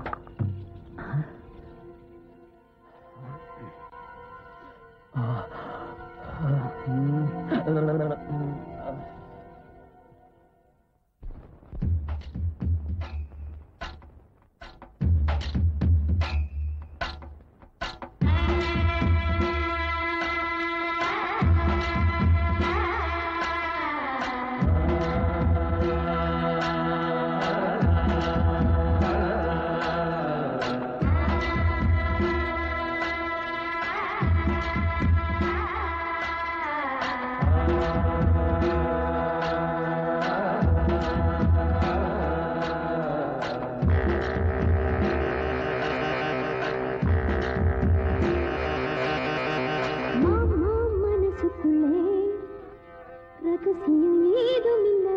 மாமா மனசுக்குள்ளே ரகசியம் ஏதும் இல்ல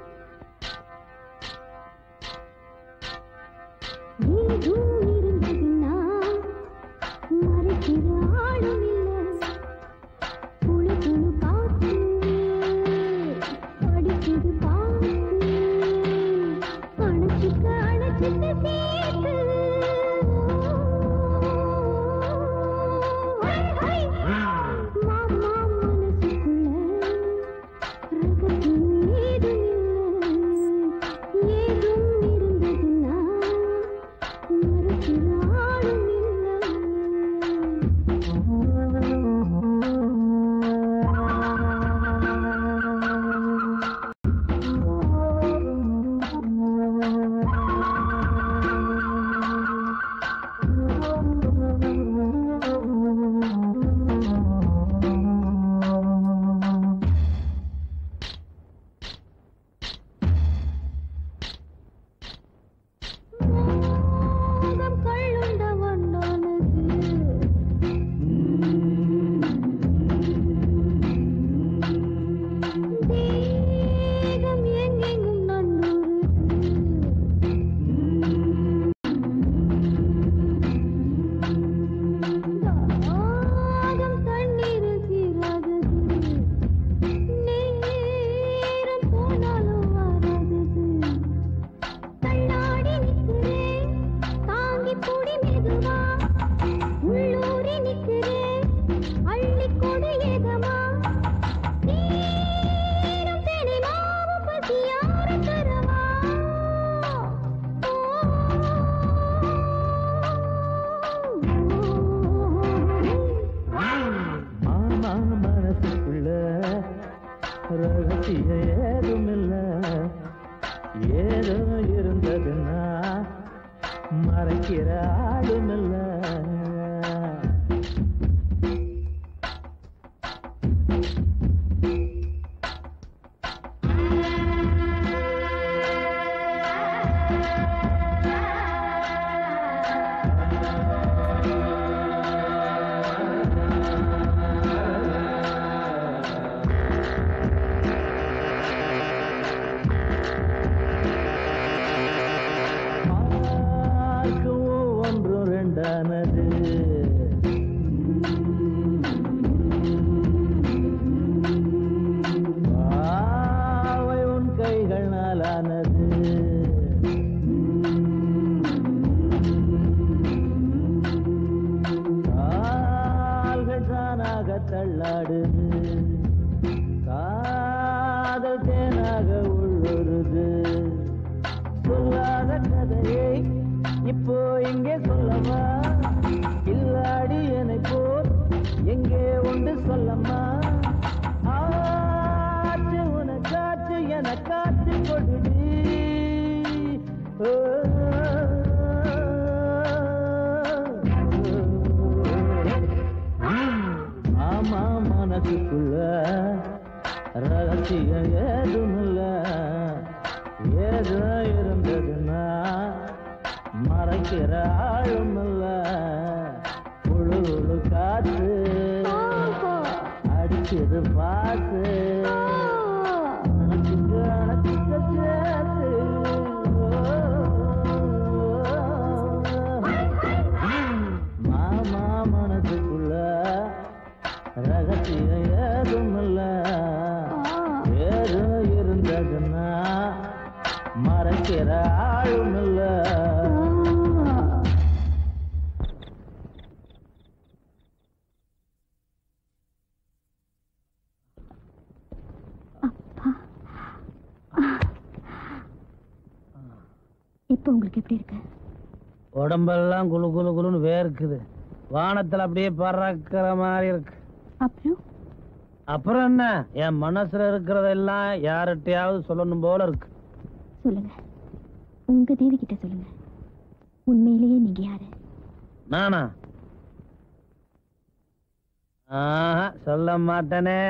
ஏதும் இருந்ததுன்னா மறைக்கிற ஆளும் இல்ல புழு புழு காத்து படிக்குது பாத்து அணைச்சிக்க அணைச்சிக்க சேர்த்து மாமா மனசுக்குள்ள ரகசியம் ஏதும் இல்ல ஏதும் இருந்ததுன்னா மறைக்கிற ஆளும் மோகம் கள்ளுண்ட வண்ணானது தேகம் எங்கெங்கும் நன்னூறு தாகம் தண்ணீர் சீராதது நேரம் போனாலும் வராதது கண்ணாடி நிக்கிறேன் தாங்கி பூடி மெதுவா உள்ளூரி நிக்கிறேன் அள்ளி கொடு ஏகமா நேரம் தேனை மாவு பசியார தரவா மாமா மனசுக்குள்ள ரகசிய ஏதுமில்ல ஏதோ இருந்ததுன்னா மறைக்கிற ஆளுமில்ல பார்க்கவும் ஒன்று ரெண்டானது பாவை உன் கைகளாலானது கால்கள் தானாக தள்ளாடுது காதல் தேனாக உள்ளுருது சொல்லாத கதையை இப்போ இங்கே சொல்லவா இல்லாடி என்னை போல் எங்கே உண்டு சொல்லம்மா ஆச்சு உனக்காச்சு என காத்து கொடுடி ஓ மனசுக்குள்ள ரகசியம் ஏதுமில்ல ஏதோ இருந்ததுன்னா மறைக்கிற ஆளும் இல்ல உழு உழு காத்து அடிச்சது பார்த்து அணைச்சிக்க அணைச்சிக்க சேர்த்து மாமா மனசுக்குள்ள ரகசியம் ஏதும் இல்ல ஏதோ இருந்ததுன்னா மறைக்கிற ஆளும் இல்ல இப்போ உங்களுக்கு எப்படி இருக்கு உடம்பெல்லாம் குளு குளு குளுன்னு வேர்க்குது வானத்துல அப்படியே பறக்கிற மாதிரி இருக்கு அப்புறம் அப்புறம் என்ன என் மனசுல இருக்கிறதெல்லாம் யார்கிட்டயாவது சொல்லணும் போல இருக்கு சொல்லுங்க உங்க தேவி கிட்ட சொல்லுங்க உண்மையிலேயே நீங்க யாரு நானா ஆஹா சொல்ல மாட்டேனே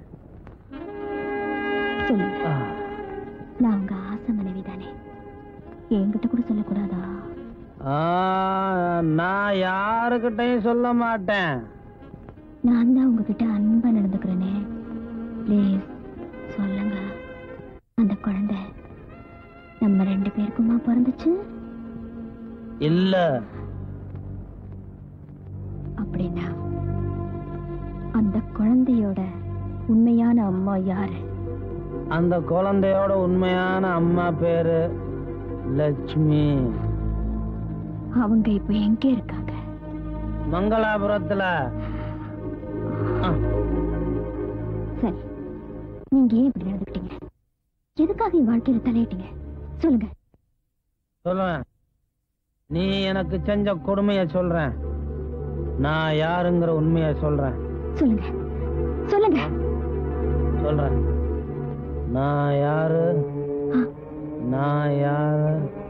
சொல்லுங்க நான் உங்க ஆசை மனைவி தானே என்கிட்ட கூட சொல்லக்கூடாதா ஆ, நான் யாருக்கிட்டையும் சொல்ல மாட்டேன் நான் தான் உங்ககிட்ட அன்பா நடந்துக்கிறேனே ப்ளீஸ் சொல்லுங்க அந்த குழந்தை நம்ம ரெண்டு பேருக்குமா பிறந்துச்சு இல்ல அப்படின்னா அந்த குழந்தையோட உண்மையான அம்மா யாரு அந்த குழந்தையோட உண்மையான அம்மா பேரு லட்சுமி அவங்க இப்ப எங்க இருக்காங்க மங்களாபுரத்துல சரி நீங்க ஏன் இப்படி நடந்துக்கிட்டீங்க எதுக்காக என் வாழ்க்கையில தலையிட்டீங்க சொல்லுங்க சொல்லுவேன் நீ எனக்கு செஞ்ச கொடுமைய சொல்றேன் நான் யாருங்கிற உண்மைய சொல்றேன் சொல்லுங்க சொல்லுங்க சொல்றேன் நான் யாரு நான் யாரு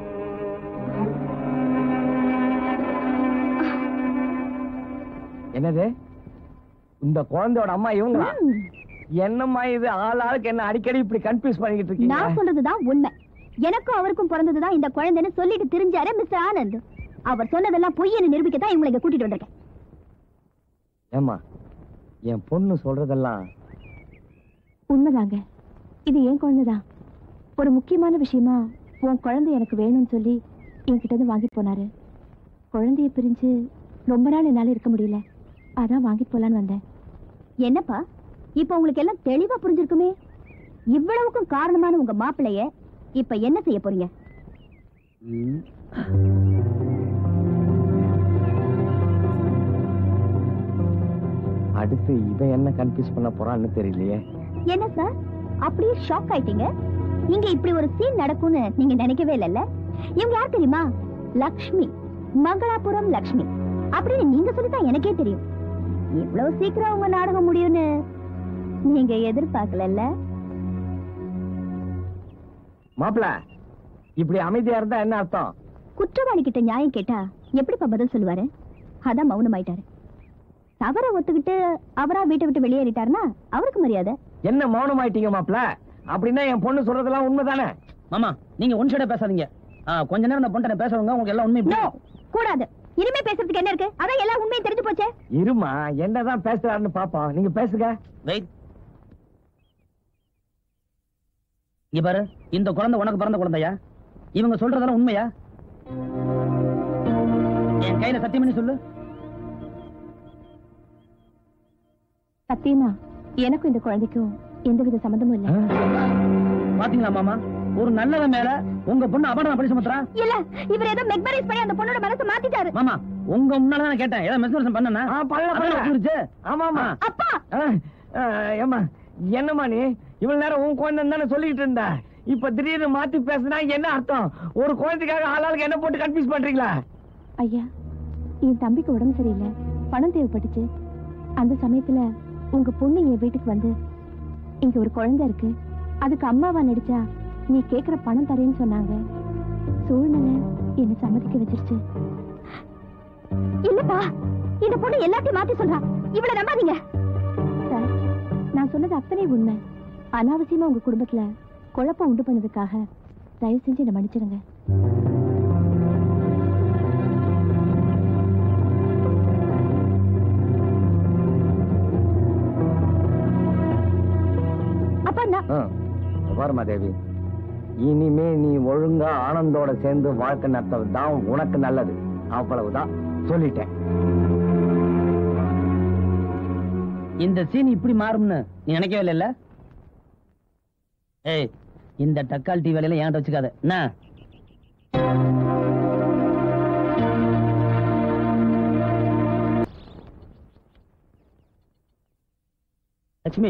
என்னது இந்த குழந்தையோட அம்மா இவங்களா என்னம்மா இது ஆள் ஆளுக்கு என்ன அடிக்கடி இப்படி கன்ஃபியூஸ் பண்ணிக்கிட்டு இருக்கீங்க நான் சொல்றதுதான் உண்மை எனக்கும் அவருக்கும் பிறந்ததுதான் இந்த குழந்தைன்னு சொல்லிட்டு தெரிஞ்சாரு மிஸ்டர் ஆனந்த் அவர் சொன்னதெல்லாம் பொய்யன்னு நிரூபிக்கத்தான் இவங்களை இங்க கூட்டிட்டு வந்திருக்கேன் ஏம்மா என் பொண்ணு சொல்றதெல்லாம் உண்மைதாங்க இது என் குழந்தைதான் ஒரு முக்கியமான விஷயமா உன் குழந்தை எனக்கு வேணும்னு சொல்லி என்கிட்ட இருந்து வாங்கிட்டு போனாரு குழந்தைய பிரிஞ்சு ரொம்ப நாள் என்னால இருக்க முடியல அதான் வாங்கிட்டு போலான்னு வந்தேன் என்னப்பா இப்ப உங்களுக்கு எல்லாம் தெளிவா புரிஞ்சிருக்குமே இவ்வளவுக்கும் காரணமான உங்க மாப்பிளைய இப்ப என்ன செய்ய போறீங்க அடுத்து இவன் என்ன கன்ஃபியூஸ் பண்ண போறான்னு தெரியலையே என்ன சார் அப்படியே ஷாக் ஆயிட்டீங்க இங்க இப்படி ஒரு சீன் நடக்கும்னு நீங்க நினைக்கவே இல்லைல்ல இவங்க யார் தெரியுமா லக்ஷ்மி மங்களாபுரம் லக்ஷ்மி அப்படின்னு நீங்க சொல்லித்தான் எனக்கே தெரியும் இவ்வளவு சீக்கிரம் உங்க நாடகம் முடியும்னு நீங்க எதிர்பார்க்கலல்ல மாப்பிள இப்படி அமைதியா இருந்தா என்ன அர்த்தம் குற்றவாளி கிட்ட நியாயம் கேட்டா எப்படிப்பா பதில் சொல்லுவாரு அதான் மௌனமாயிட்டாரு தவற ஒத்துக்கிட்டு அவரா வீட்டை விட்டு வெளியேறிட்டாருன்னா அவருக்கு மரியாதை என்ன மௌனமாயிட்டீங்க மாப்பிள அப்படின்னா என் பொண்ணு சொல்றதெல்லாம் உண்மைதானே மாமா நீங்க ஒன் சைடா பேசாதீங்க ஆ, கொஞ்ச நேரம் இந்த பொண்ணை பேசுறவங்க உங்களுக்கு எல்லாம் உண்மை No, கூடாது இனிமே பேசுறதுக்கு என்ன இருக்கு அதான் எல்லா உண்மையும் தெரிஞ்சு போச்சே இருமா என்னதான் பேசுறாருன்னு பாப்போம் நீங்க பேசுங்க வெயிட் இங்க பாரு இந்த குழந்தை உனக்கு பிறந்த குழந்தையா இவங்க சொல்றதெல்லாம் உண்மையா என் கையில சத்தியம் பண்ணி சொல்லு சத்தியமா எனக்கும் இந்த குழந்தைக்கும் எந்தவித சம்மந்தமும் இல்ல பாத்தீங்களா மாமா ஒரு நல்லவன் மேல உங்க பொண்ணு அபடம் படி சுமத்துறா இல்ல இவர் ஏதோ மெக்மரைஸ் பண்ணி அந்த பொண்ணோட மனசை மாத்திட்டாரு மாமா உங்க முன்னால தான் கேட்டேன் ஏதோ மெஸ்மரேஷன் பண்ணனா ஆமாமா அப்பா ஏமா என்னம்மா நீ இவ்வளவு நேரம் உன் குழந்தை தானே சொல்லிட்டு இருந்த இப்ப திடீர்னு மாத்தி பேசுனா என்ன அர்த்தம் ஒரு குழந்தைக்காக ஆளாளுக்கு என்ன போட்டு கன்ஃபியூஸ் பண்றீங்களா ஐயா என் தம்பிக்கு உடம்பு சரியில்லை பணம் தேவைப்பட்டுச்சு அந்த சமயத்துல உங்க பொண்ணு என் வீட்டுக்கு வந்து இங்க ஒரு குழந்தை இருக்கு அதுக்கு அம்மாவா நடிச்சா நீ கேக்குற பணம் தரேன்னு சொன்னாங்க சூழ்நிலை என்ன சம்மதிக்க வச்சிருச்சு இல்லப்பா இந்த பொண்ணு எல்லாத்தையும் மாத்தி சொல்றா இவள நம்பாதீங்க சார் நான் சொன்னது அத்தனை உண்மை அனாவசியமா உங்க குடும்பத்துல குழப்பம் உண்டு பண்ணதுக்காக தயவு செஞ்சு என்னை மன்னிச்சிடுங்க அப்பா நான் ஆ, பாரும்மா தேவி இனிமே நீ ஒழுங்கா ஆனந்தோட சேர்ந்து வாழ்க்கை நடத்துறது தான் உனக்கு நல்லது அவ்வளவுதான் சொல்லிட்டேன் இந்த சீன் இப்படி மாறும்னு நீ நினைக்கவே இல்லைல்ல ஏய் இந்த டக்கால் டீ வேலையில ஏன்ட்ட வச்சுக்காத என்ன லட்சுமி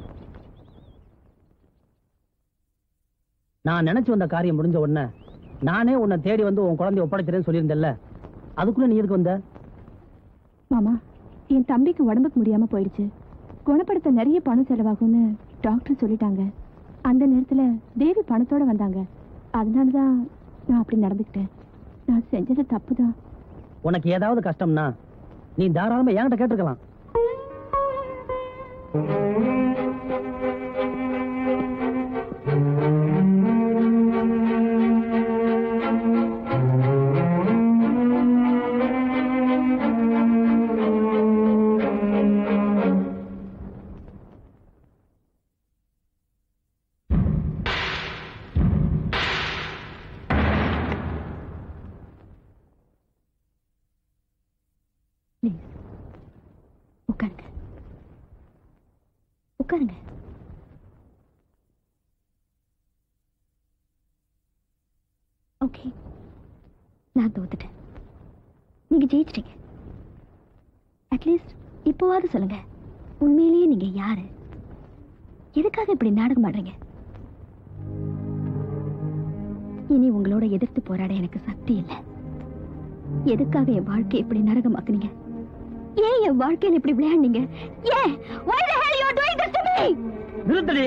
நான் நினைச்சு வந்த காரியம் முடிஞ்ச உடனே நானே உன்னை தேடி வந்து உன் குழந்தைய ஒப்படைச்சிறேன்னு சொல்லியிருந்தேன்ல அதுக்குள்ள நீ எதுக்கு வந்த மாமா என் தம்பிக்கு உடம்புக்கு முடியாம போயிடுச்சு குணப்படுத்த நிறைய பணம் செலவாகும்னு டாக்டர் சொல்லிட்டாங்க அந்த நேரத்துல தேவி பணத்தோட வந்தாங்க அதனாலதான் நான் அப்படி நடந்துக்கிட்டேன் நான் செஞ்சது தப்புதான் உனக்கு ஏதாவது கஷ்டம்னா நீ தாராளமா என்கிட்ட கேட்டுக்கலாம் உட்காருங்க உட்காருங்க ஓகே நான் தோத்துட்டேன் நீங்க ஜெயிச்சிட்டீங்க அட்லீஸ்ட் இப்போவாவது சொல்லுங்க உண்மையிலேயே நீங்க யாரு எதுக்காக இப்படி நாடகம் ஆடுறீங்க இனி உங்களோட எதிர்த்து போராட எனக்கு சக்தி இல்லை எதுக்காக என் வாழ்க்கையை இப்படி நரகமாக்குனீங்க ஏன் என் வாழ்க்கையில இப்படி விளையாடுனீங்க ஏன் why the hell you are doing this to me நிறுத்தடி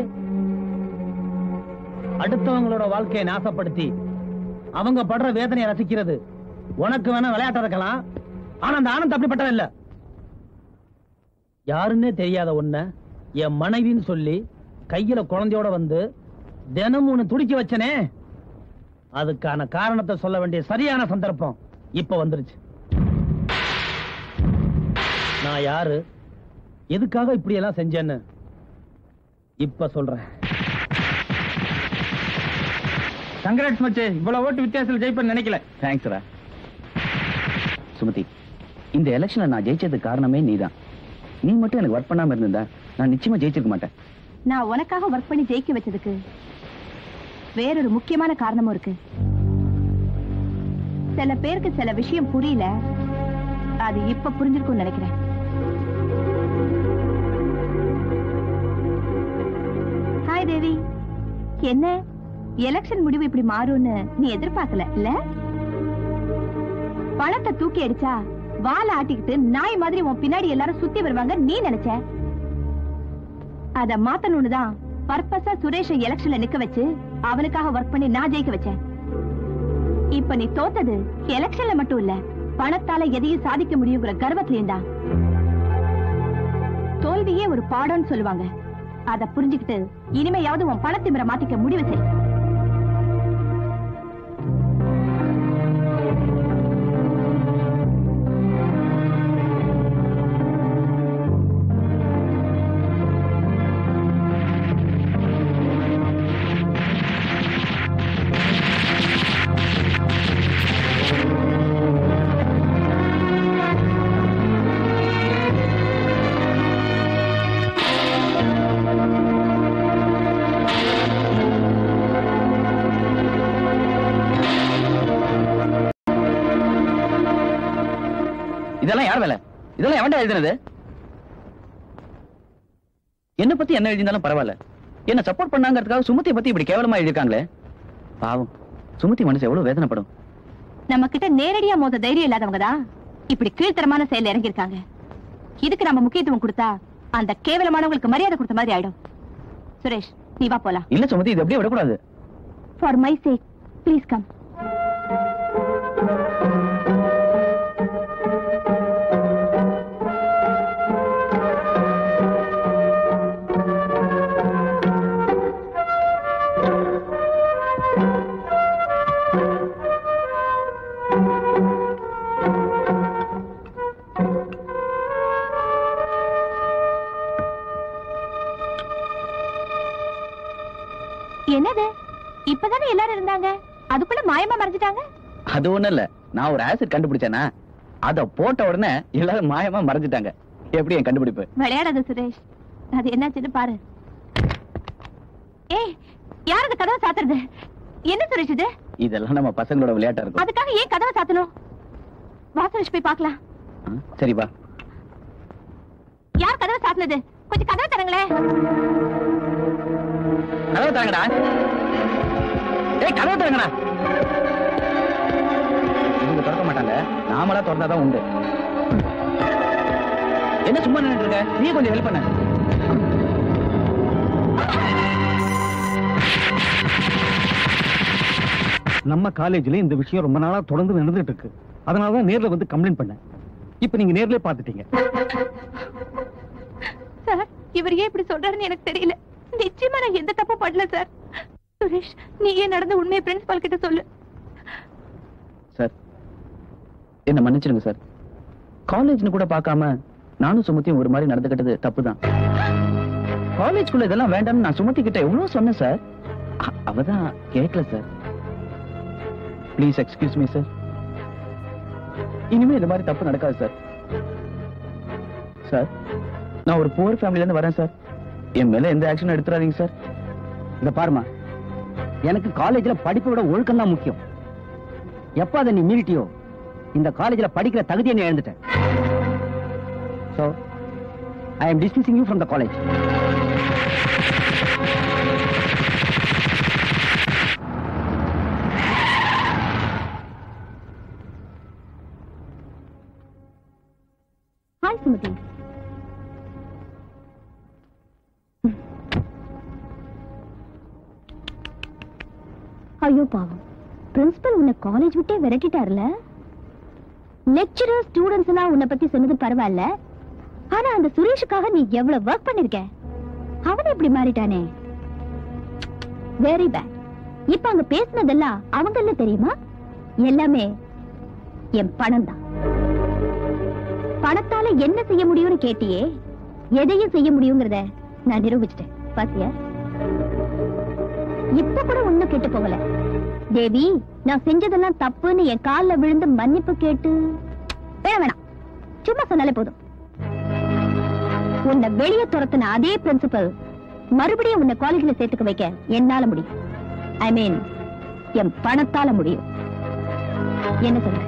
அடுத்தவங்களோட வாழ்க்கையை நாசப்படுத்தி அவங்க படுற வேதனையை ரசிக்கிறது உனக்கு வேணா விளையாட்ட இருக்கலாம் ஆனா அந்த ஆனந்த் அப்படிப்பட்டவன் இல்ல யாருன்னே தெரியாத உன்னை என் மனைவின்னு சொல்லி கையில குழந்தையோட வந்து தினமும் உன்னை துடிக்க வச்சனே அதுக்கான காரணத்தை சொல்ல வேண்டிய சரியான சந்தர்ப்பம் இப்ப வந்துருச்சு நான் யாரு எதுக்காக இப்படி எல்லாம் செஞ்சேன்னு இப்ப சொல்றேன் கங்கராட்ஸ் மச்சே இவ்வளவு ஓட்டு வித்தியாசத்தில் ஜெயிப்பேன்னு நினைக்கல தேங்க்ஸ்ரா சுமதி இந்த எலெக்ஷன்ல நான் ஜெயிச்சதுக்கு காரணமே நீதான் நீ மட்டும் எனக்கு ஒர்க் பண்ணாம இருந்திருந்தா நான் நிச்சயமா ஜெயிச்சிருக்க மாட்டேன் நான் உனக்காக ஒர்க் பண்ணி ஜெயிக்க வச்சதுக்கு வேறொரு முக்கியமான காரணமும் இருக்கு சில பேருக்கு சில விஷயம் புரியல அது இப்ப புரிஞ்சிருக்கும்னு நினைக்கிறேன் ஹாய் தேவி என்ன எலெக்ஷன் முடிவு இப்படி மாறும்னு நீ எதிர்பார்க்கல இல்ல பணத்தை தூக்கி அடிச்சா வாழை ஆட்டிக்கிட்டு நாய் மாதிரி உன் பின்னாடி எல்லாரும் சுத்தி வருவாங்க நீ நினைச்ச அத மாத்தணும்னு தான் பர்பஸா சுரேஷ எலெக்ஷன்ல நிக்க வச்சு அவனுக்காக ஒர்க் பண்ணி நான் ஜெயிக்க வச்சேன் இப்ப நீ தோத்தது எலெக்ஷன்ல மட்டும் இல்ல பணத்தால எதையும் சாதிக்க முடியுங்கிற கர்வத்திலையும் தான் தோல்வியே ஒரு பாடம்னு சொல்லுவாங்க அத புரிஞ்சுக்கிட்டு இனிமையாவது உன் பணத்திமிர மாத்திக்க முடிவு செய் இதெல்லாம் யார் வேலை இதெல்லாம் எவன்டா எழுதுனது என்ன பத்தி என்ன எழுதியிருந்தாலும் பரவாயில்ல என்ன சப்போர்ட் பண்ணாங்கிறதுக்காக சுமதியை பத்தி இப்படி கேவலமா எழுதிருக்காங்களே பாவம் சுமதி மனசு எவ்வளவு வேதனைப்படும் நம்ம கிட்ட நேரடியா மோத தைரியம் இல்லாதவங்க தான் இப்படி கீழ்த்தரமான செயல் இறங்கியிருக்காங்க இதுக்கு நம்ம முக்கியத்துவம் கொடுத்தா அந்த கேவலமானவங்களுக்கு மரியாதை கொடுத்த மாதிரி ஆயிடும் சுரேஷ் நீ வா போலாம் இல்ல சுமதி இது அப்படியே விடக்கூடாது for my sake please come என்னது இப்பதானே எல்லாரும் இருந்தாங்க அதுக்குள்ள மாயமா மறைஞ்சிட்டாங்க அது ஒண்ணும் இல்ல நான் ஒரு ஆசிட் கண்டுபிடிச்சேனா அத போட்ட உடனே எல்லாரும் மாயமா மறைஞ்சிட்டாங்க எப்படி என் கண்டுபிடிப்பு விளையாடாத சுரேஷ் அது என்னாச்சுன்னு பாரு ஏய் யார் அந்த கதவை சாத்துறது என்ன சுரேஷ் இது இதெல்லாம் நம்ம பசங்களோட விளையாட்டா இருக்கும் அதுக்காக ஏன் கதவை சாத்தணும் வா சுரேஷ் போய் பார்க்கலாம் ஆ, சரி வா யார் கதவை சாத்துனது கொஞ்சம் கதவை தரங்களே கதவை தரங்கடா ஏய் கதவை தரங்கடா இவங்க திறக்க மாட்டாங்க நாமளா திறந்தாதான் உண்டு என்ன சும்மா நின்னுட்டு இருக்க நீ கொஞ்சம் ஹெல்ப் பண்ண நம்ம காலேஜ்ல இந்த விஷயம் ரொம்ப நாளா தொடர்ந்து நடந்துட்டு இருக்கு அதனாலதான் நேர்ல வந்து கம்ப்ளைண்ட் பண்ணேன் இப்ப நீங்க நேர்லயே பாத்துட்டீங்க சார் இவர் ஏன் இப்படி சொல்றாருன்னு எனக்கு தெரியல நிச்சயமா நான் எந்த தப்பும் பண்ணல சார் சுரேஷ் நீ ஏன் நடந்த உண்மையை பிரின்சிபால் கிட்ட சொல்லு சார் என்ன மன்னிச்சிடுங்க சார் காலேஜ்னு கூட பார்க்காம நானும் சுமத்தியும் ஒரு மாதிரி நடந்துக்கிட்டது தப்புதான் காலேஜ்குள்ள இதெல்லாம் வேண்டாம்னு நான் சுமதி கிட்ட எவ்வளவு சொன்னேன் சார் அ- அவதான் கேட்கல sir please excuse me sir இனிமே இந்த மாதிரி தப்பு நடக்காது சார் சார் நான் ஒரு புவர் ஃபேமிலில இருந்து வரேன் சார் என் மேல எந்த ஆக்ஷனும் எடுத்துறாதீங்க சார் இந்த பாருமா எனக்கு காலேஜ்ல படிப்பை விட ஒழுக்கம் தான் முக்கியம் எப்ப அதை நீ மீறிட்டியோ இந்த காலேஜ்ல படிக்கிற தகுதியை நீ இழந்துட்டேன் so I am dismissing you from the college hi Sumathi ஐயோ பாவம் பிரின்சிபல் உன்னை காலேஜ் விட்டே விரட்டிட்டார்ல லெக்சரர் ஸ்டூடெண்ட்ஸ் எல்லாம் உன்னை பத்தி சொன்னது பரவாயில்ல ஆனா அந்த சுரேஷுக்காக நீ எவ்வளவு ஒர்க் பண்ணிருக்க அவன் இப்படி மாறிட்டானே வெரி பேட் இப்ப அங்க பேசினதெல்லாம் அவங்கல்ல தெரியுமா எல்லாமே என் பணம் தான் பணத்தால என்ன செய்ய முடியும்னு கேட்டியே எதையும் செய்ய முடியுங்கிறத நான் நிரூபிச்சிட்டேன் பாத்தியா இப்ப கூட ஒண்ணும் கெட்டு போகல தேவி நான் செஞ்சதெல்லாம் தப்புன்னு என் கால்ல விழுந்து மன்னிப்பு கேட்டு வேணாம் வேணாம் சும்மா சொன்னாலே போதும் உன்னை வெளியே துரத்துன அதே பிரின்சிபல் மறுபடியும் உன்னை காலேஜ்ல சேர்த்துக்க வைக்க என்னால முடியும் ஐ மீன் என் பணத்தால முடியும் என்ன சொல்ற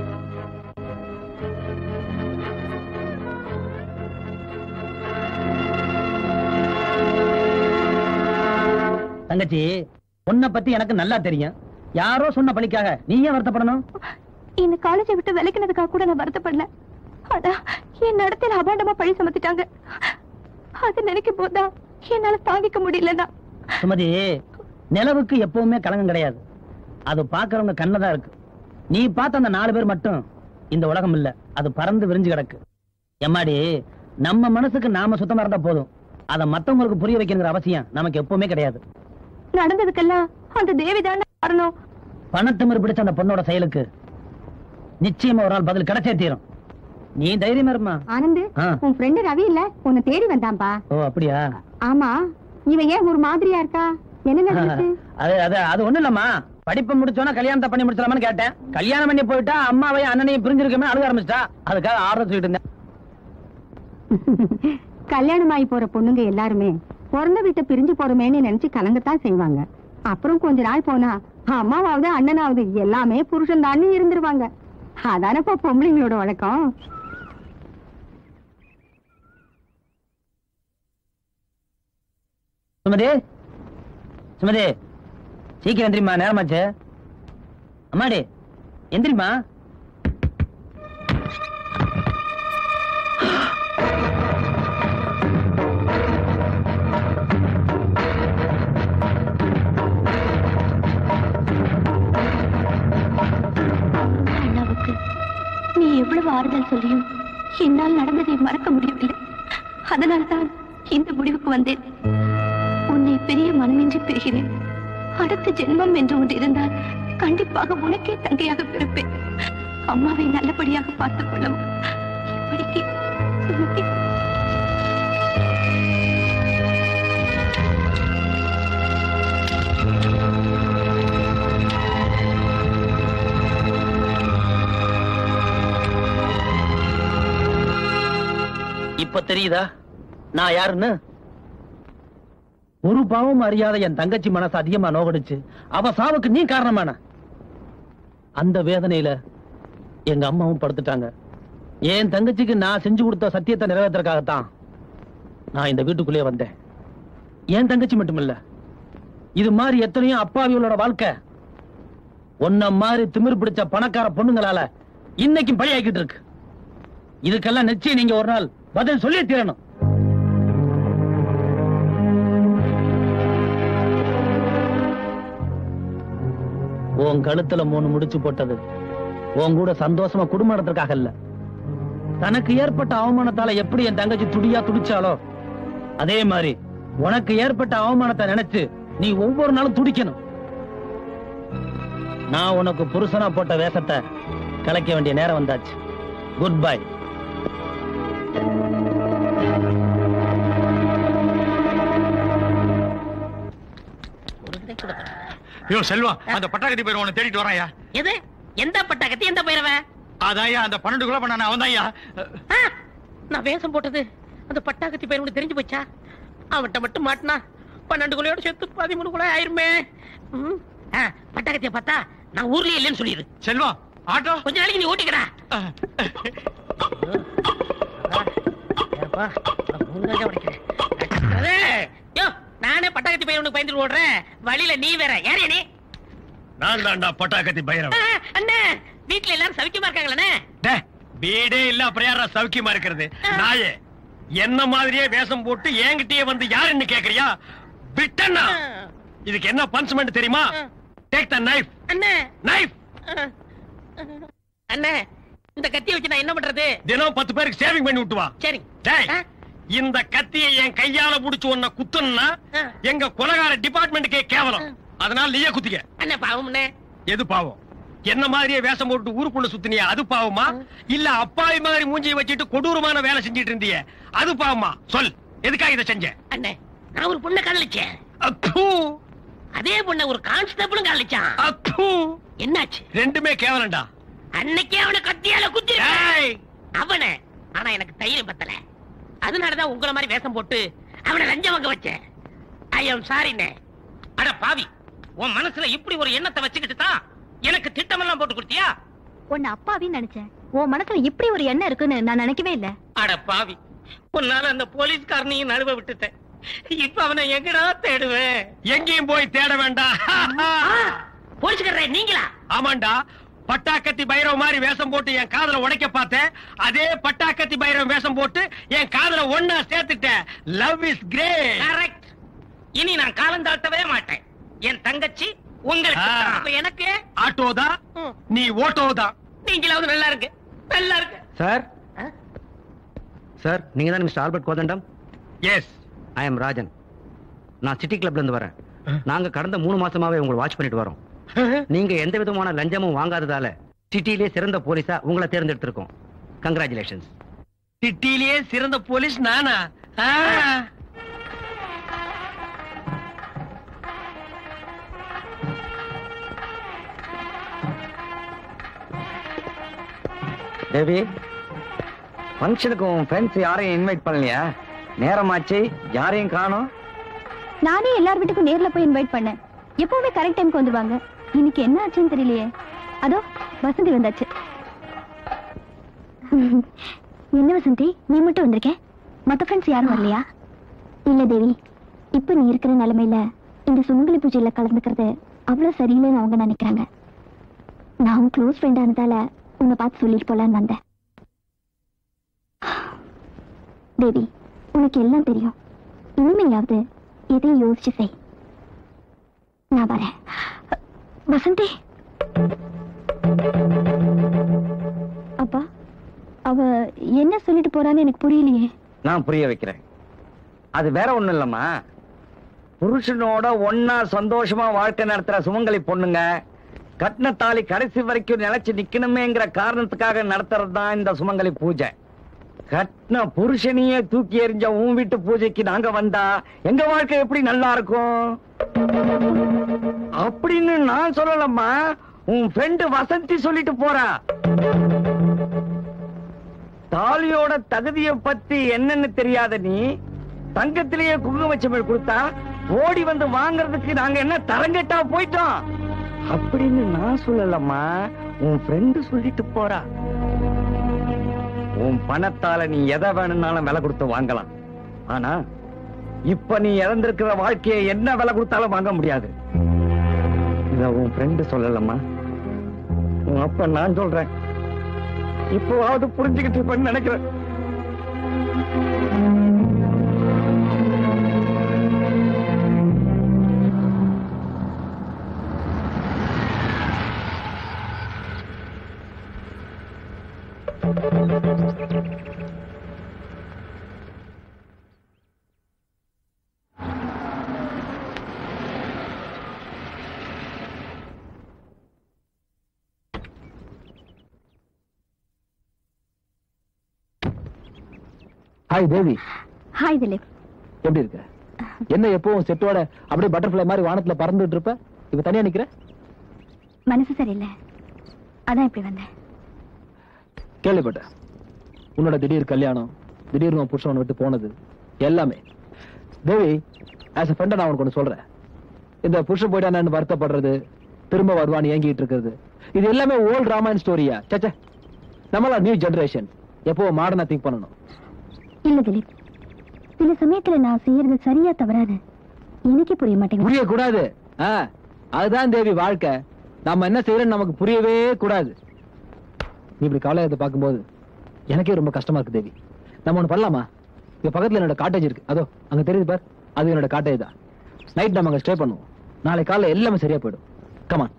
தங்கச்சி உன்னை பத்தி எனக்கு நல்லா தெரியும் யாரோ சொன்ன பழிக்காக நீ ஏன் வருத்தப்படணும் இந்த காலேஜை விட்டு விலக்கினதுக்காக கூட நான் வருத்தப்படல ஆனா என் நடத்தையில அபாண்டமா பழி சுமத்திட்டாங்க அது நினைக்கும் போதுதான் என்னால தாங்கிக்க முடியலன்னா சுமதி நிலவுக்கு எப்பவுமே கலங்கம் கிடையாது அது பாக்குறவங்க கண்ணதான் இருக்கு நீ பார்த்த அந்த நாலு பேர் மட்டும் இந்த உலகம் இல்ல அது பறந்து விரிஞ்சு கிடக்கு எம்மாடி நம்ம மனசுக்கு நாம சுத்தமா இருந்தா போதும் அதை மத்தவங்களுக்கு புரிய வைக்கணுங்கிற அவசியம் நமக்கு எப்பவுமே கிடையாது நடந்ததுக்கெல்லாம் அந்த தேவிதான காரணம் பணத்திமிர் பிடிச்ச அந்த பொண்ணோட செயலுக்கு நிச்சயமா ஒரு நாள் பதில் கிடைச்சே தீரும் நீ தைரியமா இருமா ஆனந்து ஆ. உன் ஃப்ரெண்டு ரவி இல்ல உன்னை தேடி வந்தான்பா ஓ அப்படியா ஆமா இவன் ஏன் ஒரு மாதிரியா இருக்கா என்ன நடந்துச்சு அது அது அது ஒண்ணு இல்லம்மா படிப்பு முடிச்சோன்னா கல்யாணத்தை பண்ணி முடிச்சலாமான்னு கேட்டேன் கல்யாணம் பண்ணி போயிட்டா அம்மாவையும் அண்ணனையும் பிரிஞ்சிருக்கமே அழுக ஆரம்பிச்சிட்டா அதுக்காக ஆர்டர் சொல்லிட்டு இருந்தேன் கல்யாணமாயி போற பொண்ணுங்க எல்லாருமே பிறந்த வீட்டை பிரிஞ்சு போறோமேன்னு நினைச்சு கலங்கத்தான் செய்வாங்க அப்புறம் கொஞ்ச நாள் போனா அம்மாவாவது அண்ணனாவது எல்லாமே புருஷன் தானே இருந்துருவாங்க அதானப்பா பொம்பளைங்களோட வழக்கம் சுமதி சுமதி சீக்கிரம் எந்திரிமா நேரமாச்சு அம்மாடி எந்திரிமா அண்ணாவுக்கு நீ எவ்வளவு ஆறுதல் சொல்லியும் என்னால் நடந்ததை மறக்க முடியவில்லை அதனால்தான் இந்த முடிவுக்கு வந்தேன் உன்னை பெரிய மனமின்றி பெறுகிறேன் அடுத்த ஜென்மம் என்று ஒன்று இருந்தால் கண்டிப்பாக உனக்கே தங்கையாக பிறப்பேன் அம்மாவை நல்லபடியாக பார்த்துக் கொள்ளவும் இப்படிக்கு சுமதி ஆ தெரியுதா நான் யாருன்னு ஒரு பாவம் அறியாத என் தங்கச்சி மனசு அதிகமா நோகடிச்சு அவ சாவுக்கு நீ காரணமான அந்த வேதனையில எங்க அம்மாவும் படுத்துட்டாங்க என் தங்கச்சிக்கு நான் செஞ்சு கொடுத்த சத்தியத்தை நிறைவேற்றுறதுக்காகத்தான் நான் இந்த வீட்டுக்குள்ளே வந்தேன் என் தங்கச்சி மட்டுமில்ல இது மாதிரி எத்தனையோ அப்பாவிகளோட வாழ்க்கை உன்ன மாதிரி திமிர் பிடிச்ச பணக்கார பொண்ணுங்களால இன்னைக்கும் பழியாக்கிட்டு இருக்கு இதுக்கெல்லாம் நிச்சயம் நீங்க ஒரு நாள் பதில் சொல்லி தீரணும் உன் கழுத்துல மூணு முடிச்சு போட்டது உன் கூட சந்தோஷமா குடும்பம் நடத்துறதுக்காக இல்ல தனக்கு ஏற்பட்ட அவமானத்தால எப்படி என் தங்கச்சி துடியா துடிச்சாலோ அதே மாதிரி உனக்கு ஏற்பட்ட அவமானத்தை நினைச்சு நீ ஒவ்வொரு நாளும் துடிக்கணும் நான் உனக்கு புருஷனா போட்ட வேஷத்தை கலைக்க வேண்டிய நேரம் வந்தாச்சு குட் பை ஐயோ செல்வம் அந்த பட்டாக்கத்தி பேர் உன்னை தேடிட்டு வராயா எது எந்த பட்டாக்கத்தி எந்த பயிரவன் அதாயா அந்த பன்னெண்டு குள்ள பண்ணான அவன் நான் வேஷம் போட்டது அந்த பட்டாக்கத்தி பயிர் உனக்கு தெரிஞ்சு போச்சா அவன்கிட்ட மட்டும் மாட்டினா பன்னெண்டு குலையோட சேர்த்து பதிமூணு குலை ஆயிருமே ம். ஆ, பட்டாக்கத்திய பார்த்தா நான் ஊர்லயே இல்லைன்னு சொல்லிடு செல்வம் ஆட்டோ கொஞ்ச நாளைக்கு நீ ஓட்டிக்கடா யோ, நானே பட்டாக்கத்தி பயிர் உனக்கு பயந்துட்டு ஓடுறேன் வழியில நீ வேற யாரே நீ நான் தான்டா பட்டாக்கத்தி ஆ, பைரவன் அண்ணே வீட்டுல எல்லாரும் சவிக்கமா இருக்காங்களே டேய், வீடே இல்ல அப்புறம் யாரா சௌக்கியமா இருக்கிறது நாயே என்ன மாதிரியே வேஷம் போட்டு என்கிட்டயே வந்து யாருன்னு கேக்குறியா விட்டண்ணா இதுக்கு என்ன பனிஷ்மெண்ட் தெரியுமா டேக் த நைஃப் அண்ணே நைஃப் அண்ணே இந்த கத்தியை வச்சு நான் என்ன பண்றது தினம் பத்து பேருக்கு சேவிங் பண்ணி விட்டு வா சரி டேய் இந்த கத்தியை என் கையால புடிச்சு உன்னை குத்தணும்னா எங்க கொலகார டிபார்ட்மெண்ட்டுக்கே கேவலம் அதனால நீயே குத்திக்க அண்ணே பாவம்ண்ணே எது பாவம் என்ன மாதிரியே வேஷம் போட்டு ஊருக்குள்ள சுத்தினியா அது பாவமா இல்ல அப்பாவி மாதிரி மூஞ்சியை வச்சுட்டு கொடூரமான வேலை செஞ்சிட்டு இருந்தியே அது பாவமா சொல் எதுக்காக இதை செஞ்ச அண்ணே நான் ஒரு பொண்ணை காதலிச்சேன் அதே பொண்ணை ஒரு கான்ஸ்டபிளும் காதலிச்சான் என்னாச்சு ரெண்டுமே கேவலம்டா அன்னைக்கே அவனை கத்தியால குத்தி அவனை ஆனா எனக்கு தைரியம் பத்தல அதனாலதான் உங்கள மாதிரி வேஷம் போட்டு அவனை லஞ்சம் வாங்க வச்சேன் ஐ எம் சாரிண்ணே அட பாவி உன் மனசுல இப்படி ஒரு எண்ணத்தை வச்சுக்கிட்டு தான் எனக்கு திட்டமெல்லாம் போட்டு கொடுத்தியா உன்னை அப்பாவின்னு நினைச்சேன் உன் மனசுல இப்படி ஒரு எண்ணம் இருக்குன்னு நான் நினைக்கவே இல்ல அட பாவி உன்னால அந்த போலீஸ்காரனையும் நழுவ விட்டுட்டேன் இப்ப அவனை எங்கடா தேடுவேன் எங்கேயும் போய் தேட வேண்டாம் போலீஸ்காரரே நீங்களா ஆமாண்டா பட்டாக்கத்தி பைரவ மாதிரி வேஷம் போட்டு என் காதல உடைக்க பார்த்தேன் அதே பட்டாக்கத்தி பைரவ வேஷம் போட்டு என் காதல ஒன்னா சேர்த்துட்டேன் லவ் இஸ் கிரேட் கரெக்ட் இனி நான் காலம் தாழ்த்தவே மாட்டேன் என் தங்கச்சி உங்களுக்கு ஆ. தான். அப்ப எனக்கு ஆட்டோ தான் நீ ஓட்டோ தான் நீங்களாவது நல்லா இருக்கு நல்லா இருக்கு சார் சார் நீங்க தான் mister Albert Kothandam yes I am Rajan நான் சிட்டி கிளப்ல இருந்து வரேன் நாங்க கடந்த மூணு மாசமாவே உங்களை வாட்ச் பண்ணிட்டு வரோம் நீங்க எந்த விதமான லஞ்சமும் வாங்காததால சிட்டிலேயே சிறந்த போலீஸா உங்களை தேர்ந்தெடுத்திருக்கோம் கங்க்ராச்சுலேஷன்ஸ் சிட்டிலேயே சிறந்த போலீஸ் நானா ஆ. தேவி ஃபங்க்ஷனுக்கு உன் ஃப்ரெண்ட்ஸ் யாரையும் இன்வைட் பண்ணலையா நேரமாச்சு யாரையும் காணோம் நானே எல்லார் வீட்டுக்கும் நேர்ல போய் இன்வைட் பண்ணேன் எப்பவுமே கரெக்ட் டைம்க்கு வந்துருவாங்க இன்னைக்கு என்ன ஆச்சுன்னு தெரியலையே அதோ வசந்தி வந்தாச்சு என்ன வசந்தி நீ மட்டும் வந்திருக்க மத்த ஃப்ரெண்ட்ஸ் யாரும் வரலையா இல்ல தேவி இப்ப நீ இருக்கிற நிலைமையில இந்த சுமங்கலி பூஜையில கலந்துக்கிறது அவ்வளவு சரியில்லைன்னு அவங்க நினைக்கிறாங்க நான் உன் க்ளோஸ் ஃப்ரெண்ட் ஆனதால உன்னை பார்த்து சொல்லிட்டு போலான்னு வந்தேன் தேவி உனக்கு எல்லாம் தெரியும் இனிமையாவது எதையும் யோசிச்சு செய் நான் வரேன் வசந்தி அப்பா அவ என்ன சொல்லிட்டு போறான்னு எனக்கு புரியலையே நான் புரிய வைக்கிறேன் அது வேற ஒண்ணும் இல்லம்மா புருஷனோட ஒன்னா சந்தோஷமா வாழ்க்கை நடத்துற சுமங்கலி பொண்ணுங்க கட்டின தாலி கடைசி வரைக்கும் நிலைச்சு நிக்கணுமேங்கிற காரணத்துக்காக நடத்துறது தான் இந்த சுமங்கலி பூஜை கட்டின புருஷனையே தூக்கி எறிஞ்ச உன் வீட்டு பூஜைக்கு நாங்க வந்தா எங்க வாழ்க்கை எப்படி நல்லா இருக்கும் அப்படின்னு நான் சொல்லலம்மா உன் ஃப்ரெண்டு வசந்தி சொல்லிட்டு போறா தாலியோட தகுதிய பத்தி என்னன்னு தெரியாத நீ தங்கத்திலேயே குங்குமச்சமிழ் கொடுத்தா ஓடி வந்து வாங்குறதுக்கு நாங்க என்ன தரங்கட்டா போயிட்டோம் அப்படின்னு நான் சொல்லலம்மா உன் ஃப்ரெண்டு சொல்லிட்டு போறா உன் பணத்தால நீ எதை வேணும்னாலும் விலை கொடுத்து வாங்கலாம் ஆனா இப்ப நீ இழந்திருக்கிற வாழ்க்கையை என்ன விலை கொடுத்தாலும் வாங்க முடியாது இத உன் ஃப்ரெண்டு சொல்லலம்மா உன் அப்ப நான் சொல்றேன் இப்போவாவது புரிஞ்சுக்கிட்டு இருப்பேன்னு நினைக்கிறேன் ஹாய் தேவி ஹாய் திலீப் எப்படி இருக்க என்ன எப்பவும் செட்டோட அப்படியே பட்டர்ஃப்ளை மாதிரி வானத்துல பறந்துட்டு இருப்ப இப்ப தனியா நிக்கிற மனசு சரியில்லை அதான் இப்படி வந்தேன் கேள்விப்பட்டேன் உன்னோட திடீர் கல்யாணம் திடீர்னு உன் புருஷன் உன்னை விட்டு போனது எல்லாமே தேவி ஆஸ் அ ஃப்ரெண்டா நான் உனக்கு ஒன்று சொல்றேன் இந்த புருஷன் போயிட்டானு வருத்தப்படுறது திரும்ப வருவான்னு ஏங்கிட்டு இருக்கிறது இது எல்லாமே ஓல்ட் ராமாயண் ஸ்டோரியா சச்சே நம்மளா நியூ ஜெனரேஷன் எப்போ மாடர்னா திங்க் பண்ணணும் இல்ல திலீப் சில சமயத்துல நான் செய்யறது சரியா தவறாது எனக்கே புரிய மாட்டேங்குது புரியக்கூடாது ஆ, அதுதான் தேவி வாழ்க்கை நம்ம என்ன செய்யறோம் நமக்கு புரியவே கூடாது நீ இப்படி கவலையத்தை பார்க்கும்போது எனக்கே ரொம்ப கஷ்டமா இருக்கு தேவி நம்ம ஒண்ணு பண்ணலாமா இங்க பக்கத்துல என்னோட காட்டேஜ் இருக்கு அதோ அங்க தெரியுது பார் அது என்னோட காட்டேஜ் தான் நைட் நம்ம அங்க ஸ்டே பண்ணுவோம் நாளை காலைல எல்லாமே சரியா போயிடும் கமான்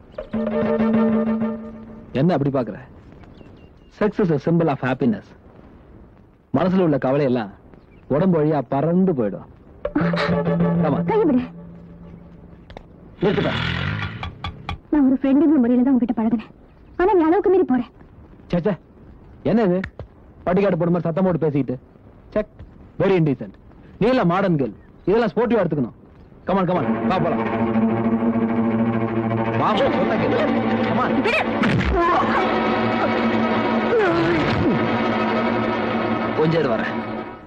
என்ன அப்படி பாக்குற sex is simple of happiness மனசுல உள்ள கவலை எல்லாம் உடம்பு வழியா பறந்து போயிடும் கமான் கைவிடு நிறுத்துப்பா நான் ஒரு ஃப்ரெண்டுங்கிற முறையில தான் உங்ககிட்ட பழகினேன் ஆனா நீ அளவுக்கு மீறி போறேன் சேச்சே என்ன இது பட்டிக்காடு போன மாதிரி சத்தம் போட்டு பேசிக்கிட்டு செக் வெரி இன்டீசென்ட் நீ எல்லாம் மாடர்ன் கேர்ள் இதெல்லாம் ஸ்போர்ட்டிவா எடுத்துக்கணும் கமான் கமான் வா போலாம் வா போ சொன்னா கேளு கமான் கொஞ்சம் இரு வரேன்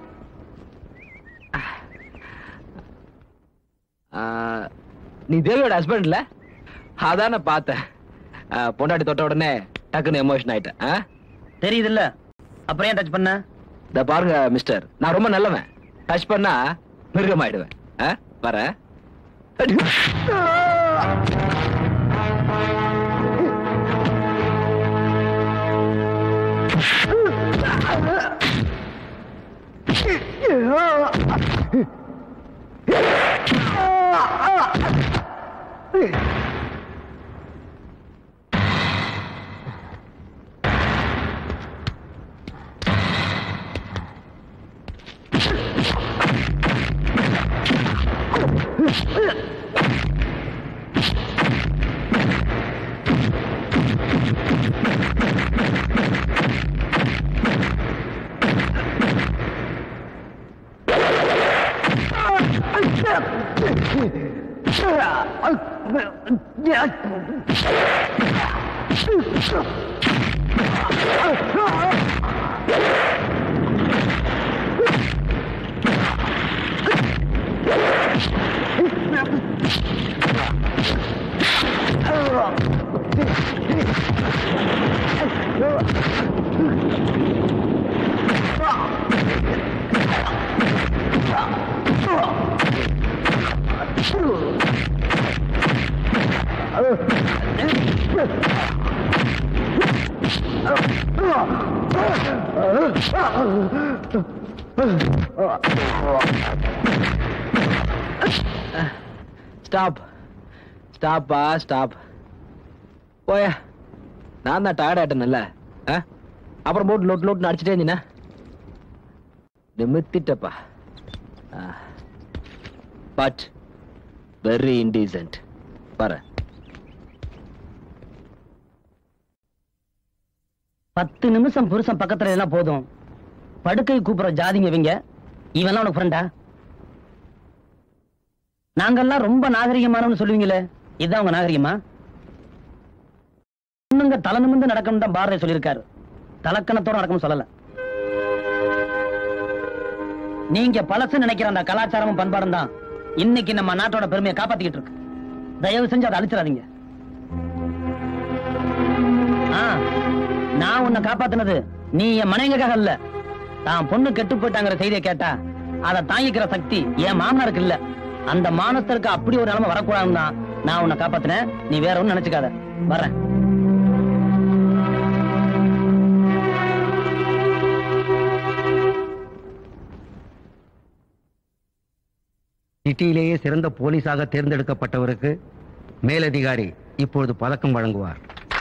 ஆ, நீ தேவியோட ஹஸ்பண்ட்ல அதான் நான் பார்த்தேன் ஆ, பொண்டாட்டி தொட்ட உடனே டக்குன்னு எமோஷன் ஆயிட்டேன் ஆ? தெரியுது இல்ல அப்புறம் ஏன் டச் பண்ண இந்த பாருங்க மிஸ்டர் நான் ரொம்ப நல்லவன் டச் பண்ணா மிருகம் ஆயிடுவேன் ஆ? வரேன் ஸ்டாப் ஸ்டாப்பா ஸ்டாப் போயா நான் தான் டயர்ட் ஆயிட்டேன்ல ஆ? அப்புறம் போட்டு லோட் லோட்னு அடிச்சுட்டே இருந்தீனா நிமித்திட்டப்பா பட் வெரி இன்டீசென்ட் பாரு பத்து நிமிஷம் புருஷன் பக்கத்துல எல்லாம் போதும் படுக்கை கூப்பிடுற ஜாதிங்க இவங்க இவெல்லாம் உனக்கு ஃப்ரெண்டா நாங்கெல்லாம் ரொம்ப நாகரிகமானவன்னு சொல்லுவீங்களே இதுதான் உங்க நாகரிகமா பொண்ணுங்க தலை நிமிர்ந்து நடக்கணும் தான் பாரதி சொல்லியிருக்காரு தலக்கணத்தோட நடக்கணும் சொல்லல நீங்க பழசு நினைக்கிற அந்த கலாச்சாரமும் பண்பாடும் தான் இன்னைக்கு நம்ம நாட்டோட பெருமையை காப்பாத்திக்கிட்டு இருக்கு தயவு செஞ்சு அதை அழிச்சிடாதீங்க ஆ, நான் உன்னை காப்பாத்துனது நீ என் மனைவிக்காக இல்ல தான் பொண்ணு கெட்டு போயிட்டாங்கிற செய்தியை கேட்டா அதை தாங்கிக்கிற சக்தி என் மாமனாருக்கு இல்ல அந்த மானஸ்தருக்கு அப்படி ஒரு நிலைமை வரக்கூடாதுன்னு தான் நான் உன்னை காப்பாத்தினேன் நீ வேற ஒண்ணும் நினைச்சுக்காத வர்றேன் சிட்டியிலேயே சிறந்த போலீஸாக தேர்ந்தெடுக்கப்பட்டவருக்கு மேலதிகாரி இப்பொழுது பதக்கம் வழங்குவார்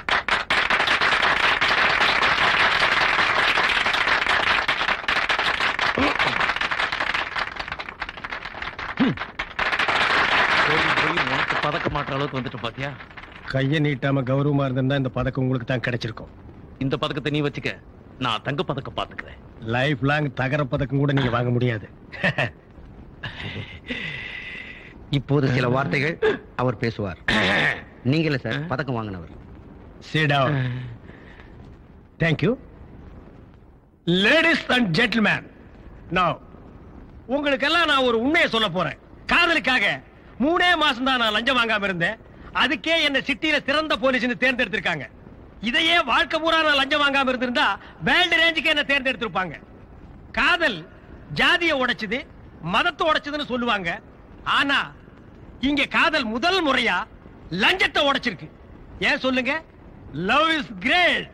உனக்கு பதக்க மாற்ற அளவுக்கு வந்துட்டு பாத்தியா கையை நீட்டாம கௌரவமா இருந்திருந்தா இந்த பதக்கம் உங்களுக்கு தான் கிடைச்சிருக்கும் இந்த பதக்கத்தை நீ வச்சுக்க நான் தங்க பதக்கம் பாத்துக்கிறேன் லைஃப் லாங் தகர பதக்கம் கூட நீங்க வாங்க முடியாது இப்போது சில வார்த்தைகள் அவர் பேசுவார் நீங்களே சார் பதக்கம் வாங்கினவர் Sit down. Thank you. Ladies and gentlemen, now உங்களுக்கெல்லாம் நான் ஒரு உண்மையை சொல்ல போறேன் காதலுக்காக மூணே மாசம் தான் நான் லஞ்சம் வாங்காம இருந்தேன் அதுக்கே என்ன சிட்டியில சிறந்த போலீஸ்னு தேர்ந்தெடுத்திருக்காங்க இதையே வாழ்க்கை பூரா நான் லஞ்சம் வாங்காம இருந்திருந்தா வேர்ல்டு ரேஞ்சுக்கு என்ன தேர்ந்தெடுத்திருப்பாங்க காதல் ஜாதியை உடைச்சது மதத்தை உடைச்சதுன்னு சொல்லுவாங்க ஆனா இங்க காதல் முதல் முறையா லஞ்சத்தை உடைச்சிருக்கு ஏன் சொல்லுங்க லவ் இஸ் கிரேட்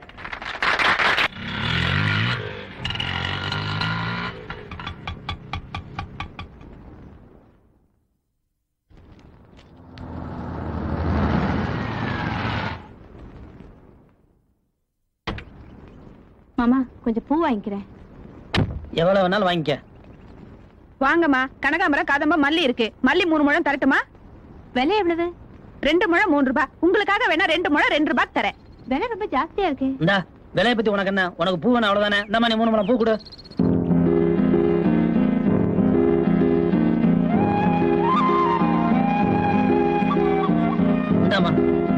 மாமா கொஞ்சம் பூ வாங்கிக்கிறேன் எவ்வளவு வேணாலும் வாங்கிக்க வாங்கம்மா கனகாமரம் காதம்பா மல்லி இருக்கு மல்லி மூணு முழம் தரட்டுமா விலை எவ்வளவு ரெண்டு முழம் மூணு ரூபாய் உங்களுக்காக வேணா ரெண்டு முழம் ரெண்டு ரூபாய் தரேன் விலை ரொம்ப ஜாஸ்தியா இருக்கு இந்தா விலையை பத்தி உனக்கு என்ன உனக்கு பூ வேணும் அவ்வளவுதானே இந்த நீ மூணு மணி பூ கொடு இந்தாம்மா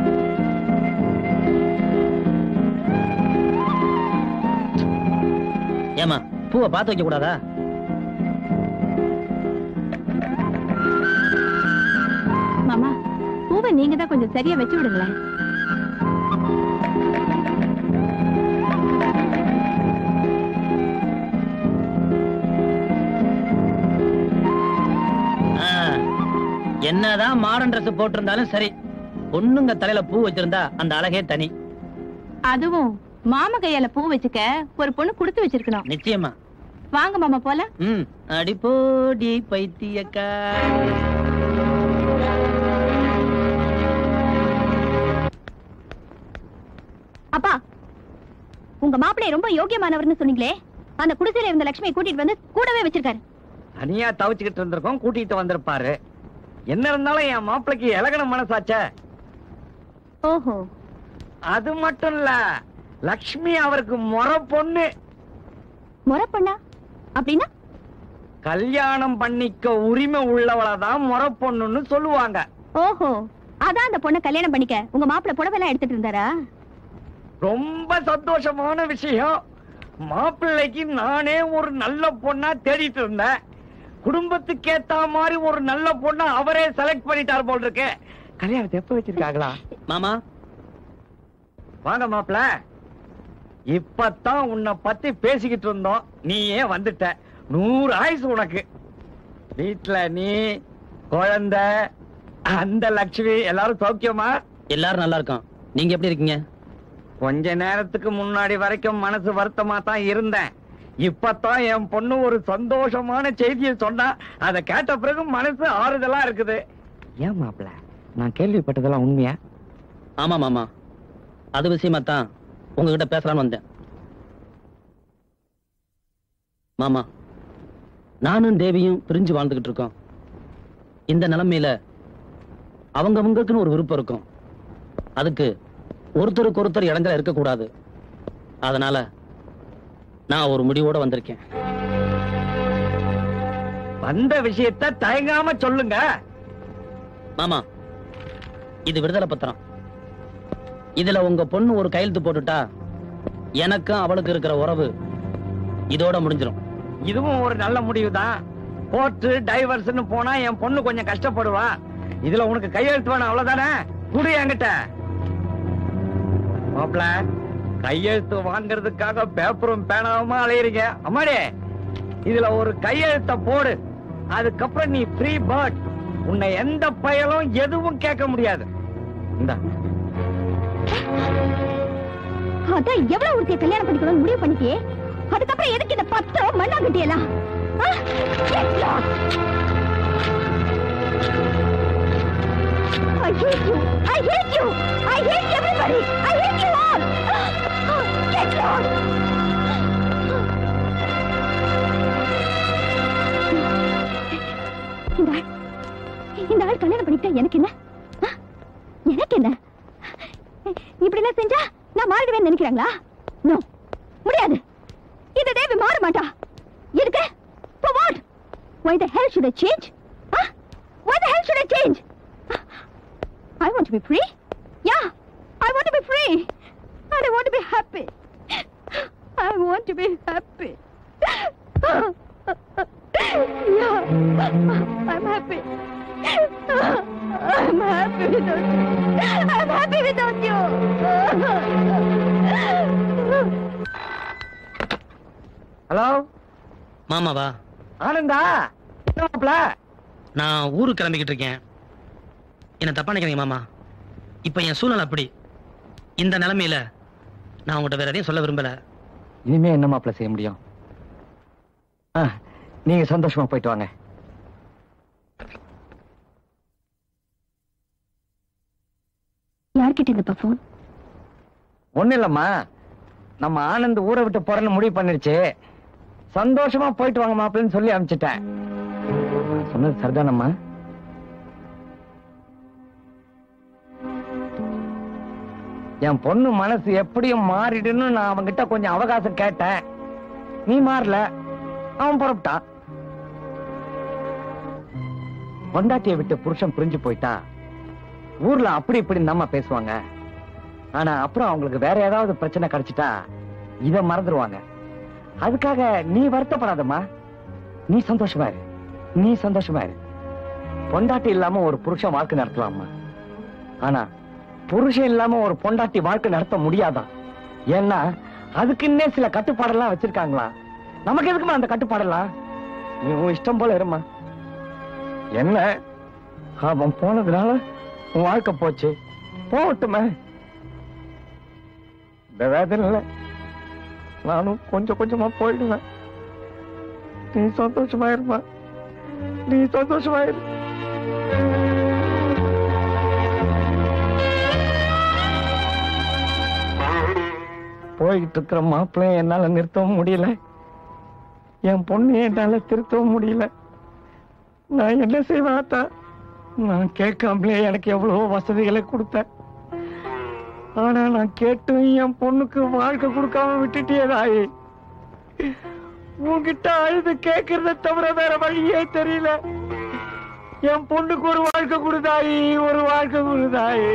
ஏமா பூவை பார்த்து வைக்க கூடாதா மாமா பூவை நீங்க தான் கொஞ்சம் சரியா வச்சு விடுங்களேன் ஆ, என்னதான் மாடர்ன் Dress போட்டிருந்தாலும் சரி பொண்ணுங்க தலையில பூ வச்சிருந்தா அந்த அழகே தனி அதுவும் மாமா கையால பூ வச்சுக்க ஒரு பொண்ணு கொடுத்து வச்சிருக்கணும் நிச்சயமா வாங்க மாமா போல ம் அடிப்போடி பைத்தியக்கா அப்பா உங்க மாப்பிள்ளை ரொம்ப யோக்கியமானவர்னு சொன்னீங்களே அந்த குடிசையில இருந்த லட்சுமியை கூட்டிட்டு வந்து கூடவே வச்சிருக்காரு தனியா தவிச்சுக்கிட்டு இருந்திருக்கோம் கூட்டிட்டு வந்திருப்பாரு என்ன இருந்தாலும் என் மாப்பிளைக்கு இலகன மனசாச்சே ஓஹோ அது மட்டும் இல்ல லக்ஷ்மி அவருக்கு முறை பொண்ணு முறை பண்ணா அப்படின்னா கல்யாணம் பண்ணிக்க உரிமை உள்ளவளை தான் முறை பொண்ணுன்னு சொல்லுவாங்க ஓஹோ அதான் அந்த பொண்ணை கல்யாணம் பண்ணிக்க உங்க மாப்பிள்ளை புடவெல்லாம் எடுத்துட்டு இருந்தாரா ரொம்ப சந்தோஷமான விஷயம் மாப்பிள்ளைக்கு நானே ஒரு நல்ல பொண்ணா தேடிட்டு இருந்தேன் குடும்பத்துக்கு ஏத்த மாதிரி ஒரு நல்ல பொண்ணா அவரே செலக்ட் பண்ணிட்டார் போல் இருக்கு கல்யாணத்தை எப்ப வச்சிருக்காங்களா மாமா வாங்க மாப்பிள இப்பதான் உன்னை பத்தி பேசிக்கிட்டு இருந்தோம் நீயே வந்துட்ட நூறு ஆயுசு உனக்கு வீட்டுல நீ குழந்தை அந்த லட்சுமி எல்லாரும் சௌக்கியமா எல்லாரும் நல்லா இருக்கோம் நீங்க எப்படி இருக்கீங்க கொஞ்ச நேரத்துக்கு முன்னாடி வரைக்கும் மனசு வருத்தமா தான் இருந்தேன் இப்பதான் என் பொண்ணு ஒரு சந்தோஷமான செய்தியை சொன்னா அதை கேட்ட பிறகு மனசு ஆறுதலா இருக்குது ஏன் மாப்பிள நான் கேள்விப்பட்டதெல்லாம் உண்மையா ஆமா மாமா அது விஷயமா தான் உங்ககிட்ட பேசலாம்னு வந்தேன் மாமா நானும் தேவியும் பிரிஞ்சு வாழ்ந்துகிட்டு இருக்கோம் இந்த நிலைமையில அவங்க அவங்களுக்குன்னு ஒரு விருப்பம் இருக்கும் அதுக்கு ஒருத்தருக்கு ஒருத்தர் இடங்கள இருக்கக்கூடாது அதனால நான் ஒரு முடிவோட வந்திருக்கேன் வந்த விஷயத்த தயங்காம சொல்லுங்க மாமா இது விடுதலை பத்திரம் இதுல உங்க பொண்ணு ஒரு கையெழுத்து போட்டுட்டா எனக்கும் அவளுக்கு இருக்கிற உறவு இதோட முடிஞ்சிடும் இதுவும் ஒரு நல்ல முடிவு தான் கோர்ட்டு டைவர்ஸ்னு போனா என் பொண்ணு கொஞ்சம் கஷ்டப்படுவா இதுல உனக்கு கையெழுத்து வேணும் அவ்வளவுதானே குடு என்கிட்ட மாப்பிள கையெழுத்து வாங்குறதுக்காக பேப்பரும் பேனாவுமா அலையிறீங்க அம்மாடி இதுல ஒரு கையெழுத்த போடு அதுக்கப்புறம் நீ ஃப்ரீ பேர்ட் உன்னை எந்த பயலும் எதுவும் கேட்க முடியாது இந்தா அதான் எவ்வளவு ஒருத்தைய கல்யாணம் பண்ணிக்கணும்னு முடிவு பண்ணிட்டியே அதுக்கப்புறம் எதுக்கு இந்த பத்திரம் மண்ணாங்கட்டியெல்லாம் ஆ? Get lost! I hate you! I hate you! I hate everybody! I hate you all! Get lost! இந்த ஆள் இந்த ஆள் கல்யாணம் பண்ணிட்டா எனக்கு என்ன ஆ? எனக்கு என்ன இப்படி எல்லாம் செஞ்சா நான் மாறிடுவேன்னு நினைக்கிறாங்களா நோ முடியாது இந்த தேவி மாற மாட்டா எதுக்கு for what why the hell should I change huh? why the hell should I change I want to be free yeah I want to be free and I want to be happy I want to be happy yeah I'm happy I'm happy without you I'm happy without you hello மாமாவா ஆனந்தா என்ன மாப்பிள நான் ஊருக்கு கிளம்பிக்கிட்டு இருக்கேன் என்ன தப்பா நினைக்கிறீங்க மாமா இப்ப என் சூழ்நிலை அப்படி இந்த நிலைமையில நான் உங்கள்கிட்ட வேற எதையும் சொல்ல விரும்பல இனிமே என்ன மாப்பிள செய்ய முடியும் ஆ, நீங்க சந்தோஷமா போயிட்டு வாங்க யார்கிட்ட இந்த போன் ஒண்ணு இல்லம்மா நம்ம ஆனந்த் ஊரை விட்டு போறேன்னு முடிவு பண்ணிருச்சு சந்தோஷமா போயிட்டு வாங்க மாப்பிள்ளைன்னு சொல்லி அனுப்பிச்சிட்டேன் நான் சொன்னது சரிதானம்மா என் பொண்ணு மனசு எப்படியும் மாறிடுன்னு நான் அவன்கிட்ட கொஞ்சம் அவகாசம் கேட்டேன் நீ மாறல அவன் புறப்பட்டான் பொண்டாட்டியை விட்டு புருஷன் புரிஞ்சு போயிட்டா ஊர்ல அப்படி இப்படி நம்ம பேசுவாங்க ஆனா அப்புறம் அவங்களுக்கு வேற ஏதாவது பிரச்சனை கிடைச்சிட்டா இத மறந்துருவாங்க அதுக்காக நீ வருத்தப்படாதம்மா நீ சந்தோஷமா இரு நீ சந்தோஷமா இரு பொண்டாட்டி இல்லாம ஒரு புருஷன் வாழ்க்கை நடத்தலாமா ஆனா புருஷன் இல்லாம ஒரு பொண்டாட்டி வாழ்க்கை நடத்த முடியாதான் ஏன்னா அதுக்குன்னே சில கட்டுப்பாடெல்லாம் வச்சிருக்காங்களா நமக்கு எதுக்குமா அந்த கட்டுப்பாடெல்லாம் நீ உன் இஷ்டம் போல இருமா என்ன அவன் போனதுனால உன் வாழ்க்கை போச்சு போகட்டுமே இந்த வேதனையில நானும் கொஞ்சம் கொஞ்சமா போயிடுவேன் நீ சந்தோஷமா இருமா நீ சந்தோஷமா இரு போய்கிட்டு இருக்கிற மாப்பிள்ளைய என்னால நிறுத்தவும் முடியல என் பொண்ணு என்னால திருத்தவும் முடியல நான் என்ன செய்வேன் ஆத்தா நான் கேட்காமலே எனக்கு எவ்வளவோ வசதிகளை கொடுத்தேன் ஆனா நான் கேட்டும் என் பொண்ணுக்கு வாழ்க்கை கொடுக்காம விட்டுட்டியே தாயி உன்கிட்ட அழுது கேட்கறத தவிர வேற வழியே தெரியல என் பொண்ணுக்கு ஒரு வாழ்க்கை கொடுதாயி ஒரு வாழ்க்கை கொடுதாயி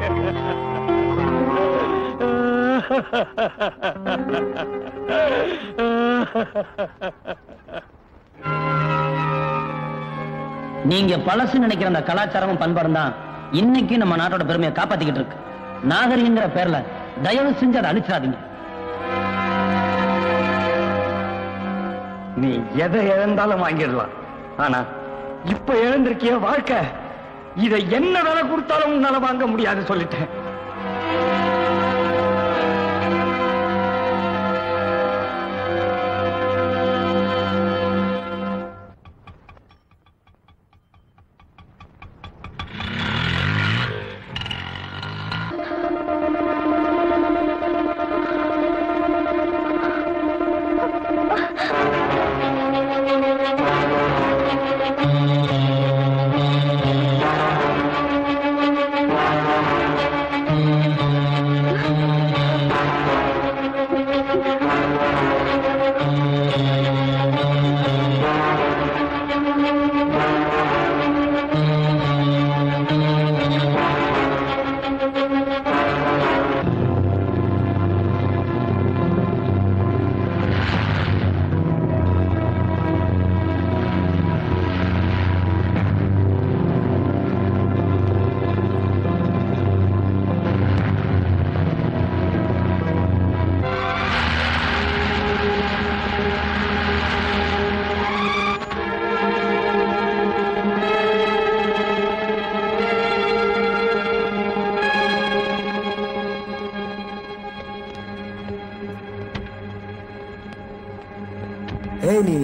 நீங்க பழசு நினைக்கிற அந்த கலாச்சாரமும் பண்பாடும் தான் இன்னைக்கு நம்ம நாட்டோட பெருமையை காப்பாத்திக்கிட்டு இருக்கு நாகரிகங்கிற பேர்ல தயவு செஞ்சு அதை அழிச்சிடாதீங்க நீ எதை இழந்தாலும் வாங்கிடலாம் ஆனா இப்ப இழந்திருக்கிய வாழ்க்கை இதை என்ன விலை கொடுத்தாலும் உன்னால வாங்க முடியாது சொல்லிட்டேன்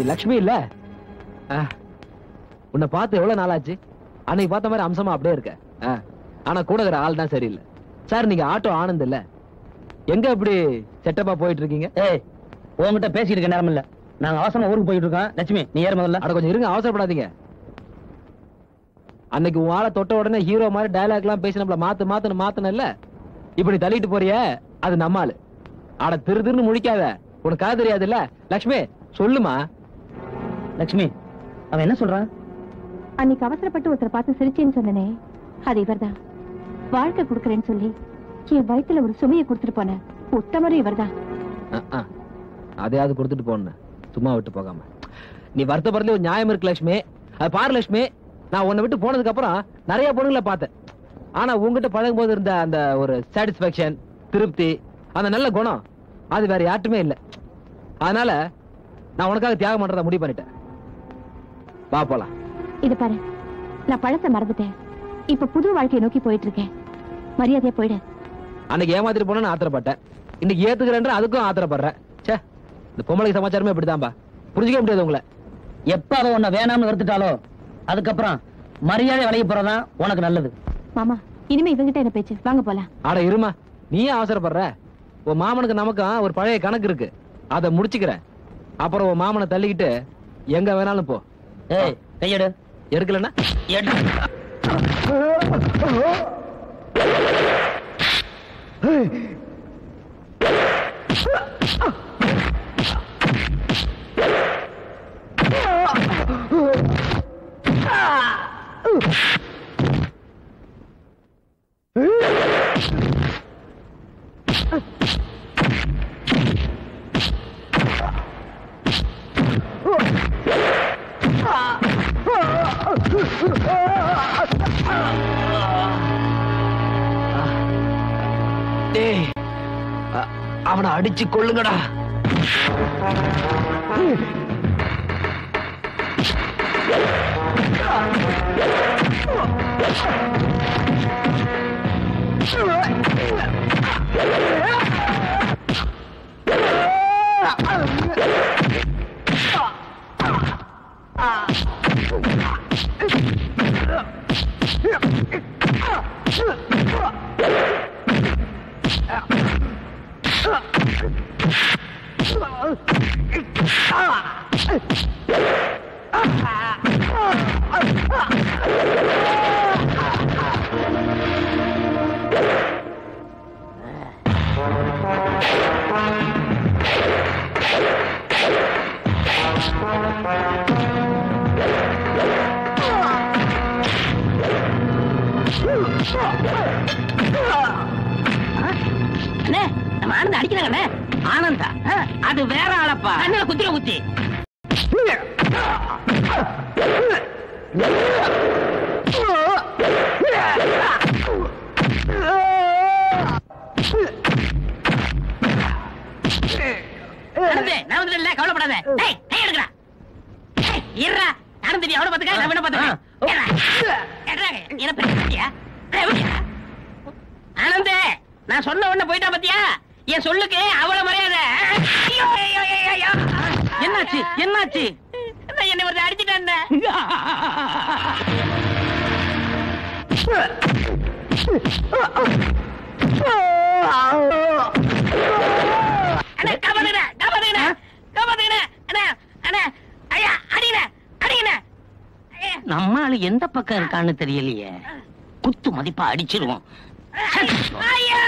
லக்ஷ்மி இல்ல ஆ, உன்னை பார்த்து எவ்வளவு நாள் ஆச்சு அன்னைக்கு பார்த்த மாதிரி அம்சமா அப்படியே இருக்க ஆ, ஆனா கூட இருக்கிற ஆள் தான் சரியில்லை சார் நீங்க ஆட்டோ ஆனந்த் இல்ல எங்க இப்படி செட்டப்பா போயிட்டு இருக்கீங்க ஏய் உன்கிட்ட பேசிட்டு இருக்க நேரம் இல்ல நாங்க அவசரமா ஊருக்கு போயிட்டு இருக்கோம் லட்சுமி நீ ஏற முதல்ல அட கொஞ்சம் இருங்க அவசரப்படாதீங்க அன்னைக்கு உன் ஆளை தொட்ட உடனே ஹீரோ மாதிரி டயலாக் எல்லாம் பேசி நம்மள மாத்து மாத்துன்னு மாத்தனல்ல இப்படி தள்ளிட்டு போறிய அது நம்ம ஆளு அட திரு திருன்னு முழிக்காத உனக்கு கதை தெரியாதுல்ல லக்ஷ்மி சொல்லுமா லட்சுமி அவன் என்ன சொல்றான் அன்னைக்கு அவசரப்பட்டு ஒருத்தரை பார்த்து சிரிச்சேன்னு சொன்னனே அது இவர்தான் வாழ்க்கை கொடுக்கறேன்னு சொல்லி என் வயித்துல ஒரு சுமையை கொடுத்துட்டு போன உத்தமரும் இவர்தான் அஹ், அஹ். அதையாவது கொடுத்துட்டு போன சும்மா விட்டு போகாம நீ வருத்தப்படுறதுல ஒரு நியாயம் இருக்கு லட்சுமி அது பாரு லட்சுமி நான் உன்னை விட்டு போனதுக்கு அப்புறம் நிறைய பொண்ணுங்களை பார்த்தேன் ஆனா உங்ககிட்ட பழகும் போது இருந்த அந்த ஒரு சாட்டிஸ்பாக்சன் திருப்தி அந்த நல்ல குணம் அது வேற யார்ட்டுமே இல்ல அதனால நான் உனக்காக தியாகம் பண்றத முடிவு பண்ணிட்டேன் வா போலாம் இது பாரு நான் பழச மறந்துட்டேன் இப்ப புது வாழ்க்கையை நோக்கி போயிட்டு இருக்கேன் மரியாதையா போயிடு அன்னைக்கு ஏமாத்திட்டு போனேன்னு ஆத்திரப்பட்டேன் இன்னைக்கு ஏத்துக்கிறேன்ற அதுக்கும் ஆத்திரப்படுறேன் ச்சே இந்த பொம்பளை சமாச்சாரமே இப்படிதான்பா புரிஞ்சுக்க முடியாது உங்களை எப்ப அவ உன்னை வேணாம்னு வெறுத்துட்டாலோ அதுக்கப்புறம் மரியாதை விலகி போறதான் உனக்கு நல்லது மாமா இனிமே இவங்கிட்ட என்ன பேச்சு வாங்க போலாம் ஆட இருமா நீ ஏன் அவசரப்படுற உன் மாமனுக்கு நமக்கும் ஒரு பழைய கணக்கு இருக்கு அதை முடிச்சுக்கிறேன் அப்புறம் உன் மாமனை தள்ளிக்கிட்டு எங்க வேணாலும் போ ஏய் கையெடு எடுக்கலன்னா எடு டேய் அ- அவனை அடிச்சு கொள்ளுங்கடா அண்ணே நம்ம ஆனந்த அடிக்கிறாங்கண்ணே ஆனந்தா ஆ, அது வேற ஆளப்பா அண்ணல குத்திர குத்தி ஆனந்தே, நான் வந்துட்டேன்ல, கவலைப்படாத டேய், கை எடுக்கடா. டேய், இருடா. ஆனந்த், நீ அவனை பாத்துக்க, நான் இவனை பாத்துக்கிறேன். ஏறா. ஏறா, என்ன பிரச்சனை பாத்தியா? டேய், விடுயா. ஆனந்தே நான் சொன்ன உடனே போயிட்டா பாத்தியா என் சொல்லுக்கு அவ்வளவு மரியாதை ஐயோ, ஐயோ, ஐயோ, ஐயோ. என்னாச்சு என்னாச்சு நான் என்னை ஒரு அடிச்சுட்டேன் அண்ணே காப்பாத்துங்க காப்பாத்துங்க காப்பாத்துங்க அண்ணே அண்ணே ஐயா அடிங்க அடிங்க நம்ம ஆளு எந்த பக்கம் இருக்கான்னு தெரியலையே குத்து மதிப்பா அடிச்சிருவோம் ஐயோ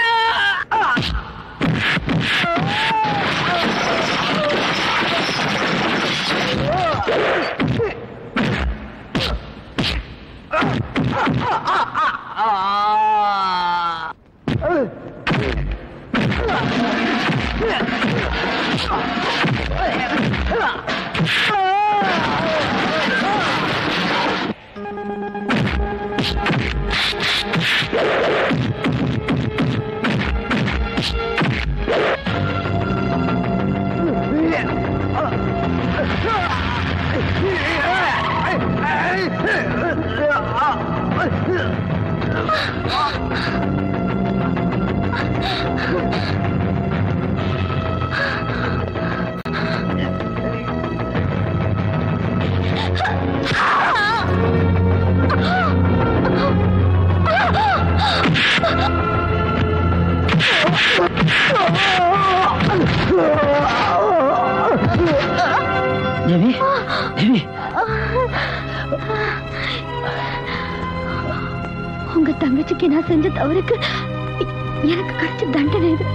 உங்க தங்கச்சிக்கு நான் செஞ்ச தவறுக்கு எ- எனக்கு கிடைச்ச தண்டனை இது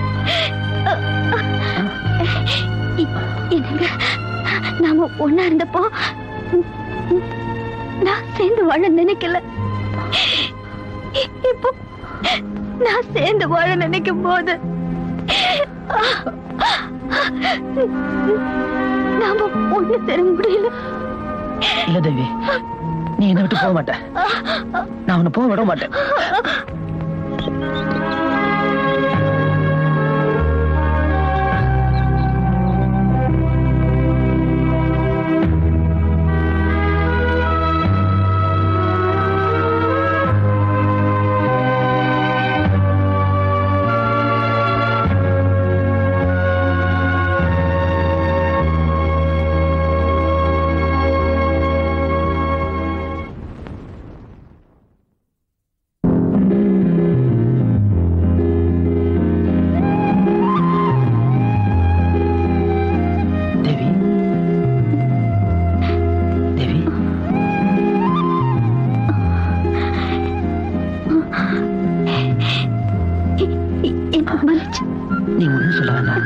இ- என்னங்க நாம ஒன்னா இருந்தப்போ நான் சேர்ந்து வாழ நினைக்கல இ- இப்போ நான் சேர்ந்து வாழ நினைக்கும் போது நாம ஒண்ணு சேர முடியல இல்ல தேவி நீ என்னை விட்டு போக மாட்ட நான் உன்னை போக விட மாட்டேன் தேவி தேவி என்ன மன்னிச்சு நீ ஒண்ணும் சொல்ல வேண்டாம்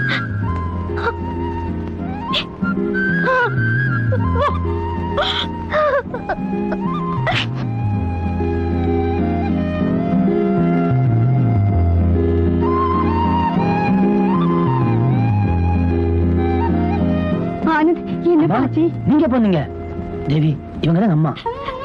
ஆனந்த் என்ன பாச்சி நீங்க பண்ணுங்க தேவி இவங்க தான் அம்மா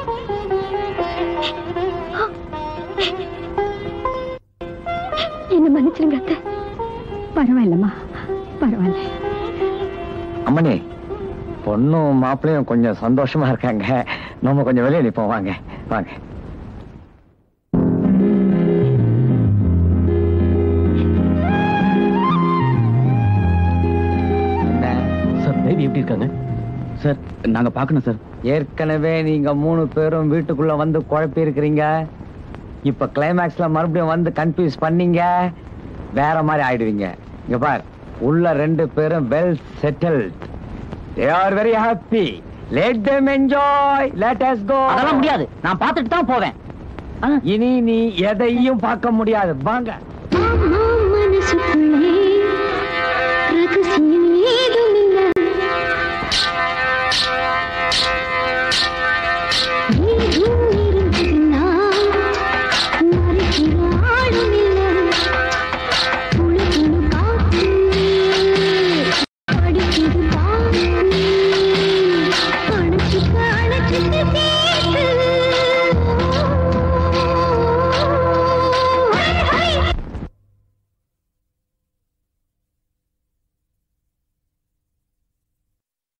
என்ன மன்னிச்சிருங்க அத்தை பரவாயில்லம்மா பரவாயில்ல அம்மனி பொண்ணும் மாப்பிள்ளையும் கொஞ்சம் சந்தோஷமா இருக்காங்க நம்ம கொஞ்சம் வெளியே நிப்போம் வாங்க வாங்க சார் தேவி எப்படி இருக்காங்க சார் நாங்க பார்க்கணும் சார் ஏற்கனவே நீங்க மூணு பேரும் வீட்டுக்குள்ள வந்து குழப்பி இருக்கிறீங்க இப்ப கிளைமேக்ஸ்ல மறுபடியும் வந்து கன்ஃபியூஸ் பண்ணீங்க வேற மாதிரி ஆயிடுவீங்க இங்க பார் உள்ள ரெண்டு பேரும் well settled they are very happy let them enjoy let us go அதெல்லாம் முடியாது நான் பார்த்துட்டு தான் போவேன் இனி நீ எதையும் பார்க்க முடியாது வாங்க அம்மா